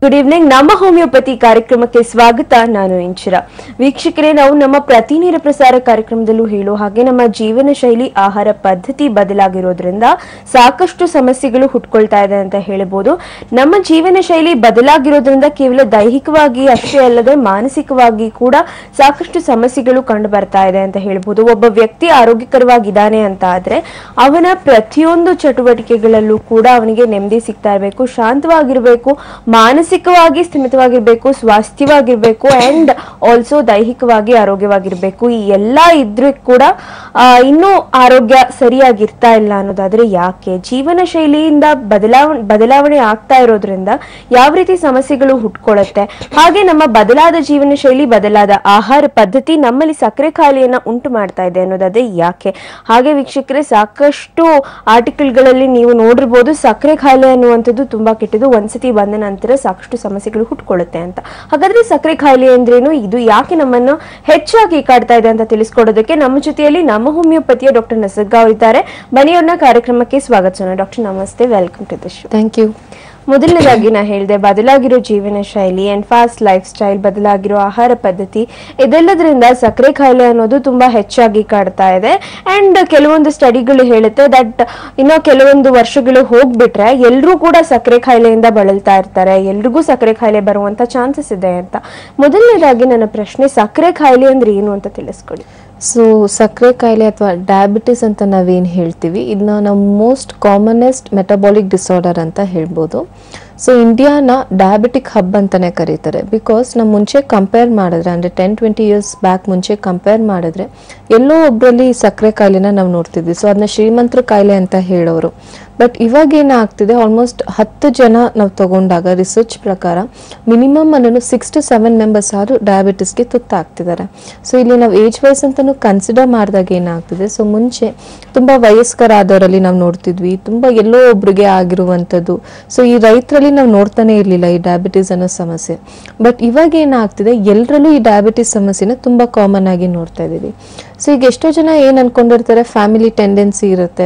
Good evening ನಮ್ಮ homeopathy ಕಾರ್ಯಕ್ರಮಕ್ಕೆ ಸ್ವಾಗತ ನಾನು ಇಂಚಿರ ವೀಕ್ಷಕರೇ ನಾವು ನಮ್ಮ ಪ್ರತಿನೇರ ಪ್ರಸಾರ ಕಾರ್ಯಕ್ರಮದಲ್ಲೂ ಹೇಳೋ ಹಾಗೆ ನಮ್ಮ ಜೀವನ ಶೈಲಿ ಆಹಾರ ಪದ್ಧತಿ ಬದಲಾಗಿರೋದ್ರಿಂದ ಸಾಕಷ್ಟು ಸಮಸ್ಯೆಗಳು ಹುಟ್ಕೊಳ್ತಾ ಇದೆ ಅಂತ ಹೇಳ್ಬೋದು ನಮ್ಮ ಜೀವನ ಶೈಲಿ ಬದಲಾಗಿರೋದ್ರಿಂದ ಕೇವಲ ದೈಹಿಕವಾಗಿ ಅಷ್ಟೇ ಅಲ್ಲದೆ ಮಾನಸಿಕವಾಗಿ ಕೂಡ ಸಾಕಷ್ಟು ಸಮಸ್ಯೆಗಳು ಕಂಡು ಬರ್ತಾ ಇದೆ ಅಂತ ಹೇಳ್ಬೋದು ಒಬ್ಬ ವ್ಯಕ್ತಿ ಆರೋಗ್ಯಕರವಾಗಿದ್ದಾನೆ ಅಂತ ಆದ್ರೆ ಅವನ ಪ್ರತಿಯೊಂದು ಚಟುವಟಿಕೆಗಳಲ್ಲೂ ಕೂಡ ಅವನಿಗೆ ನೆಮ್ಮದಿ ಸಿಗ್ತಾ ಇರಬೇಕು ಶಾಂತವಾಗಿರ್ಬೇಕು ಮಾನಸಿಕವಾಗಿ ಸ್ಥಿಮಿತವಾಗಿರ್ಬೇಕು ಸ್ವಾಸ್ಥ್ಯವಾಗಿರ್ಬೇಕು ಅಂಡ್ ಆಲ್ಸೋ ದೈಹಿಕವಾಗಿ ಆರೋಗ್ಯವಾಗಿರ್ಬೇಕು ಈ ಎಲ್ಲ ಇದ್ರೆ ಕೂಡ ಆ, ಇನ್ನೂ ಆರೋಗ್ಯ ಸರಿಯಾಗಿರ್ತಾ ಇಲ್ಲ ಅನ್ನೋದಾದ್ರೆ ಯಾಕೆ ಜೀವನ ಶೈಲಿಯಿಂದ ಬದಲಾವಣೆ ಬದಲಾವಣೆ ಆಗ್ತಾ ಇರೋದ್ರಿಂದ ಯಾವ ರೀತಿ ಸಮಸ್ಯೆಗಳು ಹುಟ್ಕೊಳ್ಳುತ್ತೆ ಹಾಗೆ ನಮ್ಮ ಬದಲಾದ ಜೀವನ ಶೈಲಿ ಬದಲಾದ ಆಹಾರ ಪದ್ಧತಿ ನಮ್ಮಲ್ಲಿ ಸಕ್ಕರೆ ಕಾಯಿಲೆಯನ್ನ ಉಂಟು ಮಾಡ್ತಾ ಇದೆ ಅನ್ನೋದಾದ್ರೆ ಯಾಕೆ ಹಾಗೆ ವೀಕ್ಷಕರೇ ಸಾಕಷ್ಟು ಆರ್ಟಿಕಲ್ಗಳಲ್ಲಿ ನೀವು ನೋಡಿರ್ಬೋದು ಸಕ್ಕರೆ ಕಾಯಿಲೆ ಅನ್ನುವಂಥದ್ದು ತುಂಬಾ ಕೆಟ್ಟದು ಒಂದ್ಸತಿ ಬಂದ ನಂತರ ಸಾಕಷ್ಟು ಸಮಸ್ಯೆಗಳು ಹುಟ್ಕೊಳ್ಳುತ್ತೆ ಅಂತ ಹಾಗಾದ್ರೆ ಸಕ್ಕರೆ ಕಾಯಿಲೆ ಅಂದ್ರೇನು ಇದು ಯಾಕೆ ನಮ್ಮನ್ನು ಹೆಚ್ಚಾಗಿ ಕಾಡ್ತಾ ಇದೆ ಅಂತ ತಿಳಿಸ್ಕೊಡೋದಕ್ಕೆ ನಮ್ಮ ಜೊತೆಯಲ್ಲಿ ನಮ್ಮ ಹೋಮಿಯೋಪತಿಯ ಡಾಕ್ಟರ್ ನಸರ್ಗಾ ಅವರಿದ್ದಾರೆ ಬನ್ನಿಯವ್ರನ್ನ ಕಾರ್ಯಕ್ರಮಕ್ಕೆ ಸ್ವಾಗತಿಸೋಣ ಡಾಕ್ಟರ್ ನಮಸ್ತೆ welcome to the show thank you ಮೊದಲನೇದಾಗಿ ನಾ ಹೇಳಿದೆ ಬದಲಾಗಿರೋ ಜೀವನ ಶೈಲಿ ಅಂಡ್ ಫಾಸ್ಟ್ ಲೈಫ್ ಸ್ಟೈಲ್ ಬದಲಾಗಿರೋ ಆಹಾರ ಪದ್ಧತಿ ಇದೆಲ್ಲದರಿಂದ ಸಕ್ಕರೆ ಕಾಯಿಲೆ ಅನ್ನೋದು ತುಂಬಾ ಹೆಚ್ಚಾಗಿ ಕಾಡ್ತಾ ಇದೆ ಅಂಡ್ ಕೆಲವೊಂದು ಸ್ಟಡಿಗಳು ಹೇಳುತ್ತೆ ದಟ್ ಇನ್ನೂ ಕೆಲವೊಂದು ವರ್ಷಗಳು ಹೋಗ್ಬಿಟ್ರೆ ಎಲ್ಲರೂ ಕೂಡ ಸಕ್ಕರೆ ಕಾಯಿಲೆಯಿಂದ ಬಳಲ್ತಾ ಇರ್ತಾರೆ ಎಲ್ರಿಗೂ ಸಕ್ಕರೆ ಕಾಯಿಲೆ ಬರುವಂತ ಚಾನ್ಸಸ್ ಇದೆ ಅಂತ ಮೊದಲನೇದಾಗಿ ನನ್ನ ಪ್ರಶ್ನೆ ಸಕ್ಕರೆ ಕಾಯಿಲೆ ಅಂದ್ರೆ ಏನು ಅಂತ ತಿಳಿಸ್ಕೊಡಿ ಸೊ ಸಕ್ಕರೆ ಕಾಯಿಲೆ ಅಥವಾ ಡಯಾಬಿಟಿಸ್ ಅಂತ ನಾವೇನು ಹೇಳ್ತೀವಿ ಇದನ್ನ ನಾವು ಮೋಸ್ಟ್ ಕಾಮನೆಸ್ಟ್ ಮೆಟಬಾಲಿಕ್ ಡಿಸಾರ್ಡರ್ ಅಂತ ಹೇಳ್ಬೋದು ಸೊ ಇಂಡಿಯಾನ ಡಯಾಬಿಟಿಕ್ ಹಬ್ ಅಂತಾನೆ ಕರೀತಾರೆ ಬಿಕಾಸ್ ನಾವು ಮುಂಚೆ ಕಂಪೇರ್ ಮಾಡಿದ್ರೆ ಅಂದರೆ ಟೆನ್ ಟ್ವೆಂಟಿ ಇಯರ್ಸ್ ಬ್ಯಾಕ್ ಮುಂಚೆ ಕಂಪೇರ್ ಮಾಡಿದ್ರೆ ಎಲ್ಲೋ ಒಬ್ಬರಲ್ಲಿ ಸಕ್ಕರೆ ಕಾಯಿಲೆನ ನಾವು ನೋಡ್ತಿದ್ವಿ ಸೊ ಅದನ್ನ ಶ್ರೀಮಂತರ ಕಾಯಿಲೆ ಅಂತ ಹೇಳೋರು ಬಟ್ ಇವಾಗ ಏನಾಗ್ತಿದೆ ಆಲ್ಮೋಸ್ಟ್ ಹತ್ತು ಜನ ನಾವು ತಗೊಂಡಾಗ ರಿಸರ್ಚ್ ಪ್ರಕಾರ ಮಿನಿಮಮ್ ಅನ್ನೋನು ಸಿಕ್ಸ್ ಟು ಸೆವೆನ್ ಮೆಂಬರ್ಸ್ ಆದರೂ ಡಯಾಬಿಟಿಸ್ಗೆ ತುತ್ತಾಗ್ತಿದ್ದಾರೆ ಸೊ ಇಲ್ಲಿ ನಾವು ಏಜ್ ವೈಸ್ ಅಂತಲೂ ಕನ್ಸಿಡರ್ ಮಾಡಿದಾಗ ಏನಾಗ್ತಿದೆ ಸೊ ಮುಂಚೆ ತುಂಬ ವಯಸ್ಕರಾದವರಲ್ಲಿ ನಾವು ನೋಡ್ತಿದ್ವಿ ತುಂಬ ಎಲ್ಲೋ ಒಬ್ರಿಗೆ ಆಗಿರುವಂಥದ್ದು ಸೊ ಈ ರೈತರಲ್ಲಿ ನಾವು ನೋಡ್ತಾನೆ ಇರಲಿಲ್ಲ ಈ ಡಯಾಬಿಟಿಸ್ ಅನ್ನೋ ಸಮಸ್ಯೆ ಬಟ್ ಇವಾಗ ಏನಾಗ್ತಿದೆ ಎಲ್ಲರಲ್ಲೂ ಈ ಡಯಾಬಿಟಿಸ್ ಸಮಸ್ಯೆನ ತುಂಬ ಕಾಮನ್ ಆಗಿ ನೋಡ್ತಾ ಇದ್ದೀವಿ ಸೊ ಈಗ ಎಷ್ಟೋ ಜನ ಏನು ಅನ್ಕೊಂಡಿರ್ತಾರೆ ಫ್ಯಾಮಿಲಿ ಟೆಂಡೆನ್ಸಿ ಇರುತ್ತೆ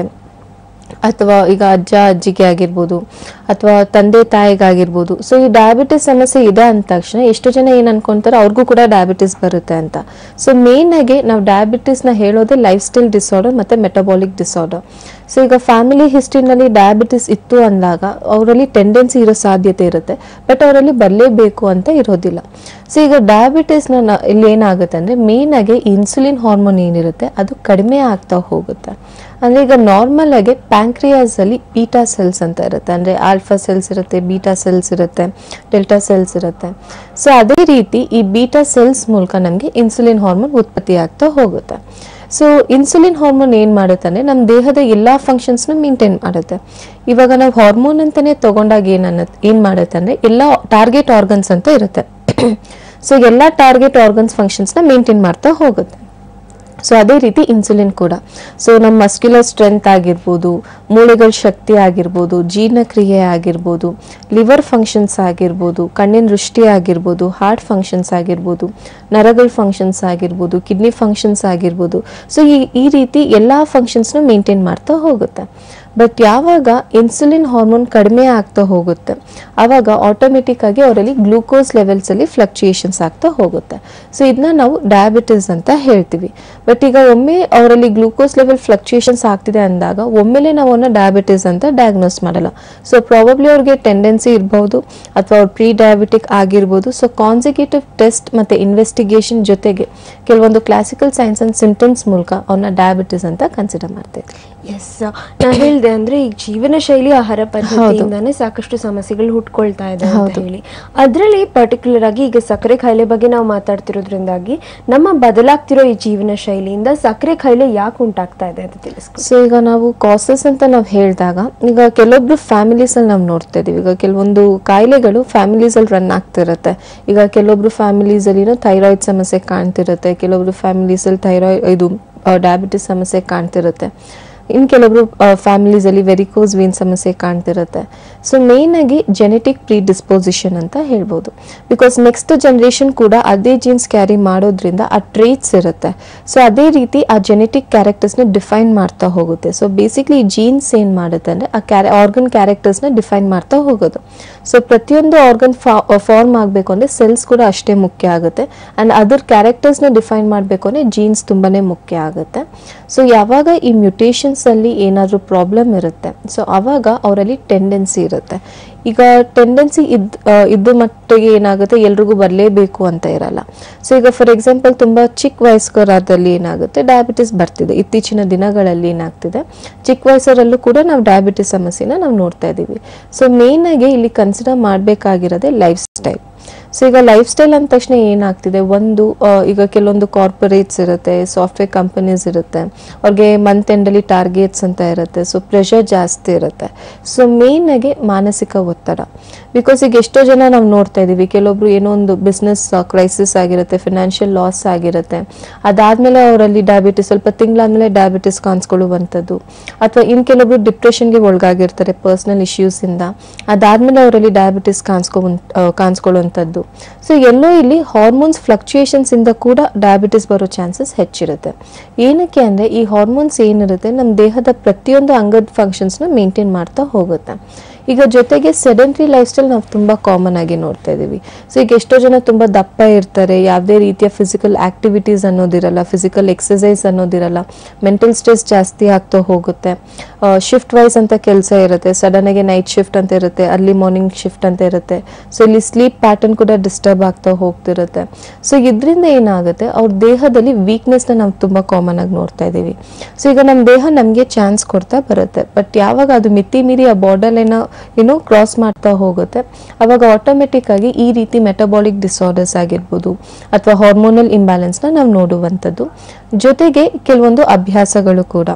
ಅಥವಾ ಈಗ ಅಜ್ಜ ಅಜ್ಜಿಗೆ ಆಗಿರ್ಬೋದು ಅಥವಾ ತಂದೆ ತಾಯಿಗಾಗಿರ್ಬೋದು ಸೊ ಈ ಡಯಾಬಿಟಿಸ್ ಸಮಸ್ಯೆ ಇದೆ ಅಂದ ತಕ್ಷಣ ಎಷ್ಟು ಜನ ಏನು ಅನ್ಕೊಂತಾರೆ ಅವ್ರಿಗೂ ಕೂಡ ಡಯಾಬಿಟಿಸ್ ಬರುತ್ತೆ ಅಂತ ಸೊ ಮೇನ್ ಆಗಿ ನಾವು ಡಯಾಬಿಟಿಸ್ನ ಹೇಳೋದೇ ಲೈಫ್ ಸ್ಟೈಲ್ ಡಿಸಾರ್ಡರ್ ಮತ್ತು ಮೆಟಬಾಲಿಕ್ ಡಿಸಾರ್ಡರ್ ಸೊ ಈಗ ಫ್ಯಾಮಿಲಿ ಹಿಸ್ಟ್ರಿನಲ್ಲಿ ಡಯಾಬಿಟಿಸ್ ಇತ್ತು ಅಂದಾಗ ಅವರಲ್ಲಿ ಟೆಂಡೆನ್ಸಿ ಇರೋ ಸಾಧ್ಯತೆ ಇರುತ್ತೆ ಬಟ್ ಅವರಲ್ಲಿ ಬರಲೇಬೇಕು ಅಂತ ಇರೋದಿಲ್ಲ ಸೊ ಈಗ ಡಯಾಬಿಟಿಸ್ನ ನ- ಇಲ್ಲಿ ಏನಾಗುತ್ತೆ ಅಂದರೆ ಮೇನ್ ಆಗಿ ಇನ್ಸುಲಿನ್ ಹಾರ್ಮೋನ್ ಏನಿರುತ್ತೆ ಅದು ಕಡಿಮೆ ಆಗ್ತಾ ಹೋಗುತ್ತೆ ಅಂದರೆ ಈಗ ನಾರ್ಮಲ್ ಆಗಿ ಪ್ಯಾಂಕ್ರಿಯಾಸ್ ಅಲ್ಲಿ ಬೀಟಾ ಸೆಲ್ಸ್ ಅಂತ ಇರುತ್ತೆ ಅಂದರೆ ಆಲ್ಫಾ ಸೆಲ್ಸ್ ಇರುತ್ತೆ ಬೀಟಾ ಸೆಲ್ಸ್ ಇರುತ್ತೆ ಡೆಲ್ಟಾ ಸೆಲ್ಸ್ ಇರುತ್ತೆ ಸೊ ಅದೇ ರೀತಿ ಈ ಬೀಟಾ ಸೆಲ್ಸ್ ಮೂಲಕ ನಮಗೆ ಇನ್ಸುಲಿನ್ ಹಾರ್ಮೋನ್ ಉತ್ಪತ್ತಿ ಆಗ್ತಾ ಹೋಗುತ್ತೆ ಸೊ ಇನ್ಸುಲಿನ್ ಹಾರ್ಮೋನ್ ಏನು ಮಾಡುತ್ತೆ ಅಂದರೆ ನಮ್ಮ ದೇಹದ ಎಲ್ಲ ಫಂಕ್ಷನ್ಸ್ನ ಮೇಂಟೈನ್ ಮಾಡುತ್ತೆ ಇವಾಗ ನಾವು ಹಾರ್ಮೋನ್ ಅಂತಲೇ ತಗೊಂಡಾಗ ಏನು ಅನ್ನತ್ ಏನು ಮಾಡುತ್ತೆ ಅಂದರೆ ಎಲ್ಲ ಟಾರ್ಗೆಟ್ ಆರ್ಗನ್ಸ್ ಅಂತ ಇರುತ್ತೆ ಸೊ ಎಲ್ಲ ಟಾರ್ಗೆಟ್ ಆರ್ಗನ್ಸ್ ಫಂಕ್ಷನ್ಸ್ನ ಮೇಂಟೈನ್ ಮಾಡ್ತಾ ಹೋಗುತ್ತೆ ಸೊ ಅದೇ ರೀತಿ ಇನ್ಸುಲಿನ್ ಕೂಡ ಸೊ ನಮ್ಮ ಮಸ್ಕ್ಯುಲರ್ ಸ್ಟ್ರೆಂತ್ ಆಗಿರ್ಬೋದು ಮೂಳೆಗಳ ಶಕ್ತಿ ಆಗಿರ್ಬೋದು ಜೀರ್ಣಕ್ರಿಯೆ ಆಗಿರ್ಬೋದು ಲಿವರ್ ಫಂಕ್ಷನ್ಸ್ ಆಗಿರ್ಬೋದು ಕಣ್ಣಿನ ದೃಷ್ಟಿ ಆಗಿರ್ಬೋದು ಹಾರ್ಟ್ ಫಂಕ್ಷನ್ಸ್ ಆಗಿರ್ಬೋದು ನರಗಳ ಫಂಕ್ಷನ್ಸ್ ಆಗಿರ್ಬೋದು ಕಿಡ್ನಿ ಫಂಕ್ಷನ್ಸ್ ಆಗಿರ್ಬೋದು ಸೊ ಈ ಈ ರೀತಿ ಎಲ್ಲ ಫಂಕ್ಷನ್ಸ್ನು ಮೇಂಟೈನ್ ಮಾಡ್ತಾ ಹೋಗುತ್ತೆ ಬಟ್ ಯಾವಾಗ ಇನ್ಸುಲಿನ್ ಹಾರ್ಮೋನ್ ಕಡಿಮೆ ಆಗ್ತಾ ಹೋಗುತ್ತೆ ಆವಾಗ ಆಟೋಮೆಟಿಕ್ ಆಗಿ ಅವರಲ್ಲಿ ಗ್ಲೂಕೋಸ್ ಲೆವೆಲ್ಸ್ ಅಲ್ಲಿ ಫ್ಲಕ್ಚುಯೇಷನ್ಸ್ ಆಗ್ತಾ ಹೋಗುತ್ತೆ ಸೊ ಇದನ್ನ ನಾವು ಡಯಾಬಿಟಿಸ್ ಅಂತ ಹೇಳ್ತೀವಿ ಬಟ್ ಈಗ ಒಮ್ಮೆ ಅವರಲ್ಲಿ ಗ್ಲೂಕೋಸ್ ಲೆವೆಲ್ ಫ್ಲಕ್ಚುಯೇಷನ್ಸ್ ಆಗ್ತಿದೆ ಅಂದಾಗ ಒಮ್ಮೆಲೆ ನಾವು ಅವನ್ನ ಡಯಾಬಿಟಿಸ್ ಅಂತ ಡಯಾಗ್ನೋಸ್ ಮಾಡಲ್ಲ ಸೊ ಪ್ರಾಬಬ್ಲಿ ಅವ್ರಿಗೆ ಟೆಂಡೆನ್ಸಿ ಇರ್ಬೋದು ಅಥವಾ ಅವ್ರು ಪ್ರೀ ಡಯಾಬಿಟಿಕ್ ಆಗಿರ್ಬೋದು ಸೊ ಕಾನ್ಸಿಕ್ಯೂಟಿವ್ ಟೆಸ್ಟ್ ಮತ್ತೆ ಇನ್ವೆಸ್ಟಿಗೇಷನ್ ಜೊತೆಗೆ ಕೆಲವೊಂದು ಕ್ಲಾಸಿಕಲ್ ಸೈನ್ಸ್ ಅಂಡ್ ಸಿಂಟಮ್ಸ್ ಮೂಲಕ ಅವ್ರನ್ನ ಡಯಾಬಿಟಿಸ್ ಅಂತ ಕನ್ಸಿಡರ್ ಮಾಡ್ತಾ ಇದ್ದೀವಿ ಎಸ್ ನಾ ಹೇಳ್ದೆ ಅಂದ್ರೆ ಈಗ ಜೀವನ ಶೈಲಿ ಆಹಾರ ಪದ್ಧತಿಯಿಂದಾನೇ ಸಾಕಷ್ಟು ಸಮಸ್ಯೆಗಳು ಹುಟ್ಕೊಳ್ತಾ ಇದೆ ಅಂತ ಹೌದು. ಹೇಳಿ ಅದರಲ್ಲಿ ಪರ್ಟಿಕ್ಯುಲರ್ ಆಗಿ ಈಗ ಸಕ್ಕರೆ ಕಾಯಿಲೆ ಬಗ್ಗೆ ನಾವು ಮಾತಾಡ್ತಿರೋದ್ರಿಂದಾಗಿ ನಮ್ಮ ಬದಲಾಗ್ತಿರೋ ಈ ಜೀವನ ಶೈಲಿಯಿಂದ ಸಕ್ಕರೆ ಕಾಯಿಲೆ ಯಾಕೆ ಉಂಟಾಗ್ತಾ ಇದೆ ಅಂತ ತಿಳಿಸ್ಕೊ ಸೊ ಈಗ ನಾವು ಕಾಸಸ್ ಅಂತ ನಾವು ಹೇಳಿದಾಗ ಈಗ ಕೆಲವೊಬ್ರು ಫ್ಯಾಮಿಲೀಸ್ ಅಲ್ಲಿ ನಾವು ನೋಡ್ತಾ ಇದೀವಿ ಈಗ ಕೆಲವೊಂದು ಕಾಯಿಲೆಗಳು ಫ್ಯಾಮಿಲೀಸ್ ಅಲ್ಲಿ ರನ್ ಆಗ್ತಿರುತ್ತೆ ಈಗ ಕೆಲವೊಬ್ರು ಫ್ಯಾಮಿಲೀಸ್ ಅಲ್ಲಿ ಥೈರಾಯ್ಡ್ ಸಮಸ್ಯೆ ಕಾಣ್ತಿರುತ್ತೆ ಕೆಲವೊಬ್ರು ಫ್ಯಾಮಿಲೀಸ್ ಅಲ್ಲಿ ಥೈರಾಯ್ಡ್ ಇದು ಡಯಾಬಿಟಿಸ್ ಸಮಸ್ಯೆ ಕಾಣ್ತಿರುತ್ತೆ ಇನ್ನು ಕೆಲವೊಬ್ರು ಫ್ಯಾಮಿಲೀಸಲ್ಲಿ ವೆರಿಕೋಸ್ ವೇನ್ ಸಮಸ್ಯೆ ಕಾಣ್ತಿರುತ್ತೆ ಸೊ ಮೇನ್ ಆಗಿ ಜೆನೆಟಿಕ್ ಪ್ರೀ ಡಿಸ್ಪೋಸಿಷನ್ ಅಂತ ಹೇಳ್ಬೋದು ಬಿಕಾಸ್ ನೆಕ್ಸ್ಟ್ ಜನ್ರೇಷನ್ ಕೂಡ ಅದೇ ಜೀನ್ಸ್ ಕ್ಯಾರಿ ಮಾಡೋದ್ರಿಂದ ಆ ಟ್ರೇಟ್ಸ್ ಇರುತ್ತೆ ಸೊ ಅದೇ ರೀತಿ ಆ ಜೆನೆಟಿಕ್ ಕ್ಯಾರೆಕ್ಟರ್ಸ್ನ ಡಿಫೈನ್ ಮಾಡ್ತಾ ಹೋಗುತ್ತೆ ಸೊ ಬೇಸಿಕ್ಲಿ ಜೀನ್ಸ್ ಏನು ಮಾಡುತ್ತೆ ಅಂದರೆ ಆ ಕ್ಯಾರೆ ಆರ್ಗನ್ ಕ್ಯಾರೆಕ್ಟರ್ಸ್ನ ಡಿಫೈನ್ ಮಾಡ್ತಾ ಹೋಗೋದು ಸೊ ಪ್ರತಿಯೊಂದು ಆರ್ಗನ್ ಫಾರ್ಮ್ ಆಗಬೇಕು ಅಂದರೆ ಸೆಲ್ಸ್ ಕೂಡ ಅಷ್ಟೇ ಮುಖ್ಯ ಆಗುತ್ತೆ ಆ್ಯಂಡ್ ಅದರ್ ಕ್ಯಾರೆಕ್ಟರ್ಸ್ನ ಡಿಫೈನ್ ಮಾಡಬೇಕು ಅಂದರೆ ಜೀನ್ಸ್ ತುಂಬಾ ಮುಖ್ಯ ಆಗುತ್ತೆ ಸೊ ಯಾವಾಗ ಈ ಮ್ಯುಟೇಷನ್ಸ್ ಅಲ್ಲಿ ಏನಾದರೂ ಪ್ರಾಬ್ಲಮ್ ಇರುತ್ತೆ ಸೊ ಅವಾಗ ಅವರಲ್ಲಿ ಟೆಂಡೆನ್ಸಿ ಇರುತ್ತೆ ಈಗ ಟೆಂಡೆನ್ಸಿ ಇದ್ ಆ, ಇದ್ದ ಮಟ್ಟಿಗೆ ಏನಾಗುತ್ತೆ ಎಲ್ರಿಗೂ ಬರಲೇಬೇಕು ಅಂತ ಇರಲ್ಲ ಸೊ ಈಗ ಫಾರ್ ಎಕ್ಸಾಂಪಲ್ ತುಂಬ ಚಿಕ್ಕ ವಯಸ್ಕರಾದಲ್ಲಿ ಏನಾಗುತ್ತೆ ಡಯಾಬಿಟಿಸ್ ಬರ್ತಿದೆ ಇತ್ತೀಚಿನ ದಿನಗಳಲ್ಲಿ ಏನಾಗ್ತಿದೆ ಚಿಕ್ಕ ವಯಸ್ಸರಲ್ಲೂ ಕೂಡ ನಾವು ಡಯಾಬಿಟಿಸ್ ಸಮಸ್ಯೆನ ನಾವು ನೋಡ್ತಾ ಇದ್ದೀವಿ ಸೊ ಮೇನ್ ಆಗಿ ಇಲ್ಲಿ ಕನ್ಸಿಡರ್ ಮಾಡಬೇಕಾಗಿರೋದೇ ಲೈಫ್ ಸ್ಟೈಲ್ ಸೊ ಈಗ ಲೈಫ್ ಸ್ಟೈಲ್ ಅಂದ ತಕ್ಷಣ ಏನಾಗ್ತಿದೆ ಒಂದು ಆ, ಈಗ ಕೆಲವೊಂದು ಕಾರ್ಪೊರೇಟ್ಸ್ ಇರುತ್ತೆ ಸಾಫ್ಟ್ವೇರ್ ಕಂಪನೀಸ್ ಇರುತ್ತೆ ಅವ್ರಿಗೆ ಮಂತ್ ಎಂಡಲ್ಲಿ ಟಾರ್ಗೆಟ್ಸ್ ಅಂತ ಇರುತ್ತೆ ಸೊ ಪ್ರೆಷರ್ ಜಾಸ್ತಿ ಇರುತ್ತೆ ಸೊ ಮೇನ್ ಆಗಿ ಮಾನಸಿಕ ಒತ್ತಡ ಬಿಕಾಸ್ ಈಗ ಎಷ್ಟೋ ಜನ ನಾವು ನೋಡ್ತಾ ಇದ್ದೀವಿ ಕೆಲವೊಬ್ರು ಏನೋ ಒಂದು ಬಿಸ್ನೆಸ್ ಕ್ರೈಸಿಸ್ ಆಗಿರುತ್ತೆ ಫಿನಾನ್ಷಿಯಲ್ ಲಾಸ್ ಆಗಿರುತ್ತೆ ಅದಾದ್ಮೇಲೆ ಅವರಲ್ಲಿ ಡಯಾಬಿಟಿಸ್ ಸ್ವಲ್ಪ ತಿಂಗಳಾದ್ಮೇಲೆ ಡಯಾಬಿಟಿಸ್ ಕಾಣಿಸ್ಕೊಳ್ಳುವಂಥದ್ದು ಅಥವಾ ಇನ್ನು ಕೆಲವೊಬ್ರು ಡಿಪ್ರೆಷನ್ಗೆ ಒಳಗಾಗಿರ್ತಾರೆ ಪರ್ಸ್ನಲ್ ಇಶ್ಯೂಸಿಂದ ಅದಾದ್ಮೇಲೆ ಅವರಲ್ಲಿ ಡಯಾಬಿಟಿಸ್ ಕಾಣಿಸ್ಕೊ ಕಾಣಿಸ್ಕೊಳ್ಳುವಂಥದ್ದು ಸೊ ಎಲ್ಲೋ ಇಲ್ಲಿ ಹಾರ್ಮೋನ್ಸ್ ಫ್ಲಕ್ಚುಯೇಷನ್ಸ್ ಇಂದ ಕೂಡ ಡಯಾಬಿಟಿಸ್ ಬರೋ ಚಾನ್ಸಸ್ ಹೆಚ್ಚಿರುತ್ತೆ ಏನಕ್ಕೆ ಅಂದರೆ ಈ ಹಾರ್ಮೋನ್ಸ್ ಏನಿರುತ್ತೆ ನಮ್ಮ ದೇಹದ ಪ್ರತಿಯೊಂದು ಅಂಗದ ಫಂಕ್ಷನ್ಸ್ನ ಮೇಂಟೈನ್ ಮಾಡ್ತಾ ಹೋಗುತ್ತೆ ಈಗ ಜೊತೆಗೆ ಸೆಡೆಂಟ್ರಿ ಲೈಫ್ ಸ್ಟೈಲ್ ನಾವು ತುಂಬ ಕಾಮನ್ ಆಗಿ ನೋಡ್ತಾ ಇದ್ದೀವಿ ಸೊ ಈಗ ಎಷ್ಟೋ ಜನ ತುಂಬ ದಪ್ಪ ಇರ್ತಾರೆ ಯಾವುದೇ ರೀತಿಯ ಫಿಸಿಕಲ್ ಆಕ್ಟಿವಿಟೀಸ್ ಅನ್ನೋದಿರಲ್ಲ ಫಿಸಿಕಲ್ ಎಕ್ಸಸೈಸ್ ಅನ್ನೋದಿರಲ್ಲ ಮೆಂಟಲ್ ಸ್ಟ್ರೆಸ್ ಜಾಸ್ತಿ ಆಗ್ತಾ ಹೋಗುತ್ತೆ ಶಿಫ್ಟ್ ವೈಸ್ ಅಂತ ಕೆಲಸ ಇರುತ್ತೆ ಸಡನ್ ಆಗಿ ನೈಟ್ ಶಿಫ್ಟ್ ಅಂತ ಇರುತ್ತೆ ಅರ್ಲಿ ಮಾರ್ನಿಂಗ್ ಶಿಫ್ಟ್ ಅಂತ ಇರುತ್ತೆ ಸೊ ಇಲ್ಲಿ ಸ್ಲೀಪ್ ಪ್ಯಾಟರ್ನ್ ಕೂಡ ಡಿಸ್ಟರ್ಬ್ ಆಗ್ತಾ ಹೋಗ್ತಿರುತ್ತೆ ಸೊ ಇದರಿಂದ ಏನಾಗುತ್ತೆ ಅವ್ರ ದೇಹದಲ್ಲಿ ವೀಕ್ನೆಸ್ನ ನಾವು ತುಂಬ ಕಾಮನ್ ಆಗಿ ನೋಡ್ತಾ ಇದ್ದೀವಿ ಸೊ ಈಗ ನಮ್ಮ ದೇಹ ನಮಗೆ ಚಾನ್ಸ್ ಕೊಡ್ತಾ ಬರುತ್ತೆ ಬಟ್ ಯಾವಾಗ ಅದು ಮಿತಿ ಮೀರಿ ಆ ಬಾರ್ಡರ್ ಏನೋ ಏನೋ ಕ್ರಾಸ್ ಮಾಡ್ತಾ ಹೋಗುತ್ತೆ ಅವಾಗ ಆಟೋಮೆಟಿಕ್ ಆಗಿ ಈ ರೀತಿ ಮೆಟಬಾಲಿಕ್ ಡಿಸಾರ್ಡರ್ಸ್ ಆಗಿರ್ಬೋದು ಅಥವಾ ಹಾರ್ಮೋನಲ್ ಇಂಬ್ಯಾಲೆನ್ಸ್ನ ನಾವು ನೋಡುವಂಥದ್ದು ಜೊತೆಗೆ ಕೆಲವೊಂದು ಅಭ್ಯಾಸಗಳು ಕೂಡ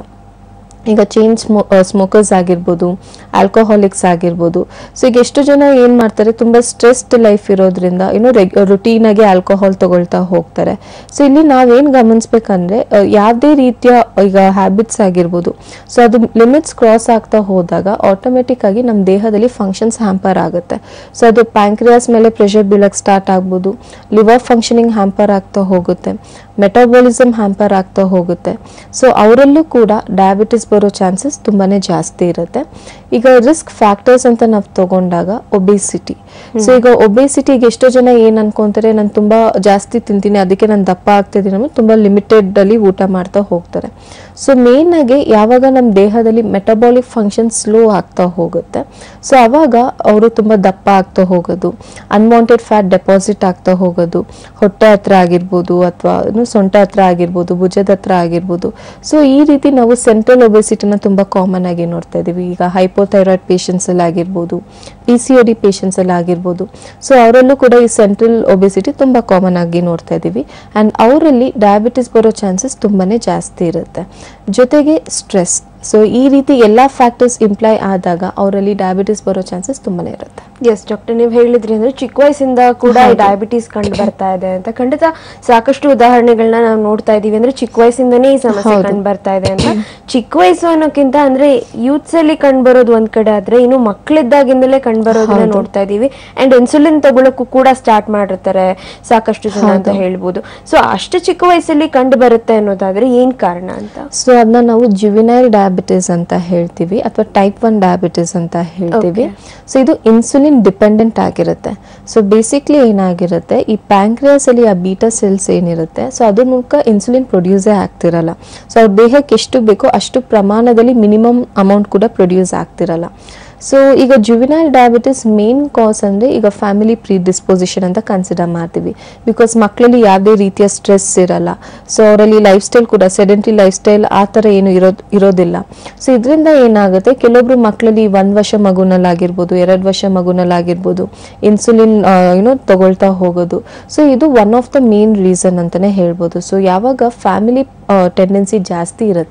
ಈಗ ಚೈನ್ ಸ್ಮೋ ಸ್ಮೋಕರ್ಸ್ ಆಗಿರ್ಬೋದು ಆಲ್ಕೋಹಾಲಿಕ್ಸ್ ಆಗಿರ್ಬೋದು ಸೊ ಈಗ ಎಷ್ಟು ಜನ ಏನು ಮಾಡ್ತಾರೆ ತುಂಬ ಸ್ಟ್ರೆಸ್ಡ್ ಲೈಫ್ ಇರೋದ್ರಿಂದ ಏನೋ ರೆಗ್ ರುಟೀನಾಗಿ ಆಲ್ಕೋಹಾಲ್ ತಗೊಳ್ತಾ ಹೋಗ್ತಾರೆ ಸೊ ಇಲ್ಲಿ ನಾವೇನು ಗಮನಿಸ್ಬೇಕಂದ್ರೆ ಅಹ್, ಯಾವುದೇ ರೀತಿಯ ಈಗ ಹ್ಯಾಬಿಟ್ಸ್ ಆಗಿರ್ಬೋದು ಸೊ ಅದು ಲಿಮಿಟ್ಸ್ ಕ್ರಾಸ್ ಆಗ್ತಾ ಹೋದಾಗ ಆಟೋಮೆಟಿಕ್ ಆಗಿ ನಮ್ಮ ದೇಹದಲ್ಲಿ ಫಂಕ್ಷನ್ಸ್ ಹ್ಯಾಂಪರ್ ಆಗುತ್ತೆ ಸೊ ಅದು ಪ್ಯಾಂಕ್ರಿಯಾಸ್ ಮೇಲೆ ಪ್ರೆಷರ್ ಬೀಳಕ್ಕೆ ಸ್ಟಾರ್ಟ್ ಆಗ್ಬೋದು ಲಿವರ್ ಫಂಕ್ಷನಿಂಗ್ ಹ್ಯಾಂಪರ್ ಆಗ್ತಾ ಹೋಗುತ್ತೆ ಮೆಟಾಬಾಲಿಸಮ್ ಹ್ಯಾಂಪರ್ ಆಗ್ತಾ ಹೋಗುತ್ತೆ ಸೊ ಅವರಲ್ಲೂ ಕೂಡ ಡಯಾಬಿಟಿಸ್ ಬರೋ ಚಾನ್ಸಸ್ ತುಂಬಾ ಜಾಸ್ತಿ ಇರುತ್ತೆ ಈಗ ರಿಸ್ಕ್ ಫ್ಯಾಕ್ಟರ್ಸ್ ಅಂತ ನಾವು ತಗೊಂಡಾಗ ಒಬೇಸಿಟಿ ಸೊ ಈಗ ಒಬೇಸಿಟಿಗೆ ಎಷ್ಟೋ ಜನ ಏನು ಅನ್ಕೊಂತಾರೆ ನಾನು ತುಂಬ ಜಾಸ್ತಿ ತಿಂತೀನಿ ಅದಕ್ಕೆ ನಾನು ದಪ್ಪ ಆಗ್ತಿದ್ದೀನಿ ಅನ್ನೋದು ತುಂಬ ಲಿಮಿಟೆಡ್ ಅಲ್ಲಿ ಊಟ ಮಾಡ್ತಾ ಹೋಗ್ತಾರೆ ಸೊ ಮೇನ್ ಆಗಿ ಯಾವಾಗ ನಮ್ಮ ದೇಹದಲ್ಲಿ ಮೆಟಬಾಲಿಕ್ ಫಂಕ್ಷನ್ ಸ್ಲೋ ಆಗ್ತಾ ಹೋಗುತ್ತೆ ಸೊ ಅವಾಗ ಅವರು ತುಂಬ ದಪ್ಪ ಆಗ್ತಾ ಹೋಗೋದು ಅನ್ವಾಂಟೆಡ್ ಫ್ಯಾಟ್ ಡೆಪಾಸಿಟ್ ಆಗ್ತಾ ಹೋಗೋದು ಹೊಟ್ಟೆ ಹತ್ರ ಆಗಿರ್ಬೋದು ಅಥವಾ ಸೊಂಟ ಹತ್ರ ಆಗಿರ್ಬೋದು ಭುಜದ ಹತ್ರ ಆಗಿರ್ಬೋದು ಸೊ ಈ ರೀತಿ ನಾವು ಸೆಂಟ್ರಲ್ ಒಬೆಸಿಟಿನ ತುಂಬ ಕಾಮನ್ ಆಗಿ ನೋಡ್ತಾ ಇದ್ದೀವಿ ಈಗ ಹೈಪೋಥೈರಾಯ್ಡ್ ಪೇಷಂಟ್ಸ್ ಅಲ್ಲಿ ಆಗಿರ್ಬೋದು P C O D patients ಅಲ್ಲಿ ಆಗಿರ್ಬೋದು ಸೊ ಅವರಲ್ಲೂ ಕೂಡ ಈ ಸೆಂಟ್ರಲ್ ಒಬೆಸಿಟಿ ತುಂಬ ಕಾಮನ್ ಆಗಿ ನೋಡ್ತಾ ಇದ್ದೀವಿ ಆ್ಯಂಡ್ ಅವರಲ್ಲಿ ಡಯಾಬಿಟಿಸ್ ಬರೋ ಚಾನ್ಸಸ್ ತುಂಬಾ ಜಾಸ್ತಿ ಇರುತ್ತೆ ಜೊತೆಗೆ ಸ್ಟ್ರೆಸ್ ಸೊ ಈ ರೀತಿ ಎಲ್ಲ ಫ್ಯಾಕ್ಟರ್ಸ್ ಇಂಪ್ಲೈ ಆದಾಗ ಅವರಲ್ಲಿ ಡಯಾಬಿಟಿಸ್ ಬರೋ ಚಾನ್ಸಸ್ ತುಂಬಾ ಇರುತ್ತೆ ಎಸ್ ಡಾಕ್ಟರ್ ನೀವು ಹೇಳಿದ್ರಿ ಅಂದ್ರೆ ಚಿಕ್ಕ ವಯಸ್ಸಿಂದ ಕೂಡ ಡಯಾಬಿಟಿಸ್ ಕಂಡು ಬರ್ತಾ ಇದೆ ಅಂತ ಖಂಡಿತ ಸಾಕಷ್ಟು ಉದಾಹರಣೆಗಳನ್ನ ನಾವು ನೋಡ್ತಾ ಇದೀವಿ ಅಂದ್ರೆ ಚಿಕ್ಕ ವಯಸ್ಸಿಂದನೇ ಈ ಸಮಸ್ಯೆ ಹೌದು. ಕಂಡು ಬರ್ತಾ ಇದೆ ಅಂತ ಚಿಕ್ಕ ವಯಸ್ಸು ಅನ್ನೋಕ್ಕಿಂತ ಅಂದ್ರೆ ಯೂತ್ಸ್ ಅಲ್ಲಿ ಕಂಡು ಬರೋದು ಒಂದ್ ಕಡೆ ಆದ್ರೆ ಇನ್ನು ಮಕ್ಕಳಿದ್ದಾಗಿಂದಲೇ ಕಂಡು ಬರೋದನ್ನ ಹೌದು. ನೋಡ್ತಾ ಇದೀವಿ ಅಂಡ್ ಇನ್ಸುಲಿನ್ ತಗೊಳಕ್ಕೂ ಕೂಡ ಸ್ಟಾರ್ಟ್ ಮಾಡಿರ್ತಾರೆ ಸಾಕಷ್ಟು ಜನ ಅಂತ ಹೌದು. ಹೇಳ್ಬೋದು ಸೊ ಅಷ್ಟು ಚಿಕ್ಕ ವಯಸ್ಸಲ್ಲಿ ಕಂಡು ಬರುತ್ತೆ ಅನ್ನೋದಾದ್ರೆ ಏನ್ ಕಾರಣ ಅಂತ ಸೊ ಅದನ್ನ ನಾವು ಜುವಿನೈಲ್ ಡಯಾಬಿಟಿಸ್ ಅಂತ ಹೇಳ್ತೀವಿ ಅಥವಾ ಟೈಪ್ ಒನ್ ಡಯಾಬಿಟಿಸ್ ಅಂತ ಹೇಳ್ತೀವಿ ಸೊ ಇದು ಇನ್ಸುಲಿನ್ ಡಿಪೆಂಡೆಂಟ್ ಆಗಿರುತ್ತೆ ಸೊ ಬೇಸಿಕ್ಲಿ ಏನಾಗಿರುತ್ತೆ ಈ ಪ್ಯಾಂಕ್ರಿಯಾಸ್ ಅಲ್ಲಿ ಆ ಬೀಟಾ ಸೆಲ್ಸ್ ಏನಿರುತ್ತೆ ಸೊ ಅದ್ರ ಮೂಲಕ ಇನ್ಸುಲಿನ್ ಪ್ರೊಡ್ಯೂಸೇ ಆಗ್ತಿರಲ್ಲ ಸೊ ಅವ್ರ ದೇಹಕ್ಕೆ ಎಷ್ಟು ಬೇಕೋ ಅಷ್ಟು ಪ್ರಮಾಣದಲ್ಲಿ ಮಿನಿಮಮ್ ಅಮೌಂಟ್ ಕೂಡ ಪ್ರೊಡ್ಯೂಸ್ ಆಗ್ತಿರಲ್ಲ ಸೊ ಈಗ ಜುವಿನೈಲ್ ಡಯಾಬಿಟಿಸ್ ಮೇನ್ ಕಾಸ್ ಅಂದರೆ ಈಗ ಫ್ಯಾಮಿಲಿ ಪ್ರೀ ಡಿಸ್ಪೊಸಿಷನ್ ಅಂತ ಕನ್ಸಿಡರ್ ಮಾಡ್ತೀವಿ ಬಿಕಾಸ್ ಮಕ್ಕಳಲ್ಲಿ ಯಾವುದೇ ರೀತಿಯ ಸ್ಟ್ರೆಸ್ ಇರಲ್ಲ ಸೊ ಅವರಲ್ಲಿ ಲೈಫ್ ಸ್ಟೈಲ್ ಕೂಡ ಸೆಡೆಂಟ್ರಿ ಲೈಫ್ ಸ್ಟೈಲ್ ಆ ಥರ ಏನು ಇರೋದು ಇರೋದಿಲ್ಲ ಸೊ ಇದರಿಂದ ಏನಾಗುತ್ತೆ ಕೆಲವೊಬ್ರು ಮಕ್ಕಳಲ್ಲಿ ಒಂದು ವರ್ಷ ಮಗುನಲ್ಲಾಗಿರ್ಬೋದು ಎರಡು ವರ್ಷ ಮಗುನಲ್ಲಾಗಿರ್ಬೋದು ಇನ್ಸುಲಿನ್ ಏನೋ ತಗೊಳ್ತಾ ಹೋಗೋದು ಸೊ ಇದು one of the main reason ಅಂತಲೇ ಹೇಳ್ಬೋದು ಸೊ ಯಾವಾಗ ಫ್ಯಾಮಿಲಿ ಟೆಂಡೆನ್ಸಿ ಜಾಸ್ತಿ ಇರುತ್ತೆ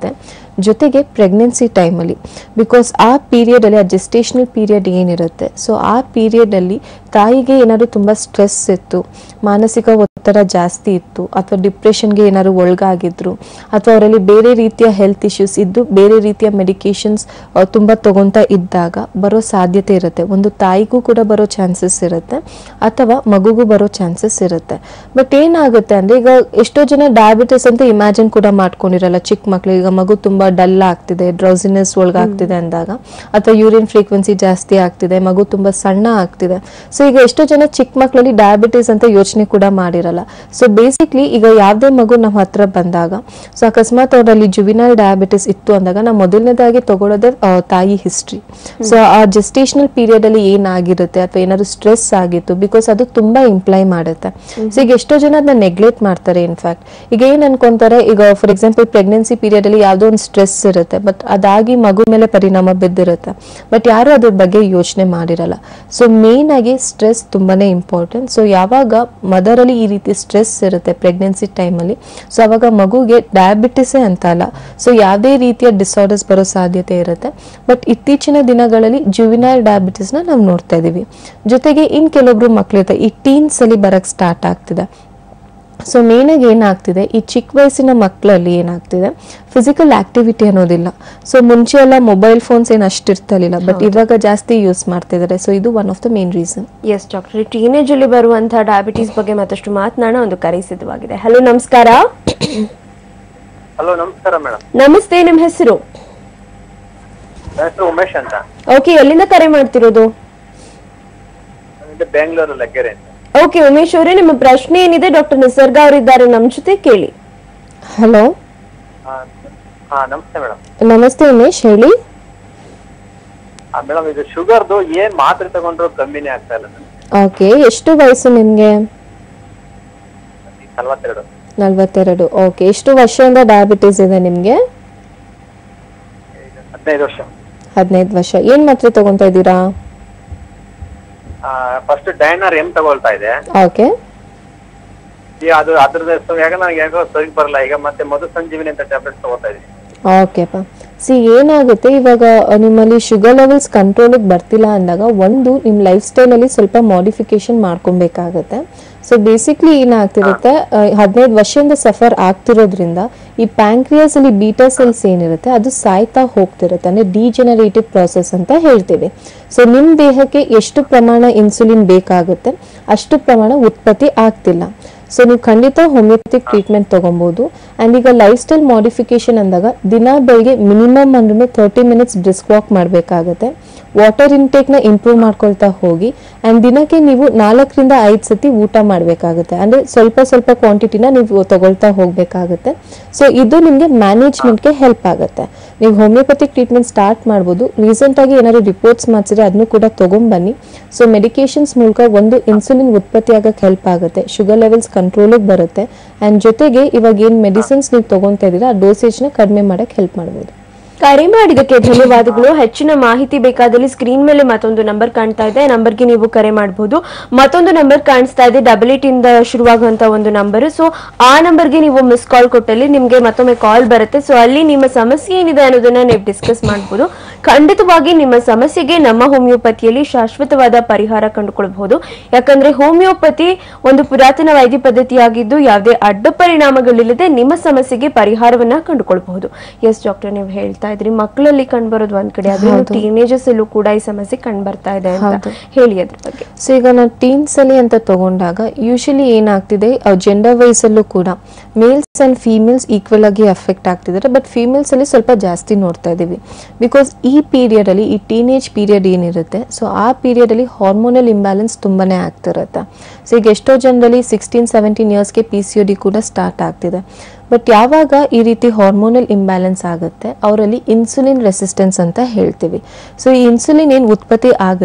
ಜೊತೆಗೆ ಪ್ರೆಗ್ನೆನ್ಸಿ ಟೈಮಲ್ಲಿ ಬಿಕಾಸ್ ಆ ಪೀರಿಯಡಲ್ಲಿ ಆ ಜೆಸ್ಟೇಷನಲ್ ಪೀರಿಯಡ್ ಏನಿರುತ್ತೆ ಸೊ ಆ ಪೀರಿಯಡಲ್ಲಿ ತಾಯಿಗೆ ಏನಾದ್ರು ತುಂಬ ಸ್ಟ್ರೆಸ್ ಇತ್ತು ಮಾನಸಿಕ ಒತ್ತಡ ಜಾಸ್ತಿ ಇತ್ತು ಅಥವಾ ಡಿಪ್ರೆಷನ್ಗೆ ಏನಾದ್ರು ಒಳಗಾಗಿದ್ರು ಅಥವಾ ಅವರಲ್ಲಿ ಬೇರೆ ರೀತಿಯ ಹೆಲ್ತ್ ಇಶ್ಯೂಸ್ ಇದ್ದು ಬೇರೆ ರೀತಿಯ ಮೆಡಿಕೇಶನ್ಸ್ ತುಂಬ ತಗೊಂತಾ ಇದ್ದಾಗ ಬರೋ ಸಾಧ್ಯತೆ ಇರುತ್ತೆ ಒಂದು ತಾಯಿಗೂ ಕೂಡ ಬರೋ ಚಾನ್ಸಸ್ ಇರುತ್ತೆ ಅಥವಾ ಮಗುಗೂ ಬರೋ ಚಾನ್ಸಸ್ ಇರುತ್ತೆ ಬಟ್ ಏನಾಗುತ್ತೆ ಅಂದರೆ ಈಗ ಎಷ್ಟೋ ಜನ ಡಯಾಬಿಟಿಸ್ ಅಂತ ಇಮ್ಯಾಜಿನ್ ಕೂಡ ಮಾಡ್ಕೊಂಡಿರಲ್ಲ ಚಿಕ್ಕ ಮಕ್ಳು ಈಗ ಮಗು ತುಂಬ ಡಲ್ ಆಗ್ತಿದೆ ಡ್ರೌಸಿನೆಸ್ ಒಳಗಾಗ್ತಿದೆ ಅಂದಾಗ ಅಥವಾ ಯೂರಿನ್ ಫ್ರೀಕ್ವೆನ್ಸಿ ಜಾಸ್ತಿ ಆಗ್ತಿದೆ ಮಗು ತುಂಬ ಸಣ್ಣ ಆಗ್ತಿದೆ ಸೊ ಈಗ ಎಷ್ಟೋ ಜನ ಚಿಕ್ಕ ಮಕ್ಕಳಲ್ಲಿ ಡಯಾಬಿಟಿಸ್ ಅಂತ ಯೋಚನೆ ಕೂಡ ಮಾಡಿರಲ್ಲ ಸೊ ಬೇಸಿಕ್ಲಿ ಈಗ ಯಾವುದೇ ಮಗು ನಮ್ಮ ಹತ್ರ ಬಂದಾಗ ಸೊ ಅಕಸ್ಮಾತ್ ಅವರಲ್ಲಿ ಜುವಿನಲ್ ಡಯಾಬಿಟಿಸ್ ಇತ್ತು ಅಂದಾಗ ನಾವು ಮೊದಲನೇದಾಗಿ ತಗೊಳ್ಳೋದೇ ಆ, ತಾಯಿ ಹಿಸ್ಟ್ರಿ ಸೊ ಆ ಜೆಸ್ಟೇಷನಲ್ ಪೀರಿಯಡ್ ಅಲ್ಲಿ ಏನಾಗಿರುತ್ತೆ ಅಥವಾ ಏನಾದ್ರು ಸ್ಟ್ರೆಸ್ ಆಗಿತ್ತು ಬಿಕಾಸ್ ಅದು ತುಂಬಾ ಇಂಪ್ಲೈ ಮಾಡುತ್ತೆ ಸೊ ಈಗ ಎಷ್ಟೋ ಜನ ಅದನ್ನ ನೆಗ್ಲೆಕ್ಟ್ ಮಾಡ್ತಾರೆ ಇನ್ಫ್ಯಾಕ್ಟ್ ಈಗ ಏನ್ ಅನ್ಕೊಂತಾರೆ ಈಗ ಫಾರ್ ಎಕ್ಸಾಂಪಲ್ ಪ್ರೆಗ್ನೆನ್ಸಿ ಪೀರಿಯಡ್ ಅಲ್ಲಿ ಯಾವ್ದೋ ಒಂದು ಸ್ಟ್ರೆಸ್ ಇರುತ್ತೆ ಬಟ್ ಅದಾಗಿ ಮಗು ಮೇಲೆ ಪರಿಣಾಮ ಬಿದ್ದಿರುತ್ತೆ ಬಟ್ ಯಾರು ಅದ್ರ ಬಗ್ಗೆ ಯೋಚನೆ ಮಾಡಿರಲ್ಲ ಸೊ ಮೇನ್ ಆಗಿ ಸ್ಟ್ರೆಸ್ ತುಂಬಾನೇ ಇಂಪಾರ್ಟೆಂಟ್ ಸೊ ಯಾವಾಗ ಮದರ್ ಅಲ್ಲಿ ಈ ರೀತಿ ಸ್ಟ್ರೆಸ್ ಇರುತ್ತೆ ಪ್ರೆಗ್ನೆನ್ಸಿ ಟೈಮಲ್ಲಿ ಸೊ ಅವಾಗ ಮಗುಗೆ ಡಯಾಬಿಟಿಸೇ ಅಂತ ಅಲ್ಲ ಸೊ ಯಾವುದೇ ರೀತಿಯ ಡಿಸಾರ್ಡರ್ಸ್ ಬರೋ ಸಾಧ್ಯತೆ ಇರುತ್ತೆ ಬಟ್ ಇತ್ತೀಚಿನ ದಿನಗಳಲ್ಲಿ ಜುವಿನೈಲ್ ಡಯಾಬಿಟಿಸ್ನ ನಾವು ನೋಡ್ತಾ ಇದೀವಿ ಜೊತೆಗೆ ಇನ್ ಕೆಲವೊಬ್ರು ಮಕ್ಳಿರ್ತಾರೆ ಈ ಟೀನ್ಸ್ ಅಲ್ಲಿ ಬರಕ್ ಸ್ಟಾರ್ಟ್ ಆಗ್ತಿದೆ ಸೊ ಮೇನಾಗಿ ಏನಾಗ್ತಿದೆ ಈ ಚಿಕ್ಕ ವಯಸ್ಸಿನ ಮಕ್ಕಳಲ್ಲಿ ಏನಾಗ್ತಿದೆ ಫಿಸಿಕಲ್ ಆಕ್ಟಿವಿಟಿ ಅನ್ನೋದಿಲ್ಲ ಸೊ ಮುಂಚೆ ಎಲ್ಲ ಮೊಬೈಲ್ ಫೋನ್ಸ್ ಏನು ಅಷ್ಟಿರ್ತಿರ್ಲಿಲ್ಲ ಬಟ್ ಇವಾಗ ಜಾಸ್ತಿ ಯೂಸ್ ಮಾಡ್ತಿದ್ದಾರೆ ಸೊ ಇದು one of the main reason yes doctor teenage ಅಲ್ಲಿ ಬರುವಂತಹ ಡಯಾಬಿಟೀಸ್ ಬಗ್ಗೆ ಮತ್ತಷ್ಟು ಮಾತನಾಡೋಣ ಒಂದು ಕರೆ ಸಿದ್ಧವಾಗಿದೆ ಹಲೋ ನಮಸ್ಕಾರ ಹಲೋ ನಮಸ್ಕಾರ ಮೇಡಮ್ ನಮಸ್ತೆ ನಿಮ್ಮ ಹೆಸರು ನನ್ನ ಹೆಸರು ಉಮೇಶ್ ಅಂತ ಓಕೆ ಎಲ್ಲಿಂದ ಕರೆ ಮಾಡ್ತಿರೋದು ನಾನಿಲ್ಲಿ ಬೆಂಗಳೂರು ಲಗ್ಗೆರೆ ಅಂತ ಓಕೆ ಉಮೇಶ್ ಅವರೇ ನಿಮ್ಮ ಪ್ರಶ್ನೆ ಏನಿದೆ ಡಾಕ್ಟರ್ ನಿಸರ್ಗ ಅವರಿದ್ದಾರೆ ನಮ್ಮ ಜೊತೆ ಕೇಳಿ ಹಲೋ ಹಾ ಹಾ ನಮಸ್ತೆ ಮೇಡಮ್ ನಮಸ್ತೆ ಉಮೇಶ್ ಹೇಳಿ ಮೇಡಮ್ ಇದು ಶುಗರ್ದು ಏನ್ ಮಾತ್ರೆ ತಗೊಂಡ್ರು ಕಮ್ಮಿನೇ ಆಗ್ತಾ ಇಲ್ಲ ನನಗೆ ಓಕೆ ಎಷ್ಟು ವಯಸ್ಸು ನಿಮಗೆ ನಲ್ವತ್ತೆರಡು ನಲ್ವತ್ತೆರಡು ಓಕೆ ಎಷ್ಟು ವರ್ಷದಿಂದ ಡಯಾಬಿಟಿಸ್ ಇದೆ ನಿಮಗೆ ಹದಿನೈದು ವರ್ಷ ಹದಿನೈದು ವರ್ಷ ಏನು ಮಾತ್ರೆ ತಗೊಂತಾ ಇದ್ದೀರಾ ಫಸ್ಟ್ ಡೈನರ್ ಎಂ ತಗೊಳ್ತಾ ಇದೆ ಓಕೆ ಈಗ ಅದು ಅದ್ರದ್ದು ಯಾಕ ನನಗೆ ಯಾಕೋ ಸರಿ ಬರಲ್ಲ ಈಗ ಮತ್ತೆ ಮಧು ಸಂಜೀವಿನಿ ಅಂತ ಟ್ಯಾಬ್ಲೆಟ್ಸ್ ತಗೋತಾ ಇದೀನಿ ಓಕೆಪ್ಪ ಸಿ ಏನಾಗುತ್ತೆ ಇವಾಗ ಅಹ್, ನಿಮ್ಮಲ್ಲಿ ಶುಗರ್ ಲೆವೆಲ್ಸ್ ಕಂಟ್ರೋಲಿಗೆ ಬರ್ತಿಲ್ಲ ಅಂದಾಗ ಒಂದು ನಿಮ್ಮ ಲೈಫ್ ಸ್ಟೈಲಲ್ಲಿ ಸ್ವಲ್ಪ ಮಾಡಿಫಿಕೇಶನ್ ಮಾಡ್ಕೊಬೇಕಾಗತ್ತೆ ಸೊ ಬೇಸಿಕ್ಲಿ ಏನಾಗ್ತಿರುತ್ತೆ ಹದಿನೈದು ವರ್ಷದಿಂದ ಸಫರ್ ಆಗ್ತಿರೋದ್ರಿಂದ ಈ ಪ್ಯಾಂಕ್ರಿಯಾಸ್ ಅಲ್ಲಿ ಬೀಟಾ ಸೆಲ್ಸ್ ಏನಿರುತ್ತೆ ಅದು ಸಾಯ್ತಾ ಹೋಗ್ತಿರುತ್ತೆ ಅಂದ್ರೆ ಡಿಜೆನರೇಟಿವ್ ಪ್ರಾಸೆಸ್ ಅಂತ ಹೇಳ್ತೀವಿ ಸೊ ನಿಮ್ಮ ದೇಹಕ್ಕೆ ಎಷ್ಟು ಪ್ರಮಾಣ ಇನ್ಸುಲಿನ್ ಬೇಕಾಗುತ್ತೆ ಅಷ್ಟು ಪ್ರಮಾಣ ಉತ್ಪತ್ತಿ ಆಗ್ತಿಲ್ಲ ಸೊ ನೀವು ಖಂಡಿತ ಹೋಮಿಯೋಪತಿಕ್ ಟ್ರೀಟ್ಮೆಂಟ್ ತಗೊಬೋದು ಆ್ಯಂಡ್ ಈಗ ಲೈಫ್ ಸ್ಟೈಲ್ ಮಾಡಿಫಿಕೇಶನ್ ಅಂದಾಗ ದಿನ ಬೆಳಗ್ಗೆ ಮಿನಿಮಮ್ ಅಂದ್ರೂ ತರ್ಟಿ ಮಿನಿಟ್ಸ್ ಬ್ರಿಸ್ಕ್ ವಾಕ್ ಮಾಡಬೇಕಾಗತ್ತೆ ವಾಟರ್ ಇಂಟೇಕ್ನ ಇಂಪ್ರೂವ್ ಮಾಡ್ಕೊಳ್ತಾ ಹೋಗಿ ಆ್ಯಂಡ್ ದಿನಕ್ಕೆ ನೀವು ನಾಲ್ಕರಿಂದ ಐದು ಸತಿ ಊಟ ಮಾಡಬೇಕಾಗುತ್ತೆ ಅಂದರೆ ಸ್ವಲ್ಪ ಸ್ವಲ್ಪ ಕ್ವಾಂಟಿಟಿನ ನೀವು ತಗೊಳ್ತಾ ಹೋಗಬೇಕಾಗುತ್ತೆ ಸೊ ಇದು ನಿಮಗೆ ಮ್ಯಾನೇಜ್ಮೆಂಟ್ಗೆ ಹೆಲ್ಪ್ ಆಗುತ್ತೆ ನೀವು ಹೋಮಿಯೋಪತಿಕ್ ಟ್ರೀಟ್ಮೆಂಟ್ ಸ್ಟಾರ್ಟ್ ಮಾಡ್ಬೋದು ರೀಸೆಂಟಾಗಿ ಏನಾದ್ರು ರಿಪೋರ್ಟ್ಸ್ ಮಾಡಿಸಿದ್ರೆ ಅದನ್ನು ಕೂಡ ತೊಗೊಂಬನ್ನಿ ಸೊ ಮೆಡಿಕೇಶನ್ಸ್ ಮೂಲಕ ಒಂದು ಇನ್ಸುಲಿನ್ ಉತ್ಪತ್ತಿ ಆಗಕ್ಕೆ ಹೆಲ್ಪ್ ಆಗುತ್ತೆ ಶುಗರ್ ಲೆವೆಲ್ಸ್ ಕಂಟ್ರೋಲಿಗೆ ಬರುತ್ತೆ ಆ್ಯಂಡ್ ಜೊತೆಗೆ ಇವಾಗ ಏನು ಮೆಡಿಸಿನ್ಸ್ ನೀವು ತೊಗೊತಾ ಇದ್ದೀರಾ ಆ ಡೋಸೇಜ್ನ ಕಡಿಮೆ ಮಾಡಕ್ಕೆ ಹೆಲ್ಪ್ ಮಾಡ್ಬೋದು ಕರೆ ಮಾಡಿದಕ್ಕೆ ಧನ್ಯವಾದಗಳು ಹೆಚ್ಚಿನ ಮಾಹಿತಿ ಬೇಕಾದಲ್ಲಿ ಸ್ಕ್ರೀನ್ ಮೇಲೆ ಮತ್ತೊಂದು ನಂಬರ್ ಕಾಣ್ತಾ ಇದೆ ನಂಬರ್ಗೆ ನೀವು ಕರೆ ಮಾಡಬಹುದು ಮತ್ತೊಂದು ನಂಬರ್ ಕಾಣಿಸ್ತಾ ಇದೆ ಡಬಲ್ ಏಟ್ ಇಂದ ಶುರುವಾಗುವಂತ ಒಂದು ನಂಬರ್ ಸೊ ಆ ನಂಬರ್ಗೆ ನೀವು ಮಿಸ್ ಕಾಲ್ ಕೊಟ್ಟಲ್ಲಿ ನಿಮ್ಗೆ ಮತ್ತೊಮ್ಮೆ ಕಾಲ್ ಬರುತ್ತೆ ಸೊ ಅಲ್ಲಿ ನಿಮ್ಮ ಸಮಸ್ಯೆ ಏನಿದೆ ಅನ್ನೋದನ್ನ ನೀವು ಡಿಸ್ಕಸ್ ಮಾಡಬಹುದು ಖಂಡಿತವಾಗಿ ನಿಮ್ಮ ಸಮಸ್ಯೆಗೆ ನಮ್ಮ ಹೋಮಿಯೋಪತಿಯಲ್ಲಿ ಶಾಶ್ವತವಾದ ಪರಿಹಾರ ಕಂಡುಕೊಳ್ಬಹುದು ಯಾಕಂದ್ರೆ ಹೋಮಿಯೋಪತಿ ಒಂದು ಪುರಾತನ ವೈದ್ಯ ಪದ್ಧತಿಯಾಗಿದ್ದು ಯಾವುದೇ ಅಡ್ಡ ಪರಿಣಾಮಗಳಿಲ್ಲದೆ ನಿಮ್ಮ ಸಮಸ್ಯೆಗೆ ಪರಿಹಾರವನ್ನ ಕಂಡುಕೊಳ್ಬಹುದು ಎಸ್ ಡಾಕ್ಟರ್ ನೀವು ಹೇಳ್ತಾ ಇದ್ರಿ ಮಕ್ಕಳಲ್ಲಿ ಕಂಡುಬರೋದು ಒಂದ್ ಕಡೆ ಆದ್ರೆ ಟೀನೇಜರ್ಸ್ ಅಲ್ಲೂ ಕೂಡ ಈ ಸಮಸ್ಯೆ ಕಂಡು ಬರ್ತಾ ಇದೆ ಅಂತ ಹೌದು. ಹೇಳಿ ಅದ್ರ ಬಗ್ಗೆ ಸೊ ಈಗ ನಾವು ಟೀನ್ಸ್ ಅಲ್ಲಿ ಅಂತ ತಗೊಂಡಾಗ ಯೂಶಲಿ ಏನಾಗ್ತಿದೆ ಜೆಂಡರ್ ವೈಸ್ ಅಲ್ಲೂ ಕೂಡ ಮೇಲ್ಸ್ ಅಂಡ್ ಫೀಮೇಲ್ಸ್ ಈಕ್ವಲ್ ಆಗಿ ಅಫೆಕ್ಟ್ ಆಗ್ತಿದ್ದಾರೆ ಬಟ್ ಫೀಮೇಲ್ಸ್ ಅಲ್ಲಿ ಸ್ವಲ್ಪ ಜಾಸ್ತಿ ನೋಡ್ತಾ ಇದೀವಿ ಬಿಕಾಸ್ ಈ ಪೀರಿಯಡ್ ಅಲ್ಲಿ ಈ ಟೀನೇಜ್ ಪೀರಿಯಡ್ ಏನಿರುತ್ತೆ ಸೊ ಆ ಪೀರಿಯಡ್ ಅಲ್ಲಿ ಹಾರ್ಮೋನಲ್ ಇಂಬ್ಯಾಲೆನ್ಸ್ ತುಂಬಾನೇ ಆಗ್ತಿರುತ್ತೆ ಸೊ ಈಗ ಎಷ್ಟೋ ಜನರಲ್ಲಿ ಸಿಕ್ಸ್ಟೀನ್ ಸೆವೆಂಟೀನ್ ಇಯರ್ಸ್ಗೆ ಪಿ ಸಿ ಡಿ ಕೂಡ ಸ್ಟಾರ್ಟ್ ಆಗ್ತಿದೆ ಬಟ್ ಯಾವಾಗ ಈ ರೀತಿ ಹಾರ್ಮೋನಲ್ ಇಂಬ್ಯಾಲೆನ್ಸ್ ಆಗುತ್ತೆ ಅವರಲ್ಲಿ ಇನ್ಸುಲಿನ್ ರೆಸಿಸ್ಟೆನ್ಸ್ ಅಂತ ಹೇಳ್ತೀವಿ ಸೊ ಈ ಇನ್ಸುಲಿನ್ ಏನು ಉತ್ಪತ್ತಿ ಆಗುತ್ತೆ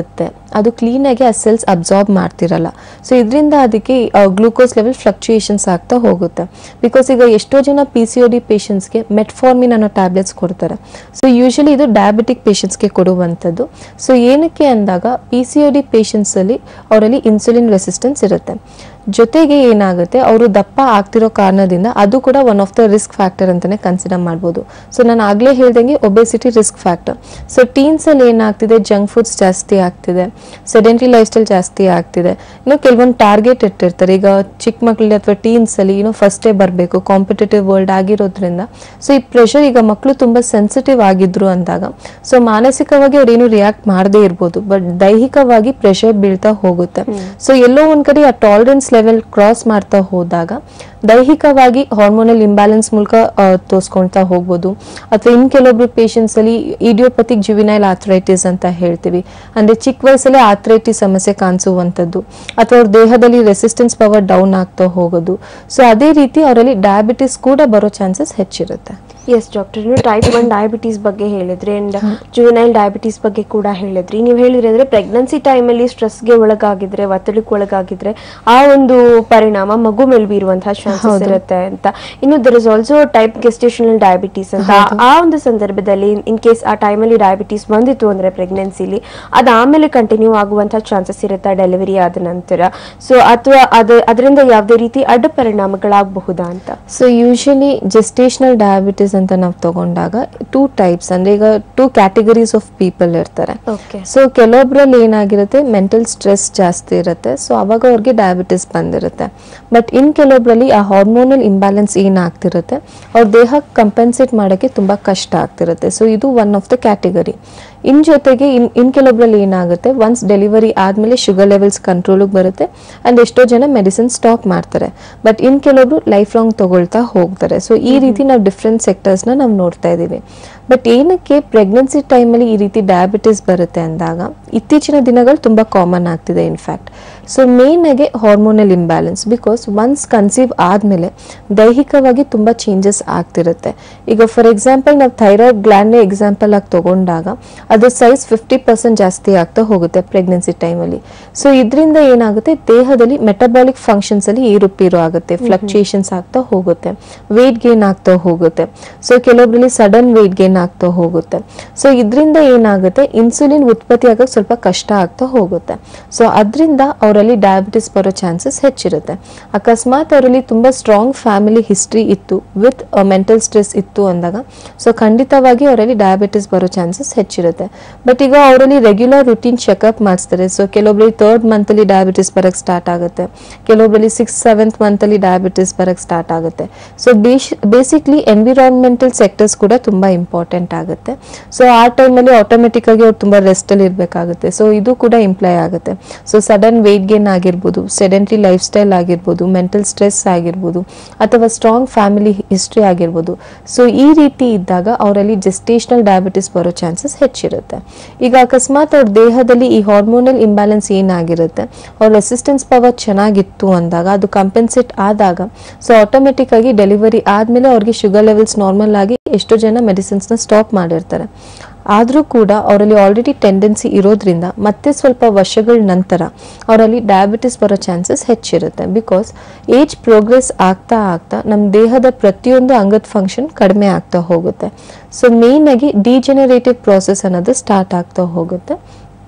ಅದು ಕ್ಲೀನಾಗಿ ಆ ಸೆಲ್ಸ್ ಅಬ್ಸಾರ್ಬ್ ಮಾಡ್ತಿರಲ್ಲ ಸೊ ಇದರಿಂದ ಅದಕ್ಕೆ ಗ್ಲೂಕೋಸ್ ಲೆವೆಲ್ ಫ್ಲಕ್ಚುಯೇಷನ್ಸ್ ಆಗ್ತಾ ಹೋಗುತ್ತೆ ಬಿಕಾಸ್ ಈಗ ಎಷ್ಟೋ ಜನ ಪಿ ಸಿ ಒ ಡಿ ಪೇಷಂಟ್ಸ್ಗೆ ಮೆಟ್ಫಾರ್ಮಿನ್ ಅನ್ನೋ ಟ್ಯಾಬ್ಲೆಟ್ಸ್ ಕೊಡ್ತಾರೆ ಸೊ ಯೂಶಲಿ ಇದು ಡಯಾಬಿಟಿಕ್ ಪೇಷಂಟ್ಸ್ಗೆ ಕೊಡುವಂಥದ್ದು ಸೊ ಏನಕ್ಕೆ ಅಂದಾಗ ಪಿ ಸಿ ಒ ಡಿ ಪೇಷಂಟ್ಸಲ್ಲಿ ಅವರಲ್ಲಿ ಇನ್ಸುಲಿನ್ ರೆಸಿಸ್ಟೆನ್ಸ್ ಇರುತ್ತೆ ಜೊತೆಗೆ ಏನಾಗುತ್ತೆ ಅವರು ದಪ್ಪ ಆಗ್ತಿರೋ ಕಾರಣದಿಂದ ಅದು ಕೂಡ one of the risk factor ಅಂತಾನೆ ಕನ್ಸಿಡರ್ ಮಾಡ್ಬೋದು ಸೊ ನಾನು ಆಗಲೇ ಹೇಳ್ದಂಗೆ ಒಬೆಸಿಟಿ ರಿಸ್ಕ್ ಫ್ಯಾಕ್ಟರ್ ಸೊ ಟೀನ್ಸಲ್ಲಿ ಏನಾಗ್ತಿದೆ ಜಂಕ್ ಫುಡ್ಸ್ ಜಾಸ್ತಿ ಆಗ್ತಿದೆ ಸೆಡೆಂಟ್ರಿ ಲೈಫ್ ಸ್ಟೈಲ್ ಜಾಸ್ತಿ ಆಗ್ತಿದೆ ಇನ್ನು ಕೆಲವೊಂದು ಟಾರ್ಗೆಟ್ ಇಟ್ಟಿರ್ತಾರೆ ಈಗ ಚಿಕ್ಕ ಮಕ್ಕಳಲ್ಲಿ ಅಥವಾ ಟೀನ್ಸಲ್ಲಿ ಏನೋ ಫಸ್ಟೇ ಬರಬೇಕು ಕಾಂಪಿಟೇಟಿವ್ ವರ್ಲ್ಡ್ ಆಗಿರೋದ್ರಿಂದ ಸೊ ಈ ಪ್ರೆಷರ್ ಈಗ ಮಕ್ಕಳು ತುಂಬ ಸೆನ್ಸಿಟಿವ್ ಆಗಿದ್ರು ಅಂದಾಗ ಸೊ ಮಾನಸಿಕವಾಗಿ ಅವ್ರು ಏನು ರಿಯಾಕ್ಟ್ ಮಾಡದೇ ಇರ್ಬೋದು ಬಟ್ ದೈಹಿಕವಾಗಿ ಪ್ರೆಷರ್ ಬೀಳ್ತಾ ಹೋಗುತ್ತೆ ಸೊ ಎಲ್ಲೋ ಒಂದ್ ಕಡೆ ಆ ಟಾಲರೆನ್ಸ್ ಲೆವೆಲ್ ಕ್ರಾಸ್ ಮಾಡ್ತಾ ಹೋದಾಗ ದೈಹಿಕವಾಗಿ ಹಾರ್ಮೋನಲ್ ಇಂಬ್ಯಾಲೆನ್ಸ್ ಮೂಲಕ ತೋರಿಸ್ಕೊಳ್ತಾ ಹೋಗ್ಬೋದು ಅಥವಾ ಇನ್ ಕೆಲವೊಬ್ರು ಪೇಷಂಟ್ಸ್ ಅಲ್ಲಿ ಇಡಿಯೋಪತಿಕ್ ಜುವಿನೈಲ್ ಆಥ್ರೈಟಿಸ್ ಅಂತ ಹೇಳ್ತೀವಿ ಅಂದ್ರೆ ಚಿಕ್ಕ ವಯಸ್ಸಲ್ಲೇ ಆಥ್ರೈಟಿಸ್ ಸಮಸ್ಯೆ ಕಾಣಿಸುವಂಥದ್ದು ಅಥವಾ ಅವ್ರ ದೇಹದಲ್ಲಿ ರೆಸಿಸ್ಟೆನ್ಸ್ ಪವರ್ ಡೌನ್ ಆಗ್ತಾ ಹೋಗೋದು ಸೊ ಅದೇ ರೀತಿ ಅವರಲ್ಲಿ ಡಯಾಬಿಟಿಸ್ ಕೂಡ ಬರೋ ಚಾನ್ಸಸ್ ಹೆಚ್ಚಿರುತ್ತೆ ಎಸ್ ಡಾಕ್ಟರ್ ನೀವು ಟೈಪ್ ಒನ್ ಡಯಾಬಿಟೀಸ್ ಬಗ್ಗೆ ಹೇಳಿದ್ರಿ ಅಂಡ್ ಜುವೆನೈಲ್ ಡಯಾಬಿಟೀಸ್ ಬಗ್ಗೆ ಕೂಡ ಹೇಳಿದ್ರಿ ನೀವು ಹೇಳಿದ್ರಿ ಅಂದ್ರೆ ಪ್ರೆಗ್ನೆನ್ಸಿ ಟೈಮಲ್ಲಿ ಸ್ಟ್ರೆಸ್ಗೆ ಒಳಗಾಗಿದ್ರೆ ಒತ್ತಡಕ್ಕೆ ಒಳಗಾಗಿದ್ರೆ ಆ ಒಂದು ಪರಿಣಾಮ ಮಗು ಮೇಲೆ ಬೀರುವಂತಹ ಚಾನ್ಸಸ್ ಇರುತ್ತೆ ಅಂತ ಇನ್ನು there is also type gestational diabetes ಅಂತ ಆ ಒಂದು ಸಂದರ್ಭದಲ್ಲಿ ಇನ್ ಕೇಸ್ ಆ ಟೈಮಲ್ಲಿ ಡಯಾಬಿಟೀಸ್ ಬಂದಿತ್ತು ಅಂದ್ರೆ ಪ್ರೆಗ್ನೆನ್ಸಿಲಿ ಅದು ಆಮೇಲೆ ಕಂಟಿನ್ಯೂ ಆಗುವಂತಹ ಚಾನ್ಸಸ್ ಇರುತ್ತೆ ಡೆಲಿವರಿ ಆದ ನಂತರ ಸೊ ಅಥವಾ ಅದು ಅದರಿಂದ ಯಾವುದೇ ರೀತಿ ಅಡ್ಡ ಪರಿಣಾಮಗಳಾಗಬಹುದಾ ಅಂತ ಸೊ ಯೂಶಲಿ ಜೆಸ್ಟೇಷನಲ್ ಡಯಾಬಿಟಿಸ್ ಅಂತ ನಾವು ತಗೊಂಡಾಗ ಟೂ ಟೈಪ್ಸ್ ಅಂದ್ರೆ ಈಗ ಟೂ ಕ್ಯಾಟಗರೀಸ್ ಆಫ್ ಪೀಪಲ್ ಇರ್ತಾರೆ ಓಕೆ ಸೊ ಕೆಲವೊಬ್ರಲ್ಲಿ ಏನಾಗಿರುತ್ತೆ ಮೆಂಟಲ್ ಸ್ಟ್ರೆಸ್ ಜಾಸ್ತಿ ಇರುತ್ತೆ ಸೊ ಅವಾಗ ಅವ್ರಿಗೆ ಡಯಾಬಿಟಿಸ್ ಬಂದಿರುತ್ತೆ ಬಟ್ ಇನ್ ಕೆಲವೊಬ್ರಲ್ಲಿ ಆ ಹಾರ್ಮೋನಲ್ ಇಂಬ್ಯಾಲೆನ್ಸ್ ಏನಾಗ್ತಿರುತ್ತೆ ಅವ್ರ ದೇಹ ಕಂಪೆನ್ಸೇಟ್ ಮಾಡೋಕ್ಕೆ ತುಂಬಾ ಕಷ್ಟ ಆಗ್ತಿರುತ್ತೆ ಸೊ ಇದು one of the category in ಜೊತೆಗೆ ಇನ್ ಇನ್ ಕೆಲವೊಬ್ರಲ್ಲಿ ಏನಾಗುತ್ತೆ ಒನ್ಸ್ ಡೆಲಿವರಿ ಆದ್ಮೇಲೆ ಶುಗರ್ ಲೆವೆಲ್ಸ್ ಕಂಟ್ರೋಲಿಗೆ ಬರುತ್ತೆ ಅಂಡ್ ಎಷ್ಟೋ ಜನ ಮೆಡಿಸಿನ್ ಸ್ಟಾಪ್ ಮಾಡ್ತಾರೆ ಬಟ್ ಇನ್ ಕೆಲವೊಬ್ರು ಲೈಫ್ ಲಾಂಗ್ ತಗೊಳ್ತಾ ಹೋಗ್ತಾರೆ ಸೊ ಈ ರೀತಿ ನಾವು ಡಿಫ್ರೆಂಟ್ ಸೆಕ್ಟರ್ಸ್ನ ನಾವು ನೋಡ್ತಾ ಇದ್ದೀವಿ ಬಟ್ ಏನಕ್ಕೆ ಪ್ರೆಗ್ನೆನ್ಸಿ ಟೈಮಲ್ಲಿ ಈ ರೀತಿ ಡಯಾಬಿಟಿಸ್ ಬರುತ್ತೆ ಅಂದಾಗ ಇತ್ತೀಚಿನ ದಿನಗಳು ತುಂಬ ಕಾಮನ್ ಆಗ್ತಿದೆ ಇನ್ಫ್ಯಾಕ್ಟ್ ಸೊ ಮೇನ್ ಆಗಿ hormonal imbalance because once conceive ಆದಮೇಲೆ ದೈಹಿಕವಾಗಿ ತುಂಬ ಚೇಂಜಸ್ ಆಗ್ತಿರುತ್ತೆ ಈಗ ಫಾರ್ ಎಕ್ಸಾಂಪಲ್ ನಾವು ಥೈರಾಯ್ಡ್ ಗ್ಲ್ಯಾಂಡ್ನೇ ಎಕ್ಸಾಂಪಲ್ ಆಗಿ ತಗೊಂಡಾಗ ಅದ್ರ ಸೈಜ್ ಫಿಫ್ಟಿ ಪರ್ಸೆಂಟ್ ಜಾಸ್ತಿ ಆಗ್ತಾ ಹೋಗುತ್ತೆ ಪ್ರೆಗ್ನೆನ್ಸಿ ಟೈಮಲ್ಲಿ ಸೊ ಇದರಿಂದ ಏನಾಗುತ್ತೆ ದೇಹದಲ್ಲಿ ಮೆಟಬಾಲಿಕ್ ಫಂಕ್ಷನ್ಸ್ ಅಲ್ಲಿ ಏರುಪೇರು ಆಗುತ್ತೆ ಫ್ಲಕ್ಚುಯೇಷನ್ಸ್ ಆಗ್ತಾ ಹೋಗುತ್ತೆ ವೇಟ್ ಗೇನ್ ಆಗ್ತಾ ಹೋಗುತ್ತೆ ಸೊ ಕೆಲವೊಬ್ಬರಲ್ಲಿ ಸಡನ್ ವೇಟ್ ಗೇನ್ ಆಗ್ತಾ ಹೋಗುತ್ತೆ ಸೊ ಇದರಿಂದ ಏನಾಗುತ್ತೆ ಇನ್ಸುಲಿನ್ ಉತ್ಪತ್ತಿ ಆಗಕ್ಕೆ ಸ್ವಲ್ಪ ಕಷ್ಟ ಆಗ್ತಾ ಹೋಗುತ್ತೆ ಸೊ ಅದರಿಂದ ಅವರಲ್ಲಿ ಡಯಾಬಿಟಿಸ್ ಬರೋ ಚಾನ್ಸಸ್ ಹೆಚ್ಚಿರುತ್ತೆ ಅಕಸ್ಮಾತ್ ಅವರಲ್ಲಿ ತುಂಬಾ ಸ್ಟ್ರಾಂಗ್ ಫ್ಯಾಮಿಲಿ ಹಿಸ್ಟ್ರಿ ಇತ್ತು ವಿತ್ ಮೆಂಟಲ್ ಸ್ಟ್ರೆಸ್ ಇತ್ತು ಅಂದಾಗ ಸೊ ಖಂಡಿತವಾಗಿ ಅವರಲ್ಲಿ ಡಯಾಬಿಟಿಸ್ ಬರೋ ಚಾನ್ಸಸ್ ಹೆಚ್ಚಿರುತ್ತೆ ಬಟ್ ಈಗ ಅವರಲ್ಲಿ ರೆಗ್ಯುಲರ್ ರುಟೀನ್ ಚೆಕಪ್ ಮಾಡಿಸ್ತಾರೆ ಸೊ ಕೆಲವೊಬ್ಬರಿಗೆ ಥರ್ಡ್ ಮಂತಲ್ಲಿ ಡಯಾಬಿಟಿಸ್ ಬರಕ್ಕೆ ಸ್ಟಾರ್ಟ್ ಆಗುತ್ತೆ ಕೆಲವೊಬ್ಬರಲ್ಲಿ ಸಿಕ್ಸ್ ಸೆವೆಂತ್ ಮಂತಲ್ಲಿ ಡಯಾಬಿಟಿಸ್ ಬರಕ್ಕೆ ಸ್ಟಾರ್ಟ್ ಆಗುತ್ತೆ ಸೊ ಬೇಸಿಕ್ಲಿ ಎನ್ವಿರಾನ್ಮೆಂಟಲ್ ಸೆಕ್ಟರ್ಸ್ ಕೂಡ ತುಂಬಾ ಇಂಪಾರ್ಟೆಂಟ್ ಆಗುತ್ತೆ ಸೊ ಆ ಟೈಮಲ್ಲಿ ಆಟೋಮೆಟಿಕ್ ಆಗಿ ಅವ್ರು ತುಂಬಾ ರೆಸ್ಟ್ ಅಲ್ಲಿ ಇರಬೇಕಾಗುತ್ತೆ ಸೊ ಇದು ಕೂಡ ಇಂಪ್ಲೈ ಆಗುತ್ತೆ ಸೊ ಸಡನ್ ವೇಟ್ ಗೇನ್ ಆಗಿರ್ಬೋದು ಸೆಡೆಂಟ್ರಿ ಲೈಫ್ ಸ್ಟೈಲ್ ಆಗಿರ್ಬೋದು ಮೆಂಟಲ್ ಸ್ಟ್ರೆಸ್ ಆಗಿರ್ಬೋದು ಅಥವಾ ಸ್ಟ್ರಾಂಗ್ ಫ್ಯಾಮಿಲಿ ಹಿಸ್ಟ್ರಿ ಆಗಿರ್ಬೋದು ಸೊ ಈ ರೀತಿ ಇದ್ದಾಗ ಅವರಲ್ಲಿ ಜೆಸ್ಟೇಷನಲ್ ಡಯಾಬಿಟಿಸ್ ಬರೋ ಚಾನ್ಸಸ್ ಹೆಚ್ಚಿರುತ್ತೆ ಈಗ ಅಕಸ್ಮಾತ್ ಅವ್ರ ದೇಹದಲ್ಲಿ ಈ ಹಾರ್ಮೋನಲ್ ಇಂಬ್ಯಾಲೆನ್ಸ್ ಏನಾಗಿರುತ್ತೆ ಅವ್ರ ರೆಸಿಸ್ಟೆನ್ಸ್ ಪವರ್ ಚೆನ್ನಾಗಿತ್ತು ಅಂದಾಗ ಅದು ಕಂಪೆನ್ಸೇಟ್ ಆದಾಗ ಸೊ ಆಟೋಮೆಟಿಕ್ ಆಗಿ ಡೆಲಿವರಿ ಆದ್ಮೇಲೆ ಅವ್ರಿಗೆ ಶುಗರ್ ಲೆವೆಲ್ಸ್ ನಾರ್ಮಲ್ ಆಗಿ ಎಷ್ಟೋ ಜನ ಮೆಡಿಸಿನ್ಸ್ನ ಸ್ಟಾಪ್ ಮಾಡಿರ್ತಾರೆ ಆದರೂ ಕೂಡ ಅವರಲ್ಲಿ ಆಲ್ರೆಡಿ ಟೆಂಡೆನ್ಸಿ ಇರೋದ್ರಿಂದ ಮತ್ತೆ ಸ್ವಲ್ಪ ವರ್ಷಗಳ ನಂತರ ಅವರಲ್ಲಿ ಡಯಾಬಿಟಿಸ್ ಬರೋ ಚಾನ್ಸಸ್ ಹೆಚ್ಚಿರುತ್ತೆ ಬಿಕಾಸ್ ಏಜ್ ಪ್ರೋಗ್ರೆಸ್ ಆಗ್ತಾ ಆಗ್ತಾ ನಮ್ಮ ದೇಹದ ಪ್ರತಿಯೊಂದು ಅಂಗದ ಫಂಕ್ಷನ್ ಕಡಿಮೆ ಆಗ್ತಾ ಹೋಗುತ್ತೆ ಸೊ ಮೇನ್ ಆಗಿ ಡಿಜೆನರೇಟಿವ್ ಪ್ರಾಸೆಸ್ ಅನ್ನೋದು ಸ್ಟಾರ್ಟ್ ಆಗ್ತಾ ಹೋಗುತ್ತೆ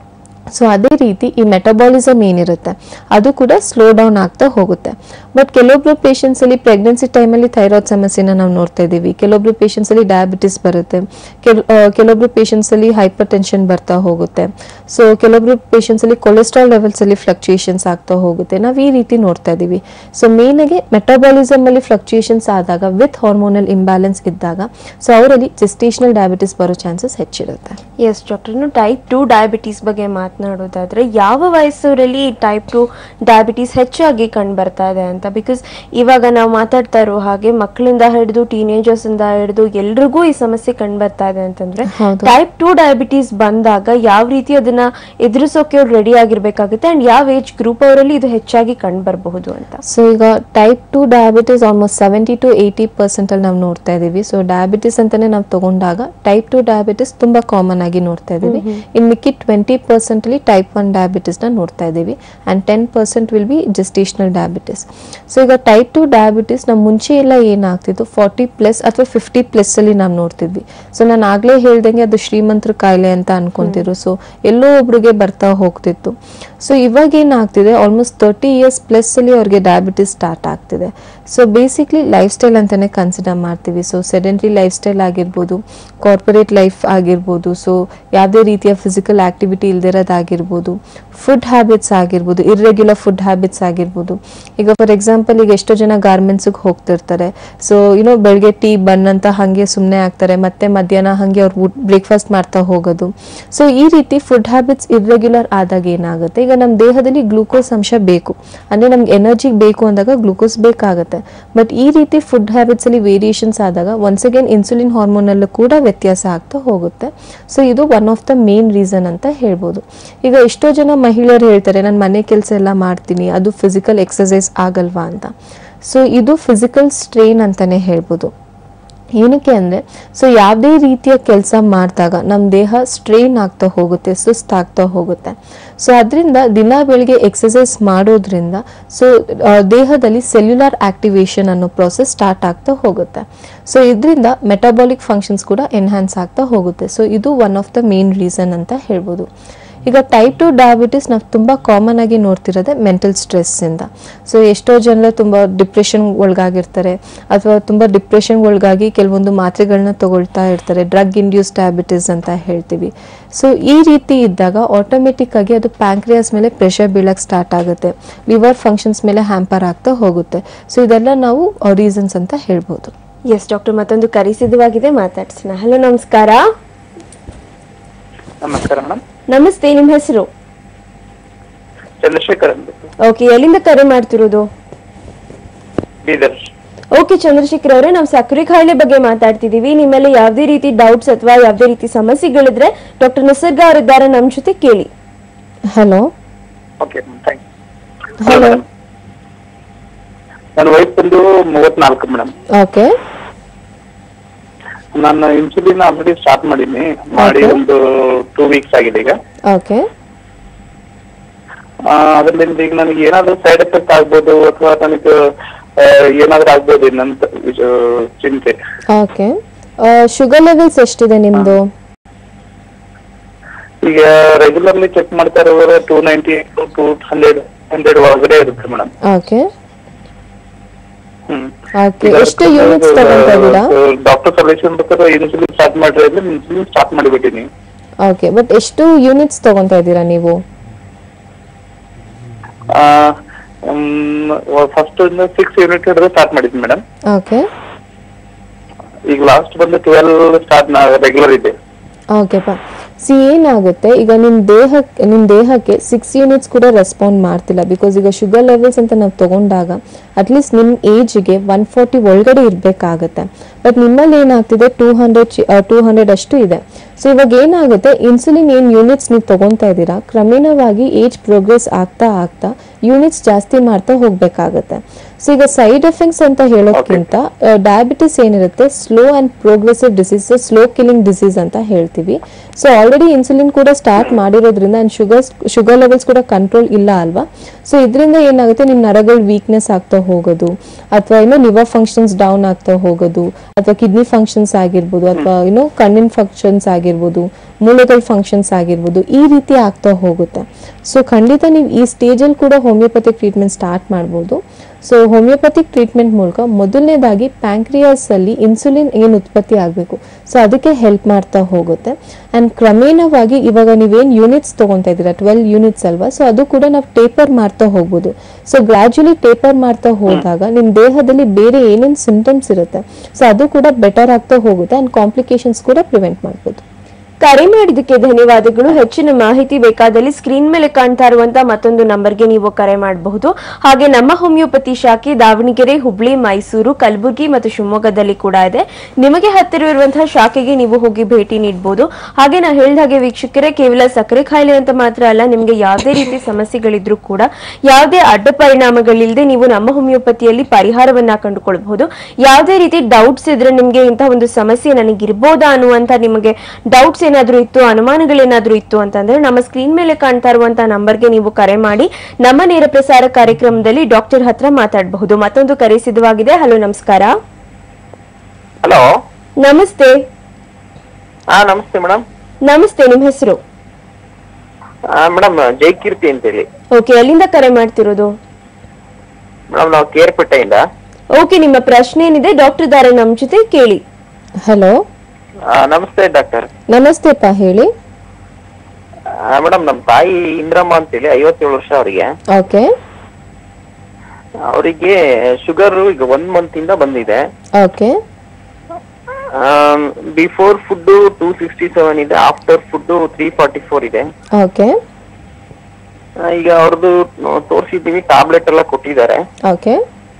ಸೊ ಅದೇ ರೀತಿ ಈ ಮೆಟಬಾಲಿಸಮ್ ಏನಿರುತ್ತೆ ಅದು ಕೂಡ ಸ್ಲೋ ಡೌನ್ ಆಗ್ತಾ ಹೋಗುತ್ತೆ ಬಟ್ ಕೆಲವೊಬ್ರು patients ಅಲ್ಲಿ ಪ್ರೆಗ್ನೆನ್ಸಿ ಟೈಮಲ್ಲಿ ಥೈರಾಯ್ಡ್ ಸಮಸ್ಯೆನ ನಾವು ನೋಡ್ತಾ ಇದ್ದೀವಿ ಕೆಲವೊಬ್ರು patients ಅಲ್ಲಿ ಡಯಾಬಿಟಿಸ್ ಬರುತ್ತೆ ಕೆಲ್ ಆ, ಕೆಲವೊಬ್ರು patients ಅಲ್ಲಿ ಹೈಪರ್ ಟೆನ್ಷನ್ ಬರ್ತಾ ಹೋಗುತ್ತೆ ಸೊ ಕೆಲವೊಬ್ರು patients ಅಲ್ಲಿ ಕೊಲೆಸ್ಟ್ರಾಲ್ ಲೆವೆಲ್ಸ್ ಅಲ್ಲಿ ಫ್ಲಕ್ಚುಯೇಷನ್ಸ್ ಆಗ್ತಾ ಹೋಗುತ್ತೆ ನಾವು ಈ ರೀತಿ ನೋಡ್ತಾ ಇದ್ದೀವಿ ಸೊ ಮೇನ್ ಆಗಿ ಮೆಟಬಾಲಿಸಮ್ ಅಲ್ಲಿ ಫ್ಲಕ್ಚುಯೇಷನ್ಸ್ ಆದಾಗ ವಿತ್ ಹಾರ್ಮೋನಲ್ ಇಂಬ್ಯಾಲೆನ್ಸ್ ಇದ್ದಾಗ ಸೊ ಅವರಲ್ಲಿ ಜೆಸ್ಟೇಷನಲ್ ಡಯಾಬಿಟಿಸ್ ಬರೋ ಚಾನ್ಸಸ್ ಹೆಚ್ಚಿರುತ್ತೆ ಎಸ್ ಡಾಕ್ಟರ್ ಇನ್ನು ಟೈಪ್ ಟು ಡಯಾಬಿಟೀಸ್ ಬಗ್ಗೆ ಮಾತನಾಡೋದಾದ್ರೆ ಯಾವ ವಯಸ್ಸವರಲ್ಲಿ ಟೈಪ್ ಟು ಡಯಾಬಿಟೀಸ್ ಹೆಚ್ಚಾಗಿ ಕಂಡು ಬರ್ತಾ ಇದೆ ಅಂತ ಬಿಕಾಸ್ ಇವಾಗ ನಾವು ಮಾತಾಡ್ತಾ ಇರೋ ಹಾಗೆ ಮಕ್ಕಳಿಂದ ಹಿಡಿದು ಟೀನೇಜರ್ಸ್ ಇಂದ ಹಿಡಿದು ಎಲ್ರಿಗೂ ಈ ಸಮಸ್ಯೆ ಕಂಡು ಬರ್ತಾ ಇದೆ ಅಂತಂದ್ರೆ ಹೌದು. ಟೈಪ್ ಟು ಡಯಾಬಿಟೀಸ್ ಬಂದಾಗ ಯಾವ ರೀತಿ ಅದನ್ನ ಇದನ್ನ ಎದುರಿಸೋಕೆ ಅವ್ರು ರೆಡಿ ಆಗಿರ್ಬೇಕಾಗುತ್ತೆ ಅಂಡ್ ಯಾವ ಏಜ್ ಗ್ರೂಪ್ ಅವರಲ್ಲಿ ಇದು ಹೆಚ್ಚಾಗಿ ಕಂಡು ಬರಬಹುದು ಅಂತ ಸೊ ಈಗ type two diabetes almost seventy to eighty percent ಅಲ್ಲಿ ನಾವು ನೋಡ್ತಾ ಇದೀವಿ ಸೊ ಡಯಾಬಿಟಿಸ್ ಅಂತಾನೆ ನಾವು ತಗೊಂಡಾಗ ಟೈಪ್ ಟು ಡಯಾಬಿಟಿಸ್ ತುಂಬಾ ಕಾಮನ್ ಆಗಿ ನೋಡ್ತಾ ಇದೀವಿ ಇನ್ ಮಿಕ್ಕಿ ಟ್ವೆಂಟಿ ಪರ್ಸೆಂಟ್ ಅಲ್ಲಿ ಟೈಪ್ ಒನ್ ಡಯಾಬಿಟಿಸ್ ನ ನೋಡ್ತಾ ಇದೀವಿ and ten percent will be gestational diabetes so ಈಗ ಟೈಪ್ ಟು ಡಯಾಬಿಟಿಸ್ ನಮ್ಮ ಮುಂಚೆ ಎಲ್ಲ ಏನಾಗ್ತಿತ್ತು ಫಾರ್ಟಿ ಪ್ಲಸ್ ಅಥವಾ ಫಿಫ್ಟಿ ಪ್ಲಸ್ ಅಲ್ಲಿ ನಾವು ನೋಡ್ತಿದ್ವಿ ಸೊ ನಾನು ಆಗ್ಲೇ ಹೇಳ್ದಂಗೆ ಅದು ಶ್ರೀಮಂತರ ಕಾಯಿಲೆ ಅಂತ ಅನ್ಕೊಂತಿದ್ರು ಸೊ ಎಲ್ಲೋ ಒಬ್ರಿಗೆ ಬರ್ತಾ ಹೋಗ್ತಿತ್ತು ಸೊ ಇವಾಗ ಏನಾಗ್ತಿದೆ ಆಲ್ಮೋಸ್ಟ್ ತರ್ಟಿ ಇಯರ್ಸ್ ಪ್ಲಸ್ ಅಲ್ಲಿ ಅವ್ರಿಗೆ ಡಯಾಬಿಟಿಸ್ ಸ್ಟಾರ್ಟ್ ಆಗ್ತಿದೆ ಸೊ ಬೇಸಿಕ್ಲಿ ಲೈಫ್ ಸ್ಟೈಲ್ ಅಂತಾನೆ ಕನ್ಸಿಡರ್ ಮಾಡ್ತೀವಿ ಸೊ ಸೆಡೆಂಟ್ರಿ ಲೈಫ್ ಸ್ಟೈಲ್ ಆಗಿರ್ಬೋದು ಕಾರ್ಪೊರೇಟ್ ಲೈಫ್ ಆಗಿರ್ಬೋದು ಸೊ ಯಾವುದೇ ರೀತಿಯ ಫಿಸಿಕಲ್ ಆಕ್ಟಿವಿಟಿ ಇಲ್ದಿರೋದಾಗಿರ್ಬೋದು ಫುಡ್ ಹ್ಯಾಬಿಟ್ಸ್ ಆಗಿರ್ಬೋದು ಇರ್ರೆಗ್ಯುಲರ್ ಫುಡ್ ಹ್ಯಾಬಿಟ್ಸ್ ಆಗಿರ್ಬೋದು ಈಗ ಫಾರ್ ಎಕ್ಸಾಂಪಲ್ ಈಗ ಎಷ್ಟೋ ಜನ ಗಾರ್ಮೆಂಟ್ಸಿಗೆ ಹೋಗ್ತಿರ್ತಾರೆ ಸೊ ಯುನೋ ಬೆಳಗ್ಗೆ ಟೀ ಬನ್ ಅಂತ ಹಾಗೆ ಸುಮ್ಮನೆ ಆಗ್ತಾರೆ ಮತ್ತೆ ಮಧ್ಯಾಹ್ನ ಹಾಗೆ ಅವ್ರು ಬ್ರೇಕ್ಫಾಸ್ಟ್ ಮಾಡ್ತಾ ಹೋಗೋದು ಸೊ ಈ ರೀತಿ ಫುಡ್ ಹ್ಯಾಬಿಟ್ಸ್ ಇರ್ರೆಗ್ಯುಲರ್ ಆದಾಗ ಏನಾಗುತ್ತೆ ಈಗ ನಮ್ಮ ದೇಹದಲ್ಲಿ ಗ್ಲೂಕೋಸ್ ಅಂಶ ಬೇಕು ಅಂದ್ರೆ ನಮ್ಗೆ ಎನರ್ಜಿ ಬೇಕು ಅಂದಾಗ ಗ್ಲೂಕೋಸ್ ಬೇಕಾಗುತ್ತೆ ಬಟ್ ಈ ರೀತಿ ಫುಡ್ ಹ್ಯಾಬಿಟ್ಸ್ ಅಲ್ಲಿ ವೇರಿಯೇಷನ್ಸ್ ಆದಾಗ ಒನ್ಸ್ ಅಗೇನ್ ಇನ್ಸುಲಿನ್ ಹಾರ್ಮೋನ್ ಅಲ್ಲೂ ಕೂಡ ವ್ಯತ್ಯಾಸ ಆಗ್ತಾ ಹೋಗುತ್ತೆ ಸೊ ಇದು one of the main reason ಅಂತ ಹೇಳ್ಬೋದು ಈಗ ಎಷ್ಟೋ ಜನ ಮಹಿಳೆಯರು ಹೇಳ್ತಾರೆ ನಾನು ಮನೆ ಕೆಲಸ ಎಲ್ಲ ಮಾಡ್ತೀನಿ ಅದು ಫಿಸಿಕಲ್ ಎಕ್ಸಸೈಸ್ ಆಗಲ್ವಾ ಅಂತ ಸೊ ಇದು ಫಿಸಿಕಲ್ ಸ್ಟ್ರೈನ್ ಅಂತಾನೆ ಹೇಳ್ಬೋದು ಏನಕ್ಕೆ ಅಂದರೆ ಸೊ ಯಾವುದೇ ರೀತಿಯ ಕೆಲಸ ಮಾಡಿದಾಗ ನಮ್ಮ ದೇಹ ಸ್ಟ್ರೈನ್ ಆಗ್ತಾ ಹೋಗುತ್ತೆ ಸುಸ್ತಾಗ್ತಾ ಹೋಗುತ್ತೆ ಸೊ ಅದರಿಂದ ದಿನ ಬೆಳಿಗ್ಗೆ ಎಕ್ಸಸೈಸ್ ಮಾಡೋದ್ರಿಂದ ಸೊ ದೇಹದಲ್ಲಿ ಸೆಲ್ಯುಲಾರ್ ಆಕ್ಟಿವೇಶನ್ ಅನ್ನೋ ಪ್ರಾಸೆಸ್ ಸ್ಟಾರ್ಟ್ ಆಗ್ತಾ ಹೋಗುತ್ತೆ ಸೊ ಇದರಿಂದ ಮೆಟಬಾಲಿಕ್ ಫಂಕ್ಷನ್ಸ್ ಕೂಡ ಎನ್ಹಾನ್ಸ್ ಆಗ್ತಾ ಹೋಗುತ್ತೆ ಸೊ ಇದು one of the main reason ಅಂತ ಹೇಳ್ಬೋದು ಈಗ ಟೈಪ್ ಟು ಡಯಾಬಿಟಿಸ್ ನಾವು ತುಂಬ ಕಾಮನ್ ಆಗಿ ನೋಡ್ತಿರೋದೆ ಮೆಂಟಲ್ ಸ್ಟ್ರೆಸ್ಸಿಂದ ಸೊ ಎಷ್ಟೋ ಜನ ತುಂಬ ಡಿಪ್ರೆಷನ್ ಒಳಗಾಗಿರ್ತಾರೆ ಅಥವಾ ತುಂಬ ಡಿಪ್ರೆಷನ್ ಒಳಗಾಗಿ ಕೆಲವೊಂದು ಮಾತ್ರೆಗಳನ್ನ ತಗೊಳ್ತಾ ಇರ್ತಾರೆ ಡ್ರಗ್ ಇಂಡ್ಯೂಸ್ ಡಯಾಬಿಟಿಸ್ ಅಂತ ಹೇಳ್ತೀವಿ ಸೊ ಈ ರೀತಿ ಇದ್ದಾಗ ಆಟೋಮೆಟಿಕ್ ಆಗಿ ಅದು ಪ್ಯಾಂಕ್ರಿಯಾಸ್ ಮೇಲೆ ಪ್ರೆಷರ್ ಬೀಳಕ್ಕೆ ಸ್ಟಾರ್ಟ್ ಆಗುತ್ತೆ ಲಿವರ್ ಫಂಕ್ಷನ್ಸ್ ಮೇಲೆ ಹ್ಯಾಂಪರ್ ಆಗ್ತಾ ಹೋಗುತ್ತೆ ಸೊ ಇದೆಲ್ಲ ನಾವು ರೀಸನ್ಸ್ ಅಂತ ಹೇಳ್ಬೋದು ಎಸ್ ಡಾಕ್ಟರ್ ಮತ್ತೊಂದು ಕರೆ ಸಿದ್ಧವಾಗಿದೆ ಮಾತಾಡ್ಸೋಣ ಹಲೋ ನಮಸ್ಕಾರ ನಮಸ್ಕಾರ ಮೇಡಮ್ ನಮಸ್ತೆ ನಿಮ್ಮ ಹೆಸರು ಚಂದ್ರಶೇಖರ್ ಅಂದ್ಬಿಟ್ಟು ಓಕೆ ಎಲ್ಲಿಂದ ಕರೆ ಮಾಡ್ತಿರೋದು ಬೀದರ್ ಓಕೆ ಚಂದ್ರಶೇಖರ್ ಅವರೇ ನಾವು ಸಕ್ಕರೆ ಕಾಯಿಲೆ ಬಗ್ಗೆ ಮಾತಾಡ್ತಿದೀವಿ ನಿಮ್ಮಲ್ಲಿ ಯಾವುದೇ ರೀತಿ ಡೌಟ್ಸ್ ಅಥವಾ ಯಾವುದೇ ರೀತಿ ಸಮಸ್ಯೆಗಳಿದ್ರೆ ಡಾಕ್ಟರ್ ನಿಸರ್ಗ ಅವರಿದ್ದಾರೆ ನಮ್ಮ ಜೊತೆ ಕೇಳಿ ಹಲೋ ಓಕೆ ಥ್ಯಾಂಕ್ ಹಲೋ ನನ್ನ ವಯಸ್ಸು ಬಂದು ಮೂವತ್ನಾಲ್ಕು ಮೇಡಮ್ ಓಕೆ ನಾನು ಇನ್ಸುಲಿನ್ ಆಲ್ರೆಡಿ ಸ್ಟಾರ್ಟ್ ಮಾಡೀನಿ ಮಾಡಿ Okay. ಒಂದು ಟೂ ವೀಕ್ಸ್ ಆಗಿದೆ ಈಗ ಓಕೆ ಆ, ಅದರಿಂದ ಈಗ ನನಗೆ ಏನಾದ್ರು ಸೈಡ್ ಎಫೆಕ್ಟ್ ಆಗ್ಬೋದು ಅಥವಾ ನನಗೆ ಆ, ಏನಾದ್ರೂ ಆಗ್ಬೋದು ಇನ್ನಂತ ವಿಚ- ಚಿಂತೆ ಓಕೆ ಶುಗರ್ ಲೆವೆಲ್ಸ್ ಎಷ್ಟಿದೆ ನಿಮ್ದು ಈಗ ರೆಗ್ಯುಲರ್ಲಿ ಚೆಕ್ ಮಾಡ್ತಾ ಇರೋರು two ninety two hundred hundred ಒಳಗಡೆ ಇರುತ್ತೆ ಮೇಡಮ್ ಓಕೆ ಹ್ಮ್ ಓಕೆ ಎಷ್ಟು ಯೂನಿಟ್ಸ್ ತಗೊಂತಾ ಇದ್ದೀರಾ ಡಾಕ್ಟರ್ ಸಜೆಷನ್ ಪ್ರಕಾರ ಇನ್ಸುಲಿನ್ ಸ್ಟಾರ್ಟ್ ಮಾಡ್ರಿ ಅಂದ್ರೆ ಇನ್ಸುಲಿನ್ ಸ್ಟಾರ್ಟ್ ಮಾಡಿಬಿಟ್ಟಿನಿ ಓಕೆ ಬಟ್ ಎಷ್ಟು ಯೂನಿಟ್ಸ್ ತಗೊಂತಾ ಇದ್ದೀರಾ ನೀವು ಫಸ್ಟ್ ಸಿಕ್ಸ್ ಯೂನಿಟ್ ಹಿಡಿದು ಸ್ಟಾರ್ಟ್ ಮಾಡಿದ್ವಿ ಮೇಡಮ್ ಓಕೆ ಈಗ ಲಾಸ್ಟ್ ಬಂದು ಟ್ವೆಲ್ ಸ್ಟಾರ್ಟ್ ರೆಗ್ಯುಲರ್ ಇದೆ ಓಕೆ ಪಾ ಸಿ ಏನಾಗುತ್ತೆ ಈಗ ನಿಮ್ಮ ದೇಹಕ್ಕೆ ನಿಮ್ಮ ದೇಹಕ್ಕೆ ಸಿಕ್ಸ್ ಯೂನಿಟ್ಸ್ ಕೂಡ ರೆಸ್ಪಾಂಡ್ ಮಾಡ್ತಿಲ್ಲ ಬಿಕಾಸ್ ಈಗ ಶುಗರ್ ಲೆವೆಲ್ಸ್ ಅಂತ ನಾವು ತಗೊಂಡಾಗ ಅಟ್ಲೀಸ್ಟ್ ನಿಮ್ಮ ಏಜ್ಗೆ ಒನ್ ಫಾರ್ಟಿ ಒಳಗಡೆ ಇರಬೇಕಾಗತ್ತೆ ಬಟ್ ನಿಮ್ಮಲ್ಲಿ ಏನಾಗ್ತಿದೆ ಟೂ ಹಂಡ್ರೆಡ್ ಟೂ ಹಂಡ್ರೆಡ್ ಅಷ್ಟು ಇದೆ ಸೊ ಇವಾಗ ಏನಾಗುತ್ತೆ ಇನ್ಸುಲಿನ್ ಏನು ಯೂನಿಟ್ಸ್ ನೀವು ತಗೊಂತಾ ಇದ್ದೀರಾ ಕ್ರಮೇಣವಾಗಿ ಏಜ್ ಪ್ರೋಗ್ರೆಸ್ ಆಗ್ತಾ ಆಗ್ತಾ ಯೂನಿಟ್ಸ್ ಜಾಸ್ತಿ ಮಾಡ್ತಾ ಹೋಗ್ಬೇಕಾಗತ್ತೆ ಸೊ ಈಗ ಸೈಡ್ ಎಫೆಕ್ಟ್ಸ್ ಅಂತ ಹೇಳೋದ್ಕಿಂತ ಡಯಾಬಿಟಿಸ್ ಏನಿರುತ್ತೆ slow and progressive disease slow killing disease ಅಂತ ಹೇಳ್ತೀವಿ ಸೊ ಆಲ್ರೆಡಿ ಇನ್ಸುಲಿನ್ ಕೂಡ ಸ್ಟಾರ್ಟ್ ಮಾಡಿರೋದ್ರಿಂದ ಅಂಡ್ ಶುಗರ್ ಶುಗರ್ ಲೆವೆಲ್ಸ್ ಕೂಡ ಕಂಟ್ರೋಲ್ ಇಲ್ಲ ಅಲ್ವಾ ಸೊ ಇದರಿಂದ ಏನಾಗುತ್ತೆ ನಿಮ್ಮ ನರಗಳು ವೀಕ್ನೆಸ್ ಆಗ್ತಾ ಹೋಗೋದು ಅಥವಾ ಏನೋ ಲಿವರ್ ಫಂಕ್ಷನ್ಸ್ ಡೌನ್ ಆಗ್ತಾ ಹೋಗೋದು ಅಥವಾ ಕಿಡ್ನಿ ಫಂಕ್ಷನ್ಸ್ ಆಗಿರ್ಬೋದು ಅಥವಾ ಏನೋ ಕಣ್ಣಿನ ಫಂಕ್ಷನ್ಸ್ ಆಗಿರ್ಬೋದು ಮೂಳೆಗಳ ಫಂಕ್ಷನ್ಸ್ ಆಗಿರ್ಬೋದು ಈ ರೀತಿ ಆಗ್ತಾ ಹೋಗುತ್ತೆ ಸೊ ಖಂಡಿತ ನೀವು ಈ ಸ್ಟೇಜಲ್ಲಿ ಕೂಡ ಹೋಮಿಯೋಪತಿಕ್ ಟ್ರೀಟ್ಮೆಂಟ್ ಸ್ಟಾರ್ಟ್ ಮಾಡ್ಬೋದು ಸೊ ಹೋಮಿಯೋಪತಿಕ್ ಟ್ರೀಟ್ಮೆಂಟ್ ಮೂಲಕ ಮೊದಲನೇದಾಗಿ ಪ್ಯಾಂಕ್ರಿಯಾಸ್ ಅಲ್ಲಿ ಇನ್ಸುಲಿನ್ ಏನು ಉತ್ಪತ್ತಿ ಆಗಬೇಕು ಸೊ ಅದಕ್ಕೆ ಹೆಲ್ಪ್ ಮಾಡ್ತಾ ಹೋಗುತ್ತೆ ಅಂಡ್ ಕ್ರಮೇಣವಾಗಿ ಇವಾಗ ನೀವೇನು ಯೂನಿಟ್ಸ್ ತಗೊಂತಾ ಇದ್ದೀರಾ ಟ್ವೆಲ್ ಯೂನಿಟ್ಸ್ ಅಲ್ವಾ ಸೊ ಅದು ಕೂಡ ನಾವು ಟೇಪರ್ ಮಾಡ್ತಾ ಹೋಗ್ಬೋದು ಸೊ ಗ್ರಾಜುಲಿ ಟೇಪರ್ ಮಾಡ್ತಾ ಹೋದಾಗ ನಿಮ್ಮ ದೇಹದಲ್ಲಿ ಬೇರೆ ಏನೇನು ಸಿಂಟಮ್ಸ್ ಇರುತ್ತೆ ಸೊ ಅದು ಕೂಡ ಬೆಟರ್ ಆಗ್ತಾ ಹೋಗುತ್ತೆ ಅಂಡ್ ಕಾಂಪ್ಲಿಕೇಶನ್ಸ್ ಕೂಡ ಪ್ರಿವೆಂಟ್ ಮಾಡ್ಬೋದು ಕರೆ ಮಾಡಿದ್ದಕ್ಕೆ ಧನ್ಯವಾದಗಳು ಹೆಚ್ಚಿನ ಮಾಹಿತಿ ಬೇಕಾದಲ್ಲಿ ಸ್ಕ್ರೀನ್ ಮೇಲೆ ಕಾಣ್ತಾ ಇರುವಂತಹ ಮತ್ತೊಂದು ನಂಬರ್ಗೆ ನೀವು ಕರೆ ಮಾಡಬಹುದು ಹಾಗೆ ನಮ್ಮ ಹೋಮಿಯೋಪತಿ ಶಾಖೆ ದಾವಣಗೆರೆ ಹುಬ್ಳಿ ಮೈಸೂರು ಕಲಬುರಗಿ ಮತ್ತು ಶಿವಮೊಗ್ಗದಲ್ಲಿ ಕೂಡ ಇದೆ ನಿಮಗೆ ಹತ್ತಿರವಿರುವಂತಹ ಶಾಖೆಗೆ ನೀವು ಹೋಗಿ ಭೇಟಿ ನೀಡಬಹುದು ಹಾಗೆ ನಾ ಹೇಳಿದ ಹಾಗೆ ವೀಕ್ಷಕರೇ ಕೇವಲ ಸಕ್ಕರೆ ಕಾಯಿಲೆ ಅಂತ ಮಾತ್ರ ಅಲ್ಲ ನಿಮಗೆ ಯಾವುದೇ ರೀತಿ ಸಮಸ್ಯೆಗಳಿದ್ರೂ ಕೂಡ ಯಾವುದೇ ಅಡ್ಡ ಪರಿಣಾಮಗಳಿಲ್ಲದೆ ನೀವು ನಮ್ಮ ಹೋಮಿಯೋಪತಿಯಲ್ಲಿ ಪರಿಹಾರವನ್ನ ಕಂಡುಕೊಳ್ಬಹುದು ಯಾವುದೇ ರೀತಿ ಡೌಟ್ಸ್ ಇದ್ರೆ ನಿಮಗೆ ಇಂತಹ ಒಂದು ಸಮಸ್ಯೆ ನನಗಿರ್ಬೋದಾ ಅನ್ನುವಂತ ನಿಮಗೆ ಡೌಟ್ಸ್ ಏನಾದ್ರೂ ಇತ್ತು ಅನುಮಾನಗಳೇನಾದ್ರೂ ಇತ್ತು ಅಂತಂದ್ರೆ ನಮ್ಮ ಸ್ಕ್ರೀನ್ ಮೇಲೆ ಕಾಣ್ತಾ ಇರುವಂತಹ ನಂಬರ್ಗೆ ನೀವು ಕರೆ ಮಾಡಿ ನಮ್ಮ ನೇರ ಪ್ರಸಾರ ಕಾರ್ಯಕ್ರಮದಲ್ಲಿ ಡಾಕ್ಟರ್ ಹತ್ರ ಮಾತಾಡಬಹುದು ಮತ್ತೊಂದು ಕರೆ ಸಿದ್ಧವಾಗಿದೆ ಹಲೋ ನಮಸ್ಕಾರ ಹಲೋ ನಮಸ್ತೆ ಹಾ ನಮಸ್ತೆ ಮೇಡಮ್ ನಮಸ್ತೆ ನಿಮ್ಮ ಹೆಸರು ಮೇಡಮ್ ಜಯಕೀರ್ತಿ ಅಂತೇಳಿ ಓಕೆ ಎಲ್ಲಿಂದ ಕರೆ ಮಾಡ್ತಿರೋದು ಮೇಡಮ್ ನಾವು ಕೇರ್ಪೇಟೆಯಿಂದ ಓಕೆ ನಿಮ್ಮ ಪ್ರಶ್ನೆ ಏನಿದೆ ಡಾಕ್ಟರ್ ದಾರೆ ನಮ್ ಜೊತೆ ಕೇಳಿ ಹಲೋ ಆ, ನಮಸ್ತೆ ಡಾಕ್ಟರ್ ನಮಸ್ತೆಪ್ಪ ಹೇಳಿ ಮೇಡಮ್ ನಮ್ಮ ತಾಯಿ ಇಂದ್ರಮ್ಮ ಅಂತೇಳಿ ಐವತ್ತೇಳು ವರ್ಷ ಅವರಿಗೆ ಓಕೆ ಅವರಿಗೆ ಶುಗರ್ ಈಗ ಒನ್ ಮಂತ್ ಇಂದ ಬಂದಿದೆ okay before food two sixty seven ಇದೆ after food three forty four ಇದೆ ಓಕೆ ಆ, ಈಗ ಅವ್ರದ್ದು ತೋರಿಸಿದ್ದೀವಿ ಟ್ಯಾಬ್ಲೆಟ್ ಎಲ್ಲ ಕೊಟ್ಟಿದ್ದಾರೆ ಓಕೆ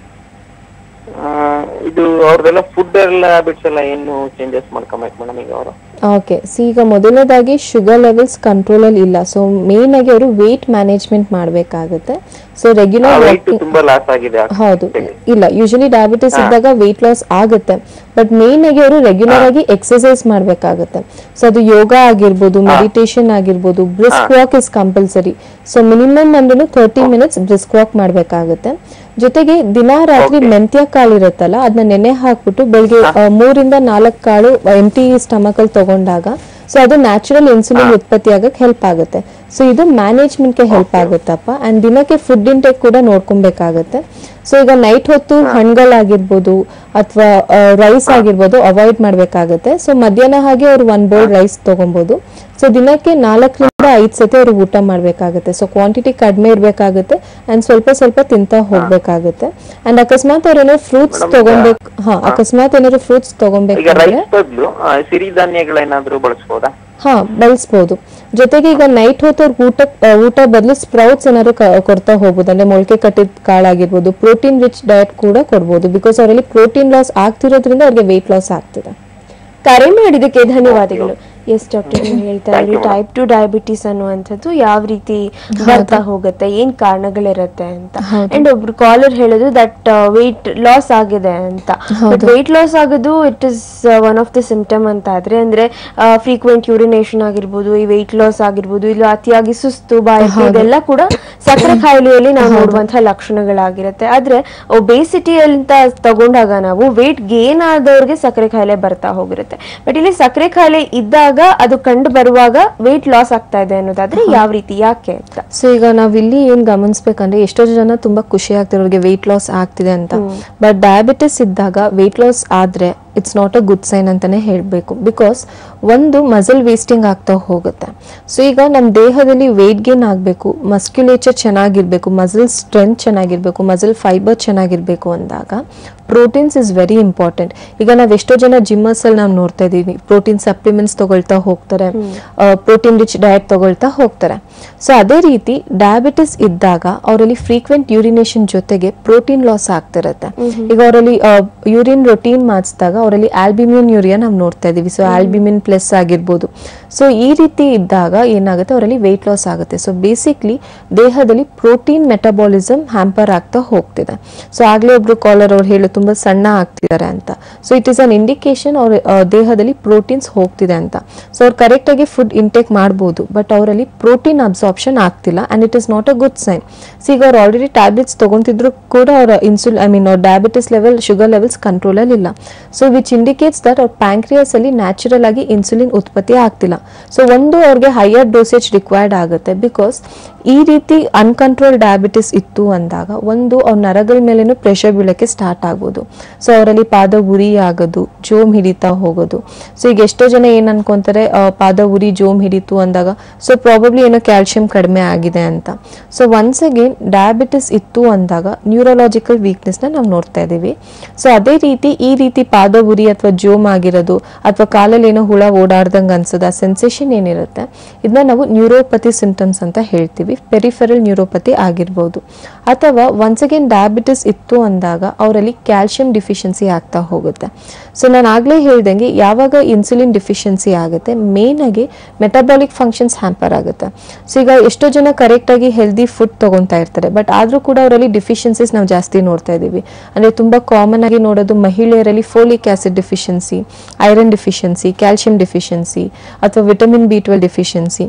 ಆ, ಇದು ಅವ್ರದೆಲ್ಲ ಫುಡ್ ಎಲ್ಲ ಹ್ಯಾಬಿಟ್ಸ್ ಎಲ್ಲ ಏನು ಚೇಂಜಸ್ ಮಾಡ್ಕೊಬೇಕು ಮೇಡಮ್ ಈಗ ಅವರು ಓಕೆ ಸಿ ಈಗ ಮೊದಲನೇದಾಗಿ ಶುಗರ್ ಲೆವೆಲ್ಸ್ ಕಂಟ್ರೋಲಲ್ಲಿ ಇಲ್ಲ ಸೊ ಮೇನ್ ಆಗಿ ಅವರು ವೇಟ್ ಮ್ಯಾನೇಜ್ಮೆಂಟ್ ಮಾಡಬೇಕಾಗುತ್ತೆ ಸೊ ರೆಗ್ಯುಲರ್ ವೈಟ್ ತುಂಬಾ ಲಾಸ್ ಆಗಿದೆ ಹೌದು ಇಲ್ಲ ಯೂಶಲಿ ಡಯಾಬಿಟಿಸ್ ಇದ್ದಾಗ ವೆಯ್ಟ್ ಲಾಸ್ ಆಗುತ್ತೆ ಬಟ್ ಮೇನ್ ಆಗಿ ಅವರು ರೆಗ್ಯುಲರ್ ಆಗಿ ಎಕ್ಸರ್ಸೈಸ್ ಮಾಡಬೇಕಾಗುತ್ತೆ ಸೊ ಅದು ಯೋಗ ಆಗಿರ್ಬೋದು ಮೆಡಿಟೇಷನ್ ಆಗಿರ್ಬೋದು brisk walk is compulsory so minimum ಅಂದ್ರೂ ತರ್ಟಿ ಮಿನಿಟ್ಸ್ ಬ್ರಿಸ್ಕ್ ವಾಕ್ ಮಾಡಬೇಕಾಗುತ್ತೆ ಜೊತೆಗೆ ದಿನ ರಾತ್ರಿ ಮೆಂತ್ಯ ಕಾಳು ಇರುತ್ತಲ್ಲ ಅದನ್ನ ನೆನೆ ಹಾಕ್ಬಿಟ್ಟು ಬೆಳಿಗ್ಗೆ ಆ, ಮೂರಿಂದ ನಾಲ್ಕು ಕಾಳು ಎಂಟಿ ಸ್ಟಮಕ್ ಅಲ್ಲಿ ತಗೊಂಡಾಗ ಸೊ ಅದು ನ್ಯಾಚುರಲ್ ಇನ್ಸುಲಿನ್ ಉತ್ಪತ್ತಿ ಆಗಕ್ಕೆ ಹೆಲ್ಪ್ ಆಗುತ್ತೆ ಸೊ ಇದು ಮ್ಯಾನೇಜ್ಮೆಂಟ್ಗೆ ಹೆಲ್ಪ್ ಆಗುತ್ತಪ್ಪ ಅಂಡ್ ದಿನಕ್ಕೆ ಫುಡ್ ಇಂಟೇಕ್ ಕೂಡ ನೋಡ್ಕೊಬೇಕಾಗುತ್ತೆ ಸೊ ಈಗ ನೈಟ್ ಹೊತ್ತು ಹಣ್ಣುಗಳಾಗಿರ್ಬೋದು ಅಥವಾ ರೈಸ್ ಆಗಿರ್ಬೋದು ಅವಾಯ್ಡ್ ಮಾಡಬೇಕಾಗುತ್ತೆ ಸೊ ಮಧ್ಯಾಹ್ನ ಹಾಗೆ ಅವ್ರು ಒನ್ ಬೌಲ್ ರೈಸ್ ತಗೊಬೋದು ಸೊ ದಿನಕ್ಕೆ ನಾಲ್ಕರಿಂದ ಐದು ಸತಿ ಅವ್ರು ಊಟ ಮಾಡಬೇಕಾಗುತ್ತೆ ಸೊ ಕ್ವಾಂಟಿಟಿ ಕಡಿಮೆ ಇರಬೇಕಾಗುತ್ತೆ ಅಂಡ್ ಸ್ವಲ್ಪ ಸ್ವಲ್ಪ ತಿಂತಾ ಹೋಗ್ಬೇಕಾಗುತ್ತೆ ಅಂಡ್ ಅಕಸ್ಮಾತ್ ಅವ್ರು ಏನಾದ್ರು ಫ್ರೂಟ್ಸ್ ತಗೊಬೇಕು ಹಾ ಅಕಸ್ಮಾತ್ ಏನಾದ್ರು ಫ್ರೂಟ್ಸ್ ಈಗ ತಗೊಬೇಕಂದ್ರೆ ರೈಸ್ ಬದಲು ಸಿರಿಧಾನ್ಯಗಳೇನಾದ್ರೂ ಬಳಸ್ಬೋದಾ ಹಾ ಬಳಸ್ಬೋದು ಜೊತೆಗೆ ಈಗ ನೈಟ್ ಹೊತ್ತು ಅವ್ರಿಗೆ ಊಟ ಆ, ಊಟ ಬದಲು ಸ್ಪ್ರೌಟ್ಸ್ ಏನಾದ್ರು ಕ- ಕೊಡ್ತಾ ಹೋಗ್ಬೋದು ಅಂದ್ರೆ ಮೊಳಕೆ ಕಟ್ಟಿದ ಕಾಳಾಗಿರ್ಬೋದು ಪ್ರೋಟೀನ್ ರಿಚ್ ಡಯಟ್ ಕೂಡ ಕೊಡ್ಬೋದು ಬಿಕಾಸ್ ಅವರಲ್ಲಿ ಪ್ರೋಟೀನ್ ಲಾಸ್ ಆಗ್ತಿರೋದ್ರಿಂದ ಅವ್ರಿಗೆ ವೆಯ್ಟ್ ಲಾಸ್ ಆಗ್ತಿದೆ ಕರೆ ಮಾಡಿದ್ದಕ್ಕೆ ಧನ್ಯವಾದಗಳು ಎಸ್ ಡಾಕ್ಟರ್ ನೀವು ಹೇಳ್ತಾ Thank ಇದ್ರಿ you, madam. Type two diabetes ಅನ್ನುವಂಥದ್ದು ಯಾವ ರೀತಿ ಬರ್ತಾ ಹೋಗುತ್ತೆ ಏನ್ ಕಾರಣಗಳಿರುತ್ತೆ ಅಂತ ಅಂಡ್ ಒಬ್ರು ಕಾಲರ್ ಹೇಳೋದು ದಟ್ ವೆಯ್ಟ್ ಲಾಸ್ ಆಗಿದೆ ಅಂತ ಬಟ್ ವೆಯ್ಟ್ ಲಾಸ್ ಆಗೋದು it is one of the symptom ಅಂತ ಆದ್ರೆ ಅಂದ್ರೆ ಫ್ರೀಕ್ವೆಂಟ್ ಯೂರಿನೇಷನ್ ಆಗಿರ್ಬೋದು ಈ ವೆಯ್ಟ್ ಲಾಸ್ ಆಗಿರ್ಬೋದು ಇಲ್ಲ ಅತಿಯಾಗಿ ಸುಸ್ತು ಬಾಯಿಗೆ ಇದೆಲ್ಲ ಕೂಡ ಸಕ್ಕರೆ ಕಾಯಿಲೆಯಲ್ಲಿ ನಾವು ನೋಡುವಂತಹ ಲಕ್ಷಣಗಳಾಗಿರುತ್ತೆ ಆದ್ರೆ ಒಬೇಸಿಟಿ ಅಂತ ತಗೊಂಡಾಗ ನಾವು ವೆಯ್ಟ್ ಗೇನ್ ಆದವ್ರಿಗೆ ಸಕ್ಕರೆ ಕಾಯಿಲೆ ಬರ್ತಾ ಹೋಗಿರುತ್ತೆ ಬಟ್ ಇಲ್ಲಿ ಸಕ್ಕರೆ ಕಾಯಿಲೆ ಇದ್ದಾಗ ಅದು ಕಂಡು ಬರುವಾಗ ವೆಯ್ಟ್ ಲಾಸ್ ಆಗ್ತಾ ಇದೆ ಅನ್ನೋದಾದ್ರೆ ಯಾವ ರೀತಿ ಯಾಕೆ ಅಂತ ಸೊ ಈಗ ನಾವ್ ಇಲ್ಲಿ ಏನ್ ಗಮನಿಸ್ಬೇಕಂದ್ರೆ ಎಷ್ಟೋ ಜನ ತುಂಬಾ ಖುಷಿ ಆಗ್ತಿರೋ ಅವ್ರಿಗೆ ವೆಯ್ಟ್ ಲಾಸ್ ಆಗ್ತಿದೆ ಅಂತ ಬಟ್ ಡಯಾಬಿಟಿಸ್ ಇದ್ದಾಗ ವೆಯ್ಟ್ ಲಾಸ್ ಆದ್ರೆ it's not a good sign ಅಂತಾನೆ ಹೇಳ್ಬೇಕು ಬಿಕಾಸ್ ಒಂದು ಮಸಲ್ ವೇಸ್ಟಿಂಗ್ ಆಗ್ತಾ ಹೋಗುತ್ತೆ ಸೊ ಈಗ ನಮ್ಮ ದೇಹದಲ್ಲಿ ವೆಯ್ಟ್ ಗೇನ್ ಆಗಬೇಕು ಮಸ್ಕ್ಯುಲೇಚರ್ ಚೆನ್ನಾಗಿರ್ಬೇಕು ಮಸಲ್ ಸ್ಟ್ರೆಂತ್ ಚೆನ್ನಾಗಿರ್ಬೇಕು ಮಸಲ್ ಫೈಬರ್ ಚೆನ್ನಾಗಿರ್ಬೇಕು ಅಂದಾಗ ಪ್ರೋಟೀನ್ಸ್ ಇಸ್ ವೆರಿ ಇಂಪಾರ್ಟೆಂಟ್ ಈಗ ನಾವ್ ಎಷ್ಟೋ ಜನ ಜಿಮ್ಮರ್ಸ್ ಅಲ್ಲಿ ನಾವು ನೋಡ್ತಾ ಇದೀವಿ ಪ್ರೋಟೀನ್ ಸಪ್ಲಿಮೆಂಟ್ಸ್ ತಗೊಳ್ತಾ ಹೋಗ್ತಾರೆ ಪ್ರೋಟೀನ್ ರಿಚ್ ಡಯಟ್ ತಗೊಳ್ತಾ ಹೋಗ್ತಾರೆ ಸೊ ಅದೇ ರೀತಿ ಡಯಾಬಿಟಿಸ್ ಇದ್ದಾಗ ಅವರಲ್ಲಿ ಫ್ರೀಕ್ವೆಂಟ್ ಯೂರಿನೇಷನ್ ಜೊತೆಗೆ ಪ್ರೋಟೀನ್ ಲಾಸ್ ಆಗ್ತಿರುತ್ತೆ ಈಗ ಅವರಲ್ಲಿ ಯೂರಿನ್ ರೊಟೀನ್ ಮಾಡಿಸಿದಾಗ ಅವರಲ್ಲಿ ಆಲ್ಬಿಮಿನ್ ಯೂರಿಯಾ ನಾವು ನೋಡ್ತಾ ಇದೀವಿ ಸೊ ಆಲ್ಬಿಮಿನ್ ಪ್ಲಸ್ ಆಗಿರ್ಬೋದು ಸೊ ಈ ರೀತಿ ಇದ್ದಾಗ ಏನಾಗುತ್ತೆ ಅವರಲ್ಲಿ ವೆಯ್ಟ್ ಲಾಸ್ ಆಗುತ್ತೆ ಸೊ ಬೇಸಿಕ್ಲಿ ದೇಹದಲ್ಲಿ ಪ್ರೋಟೀನ್ ಮೆಟಬಾಲಿಸಮ್ ಹ್ಯಾಂಪರ್ ಆಗ್ತಾ ಹೋಗ್ತಿದೆ ಸೊ ಆಗ್ಲೇ ಒಬ್ರು ಕಾಲರ್ ಅವ್ರು ಹೇಳು ತುಂಬಾ ಸಣ್ಣ ಆಗ್ತಿದ್ದಾರೆ ಅಂತ so it is an indication ಅವ್ರ ಆ, ದೇಹದಲ್ಲಿ ಪ್ರೋಟೀನ್ಸ್ ಹೋಗ್ತಿದೆ ಅಂತ ಸೊ ಅವ್ರು ಕರೆಕ್ಟ್ ಆಗಿ ಫುಡ್ ಇಂಟೇಕ್ ಮಾಡ್ಬೋದು ಬಟ್ ಅವರಲ್ಲಿ ಪ್ರೋಟೀನ್ ಅಬ್ಸಾರ್ಪ್ಷನ್ ಆಗ್ತಿಲ್ಲ and it is not a good sign so ಈಗ ಅವ್ರು ಆಲ್ರೆಡಿ ಟ್ಯಾಬ್ಲೆಟ್ಸ್ ತಗೊಂತಿದ್ರು ಕೂಡ ಅವರ ಇನ್ಸುಲ್ ಐ ಮೀನ್ ಅವ್ರ ಡಯಾಬಿಟಿಸ್ ಲೆವೆಲ್ ಶುಗರ್ ಲೆವೆಲ್ಸ್ ಕಂಟ್ರೋಲಲ್ಲಿ ಇಲ್ಲ ಸೊ ವಿಚ್ ಇಂಡಿಕೇಟ್ಸ್ ದಟ್ ಅವ್ರ ಪ್ಯಾಂಕ್ರಿಯಸ್ ಅಲ್ಲಿ ನ್ಯಾಚುರಲ್ ಆಗಿ ಇನ್ಸುಲಿನ್ ಉತ್ಪತ್ತಿ ಆಗ್ತಿಲ್ಲ ಸೊ ಒಂದು ಅವ್ರಿಗೆ ಹೈಯರ್ ಡೋಸೇಜ್ ರಿಕ್ವೈರ್ಡ್ ಆಗುತ್ತೆ ಬಿಕಾಸ್ ಈ ರೀತಿ ಅನ್ಕಂಟ್ರೋಲ್ ಡಯಾಬಿಟಿಸ್ ಇತ್ತು ಅಂದಾಗ ಒಂದು ಅವ್ರ ನರಗಳ ಮೇಲೇನು ಪ್ರೆಷರ್ ಬೀಳಕ್ಕೆ ಸ್ಟಾರ್ಟ್ ಆಗ್ಬೋದು ಸೊ ಅವರಲ್ಲಿ ಪಾದ ಉರಿ ಆಗೋದು ಜೋಮ್ ಹಿಡಿತಾ ಹೋಗೋದು ಸೊ ಈಗ ಎಷ್ಟೋ ಜನ ಏನ್ ಅನ್ಕೊಂತಾರೆ ಅಂತಾರೆ ಆ, ಪಾದ ಉರಿ ಜೋಮ್ ಹಿಡಿತು ಅಂದಾಗ ಸೊ ಪ್ರಾಬಬ್ಲಿ ಏನೋ ಕ್ಯಾಲ್ಶಿಯಂ ಕಡಿಮೆ ಆಗಿದೆ ಅಂತ ಸೊ ಒನ್ಸ್ ಅಗೇನ್ ಡಯಾಬಿಟಿಸ್ ಇತ್ತು ಅಂದಾಗ ನ್ಯೂರಲಾಜಿಕಲ್ ವೀಕ್ನೆಸ್ನ ನಾವು ನೋಡ್ತಾ ಇದ್ದೀವಿ ಸೊ ಅದೇ ರೀತಿ ಈ ರೀತಿ ಪಾದ ಉರಿ ಅಥವಾ ಜೋಮ್ ಆಗಿರೋದು ಅಥವಾ ಕಾಲಲ್ಲಿ ಏನೋ ಹುಳ ಓಡಾಡ್ದಂಗೆ ಅನ್ಸೋದು ಆ ಸೆನ್ಸೇಷನ್ ಏನಿರುತ್ತೆ ಇದನ್ನ ನಾವು ನ್ಯೂರೋಪತಿ ಸಿಂಟಮ್ಸ್ ಅಂತ ಹೇಳ್ತೀವಿ ಪೆರಿಫೆರಲ್ ನ್ಯೂರೋಪತಿ ಆಗಿರ್ಬೋದು ಅಥವಾ ಒನ್ಸ್ ಅಗೇನ್ ಡಯಾಬಿಟಿಸ್ ಇತ್ತು ಅಂದಾಗ ಅವರಲ್ಲಿ ಕ್ಯಾಲ್ಶಿಯಂ ಡಿಫಿಷಿಯನ್ಸಿ ಆಗ್ತಾ ಹೋಗುತ್ತೆ ಸೊ ನಾನು ಆಗಲೇ ಹೇಳ್ದಂಗೆ ಯಾವಾಗ ಇನ್ಸುಲಿನ್ ಡಿಫಿಷಿಯನ್ಸಿ ಆಗುತ್ತೆ ಮೇನ್ ಆಗಿ ಮೆಟಬಾಲಿಕ್ ಫಂಕ್ಷನ್ಸ್ ಹ್ಯಾಂಪರ್ ಆಗುತ್ತೆ ಸೊ ಈಗ ಎಷ್ಟೋ ಜನ ಕರೆಕ್ಟಾಗಿ ಹೆಲ್ದಿ ಫುಡ್ ತಗೊತಾ ಇರ್ತಾರೆ ಬಟ್ ಆದರೂ ಕೂಡ ಅವರಲ್ಲಿ ಡಿಫಿಷಿಯನ್ಸೀಸ್ ನಾವು ಜಾಸ್ತಿ ನೋಡ್ತಾ ಇದ್ದೀವಿ ಅಂದರೆ ತುಂಬ ಕಾಮನ್ ಆಗಿ ನೋಡೋದು ಮಹಿಳೆಯರಲ್ಲಿ folic acid deficiency iron deficiency calcium deficiency ಅಥವಾ vitamin B twelve deficiency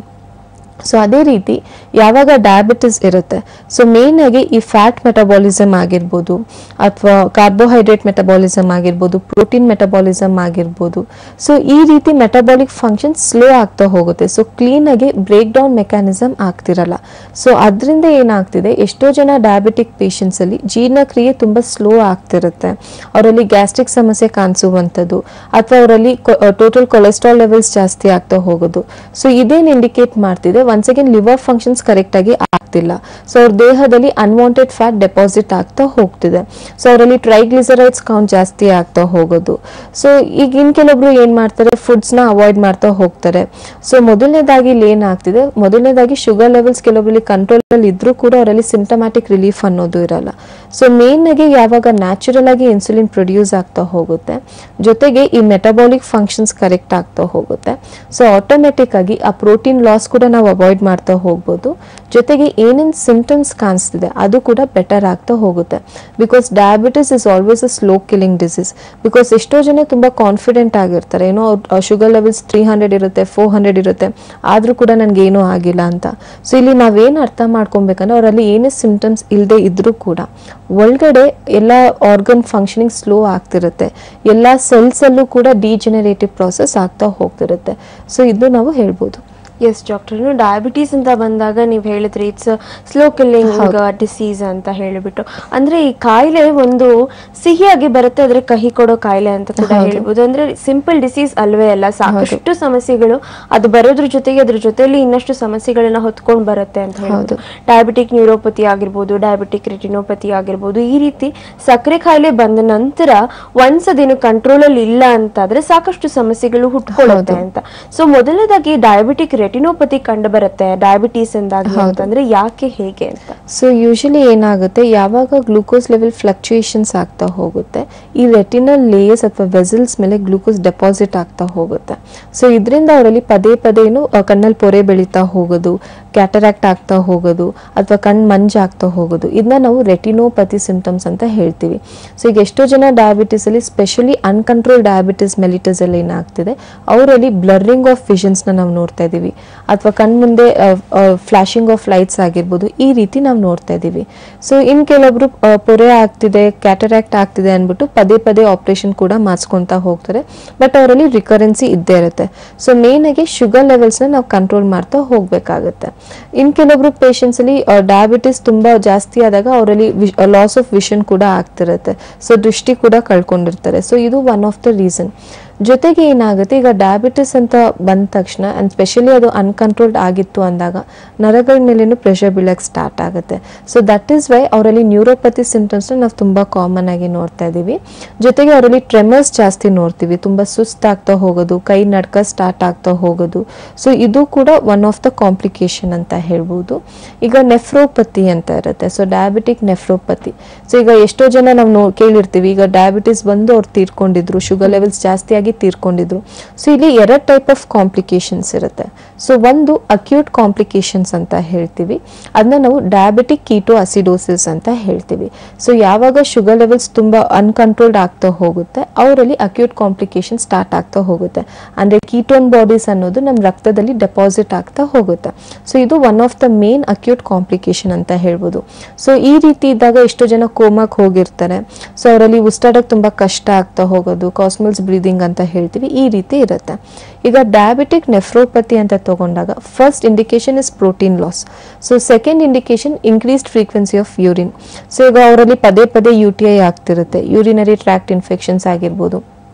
so ಅದೇ ರೀತಿ ಯಾವಾಗ ಡಯಾಬಿಟಿಸ್ ಇರುತ್ತೆ ಸೊ ಮೇನ್ ಆಗಿ ಈ ಫ್ಯಾಟ್ ಮೆಟಬಾಲಿಸಮ್ ಆಗಿರ್ಬೋದು ಅಥವಾ ಕಾರ್ಬೋಹೈಡ್ರೇಟ್ ಮೆಟಬಾಲಿಸಮ್ ಆಗಿರ್ಬೋದು ಪ್ರೋಟೀನ್ ಮೆಟಬಾಲಿಸಮ್ ಆಗಿರ್ಬೋದು ಸೊ ಈ ರೀತಿ ಮೆಟಬಾಲಿಕ್ ಫಂಕ್ಷನ್ ಸ್ಲೋ ಆಗ್ತಾ ಹೋಗುತ್ತೆ ಸೊ ಕ್ಲೀನಾಗಿ ಬ್ರೇಕ್ ಡೌನ್ ಮೆಕ್ಯಾನಿಸಮ್ ಆಗ್ತಿರಲ್ಲ ಸೊ ಅದರಿಂದ ಏನಾಗ್ತಿದೆ ಎಷ್ಟೋ ಜನ ಡಯಾಬಿಟಿಕ್ ಪೇಷಂಟ್ಸಲ್ಲಿ ಜೀರ್ಣಕ್ರಿಯೆ ತುಂಬ ಸ್ಲೋ ಆಗ್ತಿರುತ್ತೆ ಅವರಲ್ಲಿ ಗ್ಯಾಸ್ಟ್ರಿಕ್ ಸಮಸ್ಯೆ ಕಾಣಿಸುವಂಥದ್ದು ಅಥವಾ ಅವರಲ್ಲಿ ಟೋಟಲ್ ಕೊಲೆಸ್ಟ್ರಾಲ್ ಲೆವೆಲ್ಸ್ ಜಾಸ್ತಿ ಆಗ್ತಾ ಹೋಗೋದು ಸೊ ಇದೇನು ಇಂಡಿಕೇಟ್ ಮಾಡ್ತಿದೆ ಒನ್ಸ್ ಅಗೇನ್ ಲಿವರ್ ಫಂಕ್ಷನ್ಸ್ ಕರೆಕ್ಟಾಗಿ ಆಗ್ತಿಲ್ಲ ಸೊ ಅವ್ರ ದೇಹದಲ್ಲಿ ಅನ್ವಾಂಟೆಡ್ ಫ್ಯಾಟ್ ಡೆಪಾಸಿಟ್ ಆಗ್ತಾ ಹೋಗ್ತಿದೆ ಸೊ ಅವರಲ್ಲಿ ಟ್ರೈಗ್ಲಿಸರೈಡ್ಸ್ ಕೌಂಟ್ ಜಾಸ್ತಿ ಆಗ್ತಾ ಹೋಗೋದು ಸೊ ಈಗ ಇನ್ ಕೆಲವೊಬ್ರು ಏನ್ ಮಾಡ್ತಾರೆ ಫುಡ್ಸ್ನ ಅವಾಯ್ಡ್ ಮಾಡ್ತಾ ಹೋಗ್ತಾರೆ ಸೊ ಮೊದಲನೇದಾಗಿ ಇಲ್ಲಿ ಏನಾಗ್ತಿದೆ ಮೊದಲನೇದಾಗಿ ಶುಗರ್ ಲೆವೆಲ್ಸ್ ಕೆಲವೊಬ್ಬರಲ್ಲಿ ಕಂಟ್ರೋಲ್ ಅಲ್ಲಿ ಇದ್ರೂ ಕೂಡ ಅವರಲ್ಲಿ ಸಿಂಟಮ್ಯಾಟಿಕ್ ರಿಲೀಫ್ ಅನ್ನೋದು ಇರಲ್ಲ ಸೊ ಮೇನ್ ಆಗಿ ಯಾವಾಗ ನ್ಯಾಚುರಲ್ ಆಗಿ ಇನ್ಸುಲಿನ್ ಪ್ರೊಡ್ಯೂಸ್ ಆಗ್ತಾ ಹೋಗುತ್ತೆ ಜೊತೆಗೆ ಈ ಮೆಟಬಾಲಿಕ್ ಫಂಕ್ಷನ್ಸ್ ಕರೆಕ್ಟ್ ಆಗ್ತಾ ಹೋಗುತ್ತೆ ಸೊ ಆಟೋಮೆಟಿಕ್ ಆಗಿ ಆ ಪ್ರೋಟೀನ್ ಲಾಸ್ ಕೂಡ ನಾವು ಅವಾಯ್ಡ್ ಮಾಡ್ತಾ ಹೋಗ್ಬೋದು ಜೊತೆಗೆ ಏನೇನು ಸಿಂಟಮ್ಸ್ ಕಾಣಿಸ್ತಿದೆ ಅದು ಕೂಡ ಬೆಟರ್ ಆಗ್ತಾ ಹೋಗುತ್ತೆ because diabetes is always a slow killing disease because ಎಷ್ಟೋ ಜನ ತುಂಬ ಕಾನ್ಫಿಡೆಂಟ್ ಆಗಿರ್ತಾರೆ ಏನೋ ಶುಗರ್ ಲೆವೆಲ್ಸ್ ತ್ರೀ ಹಂಡ್ರೆಡ್ ಇರುತ್ತೆ ಫೋರ್ ಹಂಡ್ರೆಡ್ ಇರುತ್ತೆ ಆದರೂ ಕೂಡ ನನಗೆ ಏನೂ ಆಗಿಲ್ಲ ಅಂತ ಸೊ ಇಲ್ಲಿ ನಾವೇನು ಅರ್ಥ ಮಾಡ್ಕೊಬೇಕಂದ್ರೆ ಅವರಲ್ಲಿ ಏನೇ ಸಿಂಟಮ್ಸ್ ಇಲ್ಲದೆ ಇದ್ರೂ ಕೂಡ ಒಳಗಡೆ ಎಲ್ಲ ಆರ್ಗನ್ ಫಂಕ್ಷನಿಂಗ್ ಸ್ಲೋ ಆಗ್ತಿರುತ್ತೆ ಎಲ್ಲ ಸೆಲ್ಸಲ್ಲೂ ಕೂಡ ಡಿಜೆನರೇಟಿವ್ ಪ್ರಾಸೆಸ್ ಆಗ್ತಾ ಹೋಗ್ತಿರುತ್ತೆ ಸೊ ಇದು ನಾವು ಹೇಳ್ಬೋದು ಎಸ್ ಡಾಕ್ಟರ್ ಡಯಾಬಿಟೀಸ್ ಅಂತ ಬಂದಾಗ ನೀವು ಹೇಳಿದ್ರಿ ಇಟ್ಸ್ ಸ್ಲೋ ಕಿಲ್ಲಿಂಗ್ ಡಿಸೀಸ್ ಅಂತ ಹೇಳಿಬಿಟ್ಟು ಅಂದ್ರೆ ಈ ಕಾಯಿಲೆ ಒಂದು ಸಿಹಿಯಾಗಿ ಬರುತ್ತೆ ಆದ್ರೆ ಕಹಿ ಕೊಡೋ ಕಾಯಿಲೆ ಅಂತ ಕೂಡ ಹೇಳ್ಬೋದು ಅಂದ್ರೆ ಸಿಂಪಲ್ ಡಿಸೀಸ್ ಅಲ್ವೇ ಅಲ್ಲ ಸಾಕಷ್ಟು ಸಮಸ್ಯೆಗಳು ಅದು ಬರೋದ್ರ ಜೊತೆಗೆ ಅದ್ರ ಜೊತೆಲಿ ಇನ್ನಷ್ಟು ಸಮಸ್ಯೆಗಳನ್ನ ಹೊತ್ಕೊಂಡು ಬರುತ್ತೆ ಅಂತ ಹೇಳ್ಬೋದು ಡಯಾಬಿಟಿಕ್ ನ್ಯೂರೋಪತಿ ಆಗಿರ್ಬೋದು ಡಯಾಬಿಟಿಕ್ ರೆಟಿನೋಪತಿ ಆಗಿರ್ಬೋದು ಈ ರೀತಿ ಸಕ್ಕರೆ ಕಾಯಿಲೆ ಬಂದ ನಂತರ ಒನ್ಸ್ ಅದೇನು ಕಂಟ್ರೋಲ್ ಅಲ್ಲಿ ಇಲ್ಲ ಅಂತಾದ್ರೆ ಸಾಕಷ್ಟು ಸಮಸ್ಯೆಗಳು ಹುಟ್ಕೊಳ್ಳುತ್ತೆ ಅಂತ ಸೊ ಮೊದಲನೇದಾಗಿ ಡಯಾಬಿಟಿಕ್ ರೆಟಿನೋಪತಿ ಕಂಡು ಬರುತ್ತೆ ಡಯಾಬಿಟೀಸ್ ಎಂದಾಗಿ ಅಂತಂದ್ರೆ ಯಾಕೆ ಹೇಗೆ ಅಂತ ಸೊ ಯೂಶಲಿ ಏನಾಗುತ್ತೆ ಯಾವಾಗ ಗ್ಲೂಕೋಸ್ ಲೆವೆಲ್ ಫ್ಲಕ್ಚುಯೇಷನ್ಸ್ ಆಗ್ತಾ ಹೋಗುತ್ತೆ ಈ ರೆಟಿನಲ್ ಲೇಯರ್ಸ್ ಅಥವಾ ವೆಸಲ್ಸ್ ಮೇಲೆ ಗ್ಲೂಕೋಸ್ ಡೆಪಾಸಿಟ್ ಆಗ್ತಾ ಹೋಗುತ್ತೆ ಸೊ ಇದರಿಂದ ಅವರಲ್ಲಿ ಪದೇ ಪದೇ ಏನು ಆ, ಕಣ್ಣಲ್ಲಿ ಪೊರೆ ಬೆಳೀತಾ ಹೋಗೋದು ಕ್ಯಾಟರಾಕ್ಟ್ ಆಗ್ತಾ ಹೋಗೋದು ಅಥವಾ ಕಣ್ಣು ಮಂಜಾಗ್ತಾ ಹೋಗೋದು ಇದನ್ನ ನಾವು ರೆಟಿನೋಪತಿ ಸಿಂಟಮ್ಸ್ ಅಂತ ಹೇಳ್ತೀವಿ ಸೊ ಈಗ ಎಷ್ಟೋ ಜನ ಡಯಾಬಿಟಿಸ್ ಅಲ್ಲಿ ಸ್ಪೆಷಲಿ ಅನ್ಕಂಟ್ರೋಲ್ ಡಯಾಬಿಟಿಸ್ ಮೆಲಿಟಸ್ ಅಲ್ಲಿ ಏನಾಗ್ತಿದೆ ಅವರಲ್ಲಿ ಬ್ಲರ್ರಿಂಗ್ ಆಫ್ ವಿಷನ್ಸ್ನ ನಾವು ನೋಡ್ತಾ ಇದ್ದೀವಿ ಅಥವಾ ಕಣ್ಮುಂದೆ ಫ್ಲಾಶಿಂಗ್ ಆಫ್ ಲೈಟ್ಸ್ ಆಗಿರ್ಬೋದು ಈ ರೀತಿ ನಾವು ನೋಡ್ತಾ ಇದ್ದೀವಿ ಸೊ ಇನ್ ಕೆಲವೊಬ್ರು ಆ, ಪೊರೆ ಆಗ್ತಿದೆ ಕ್ಯಾಟರಾಕ್ಟ್ ಆಗ್ತಿದೆ ಅಂದ್ಬಿಟ್ಟು ಪದೇ ಪದೇ ಆಪರೇಷನ್ ಕೂಡ ಮಾಡಿಸ್ಕೊಂತ ಹೋಗ್ತಾರೆ ಬಟ್ ಅವರಲ್ಲಿ ರಿಕರೆನ್ಸಿ ಇದ್ದೇ ಇರುತ್ತೆ ಸೊ ಮೇನ್ ಆಗಿ ಶುಗರ್ ಲೆವೆಲ್ಸ್ನ ನಾವು ಕಂಟ್ರೋಲ್ ಮಾಡ್ತಾ ಹೋಗ್ಬೇಕಾಗುತ್ತೆ ಇನ್ ಕೆಲವೊಬ್ರು ಪೇಷಂಟ್ಸ್ ಅಲ್ಲಿ ಡಯಾಬಿಟಿಸ್ ತುಂಬಾ ಜಾಸ್ತಿ ಆದಾಗ ಅವರಲ್ಲಿ ಲಾಸ್ ಆಫ್ ವಿಷನ್ ಕೂಡ ಆಗ್ತಿರುತ್ತೆ ಸೊ ದೃಷ್ಟಿ ಕೂಡ ಕಳ್ಕೊಂಡಿರ್ತಾರೆ ಸೊ ಇದು ಒನ್ ಆಫ್ ದ ರೀಸನ್ ಜೊತೆಗೆ ಏನಾಗುತ್ತೆ ಈಗ ಡಯಾಬಿಟಿಸ್ ಅಂತ ಬಂದ ತಕ್ಷಣ ಅಂಡ್ ಸ್ಪೆಷಲಿ ಅದು ಅನ್ಕಂಟ್ರೋಲ್ಡ್ ಆಗಿತ್ತು ಅಂದಾಗ ನರಗಳ ಮೇಲೇನು ಪ್ರೆಷರ್ ಬೀಳಕ್ಕೆ ಸ್ಟಾರ್ಟ್ ಆಗುತ್ತೆ ಸೊ ದಟ್ ಈಸ್ ವೈ ಅವರಲ್ಲಿ ನ್ಯೂರೋಪತಿ ಸಿಂಟಮ್ಸ್ನ ನಾವು ತುಂಬ ಕಾಮನ್ ಆಗಿ ನೋಡ್ತಾ ಇದ್ದೀವಿ ಜೊತೆಗೆ ಅವರಲ್ಲಿ ಟ್ರೆಮರ್ಸ್ ಜಾಸ್ತಿ ನೋಡ್ತೀವಿ ತುಂಬ ಸುಸ್ತಾಗ್ತಾ ಹೋಗೋದು ಕೈ ನಡ್ಕ ಸ್ಟಾರ್ಟ್ ಆಗ್ತಾ ಹೋಗೋದು ಸೊ ಇದು ಕೂಡ ಒನ್ ಆಫ್ ದ ಕಾಂಪ್ಲಿಕೇಶನ್ ಅಂತ ಹೇಳ್ಬೋದು ಈಗ ನೆಫ್ರೋಪತಿ ಅಂತ ಇರುತ್ತೆ ಸೊ ಡಯಾಬಿಟಿಕ್ ನೆಫ್ರೋಪತಿ ಸೊ ಈಗ ಎಷ್ಟೋ ಜನ ನಾವು ನೋ ಕೇಳಿರ್ತೀವಿ ಈಗ ಡಯಾಬಿಟಿಸ್ ಬಂದು ಅವ್ರು ತೀರ್ಕೊಂಡಿದ್ರು ಶುಗರ್ ಲೆವೆಲ್ಸ್ ಜಾಸ್ತಿ ಆಗಿ ತೀರ್ಕೊಂಡಿದ್ರು ಸೊ ಇಲ್ಲಿ ಎರಡು ಟೈಪ್ ಆಫ್ ಕಾಂಪ್ಲಿಕೇಶನ್ಸ್ ಇರುತ್ತೆ ಸೊ ಒಂದು ಅಕ್ಯೂಟ್ ಕಾಂಪ್ಲಿಕೇಶನ್ಸ್ ಅಂತ ಹೇಳ್ತೀವಿ ಅದನ್ನ ನಾವು ಡಯಾಬಿಟಿಕ್ ಕೀಟೋ ಅಸಿಡೋಸಿಸ್ ಅಂತ ಹೇಳ್ತೀವಿ ಸೊ ಯಾವಾಗ ಶುಗರ್ ಲೆವೆಲ್ಸ್ ತುಂಬಾ ಅನ್ಕಂಟ್ರೋಲ್ಡ್ ಆಗ್ತಾ ಹೋಗುತ್ತೆ ಅವರಲ್ಲಿ ಅಕ್ಯೂಟ್ ಕಾಂಪ್ಲಿಕೇಶನ್ ಸ್ಟಾರ್ಟ್ ಆಗ್ತಾ ಹೋಗುತ್ತೆ ಅಂದ್ರೆ ಕೀಟೋನ್ ಬಾಡೀಸ್ ಅನ್ನೋದು ನಮ್ಮ ರಕ್ತದಲ್ಲಿ ಡೆಪಾಸಿಟ್ ಆಗ್ತಾ ಹೋಗುತ್ತೆ ಸೊ ಇದು one of the main acute complication ಅಂತ ಹೇಳ್ಬೋದು ಸೊ ಈ ರೀತಿ ಇದ್ದಾಗ ಎಷ್ಟೋ ಜನ ಕೋಮಾಕ್ ಹೋಗಿರ್ತಾರೆ ಸೊ ಅವರಲ್ಲಿ ಉಸಿರಾಡಕ್ಕೆ ತುಂಬಾ ಕಷ್ಟ ಆಗ್ತಾ ಹೋಗೋದು ಕಾಸ್ಮಲ್ಸ್ ಬ್ರೀದಿಂಗ್ ಅಂತ ಹೇಳ್ತೀವಿ ಈ ರೀತಿ ಇರುತ್ತೆ ಈಗ ಡಯಾಬಿಟಿಕ್ ನೆಫ್ರೋಪತಿ ಅಂತ ತಗೊಂಡಾಗ first indication is protein loss so second indication increased frequency of urine so ಈಗ ಅವರಲ್ಲಿ ಪದೇ ಪದೇ ಯು ಟಿ ಐ ಆಗ್ತಿರುತ್ತೆ ಯೂರಿನರಿ ಟ್ರ್ಯಾಕ್ಟ್ ಇನ್ಫೆಕ್ಷನ್ಸ್ ಆಗಿರ್ಬೋದು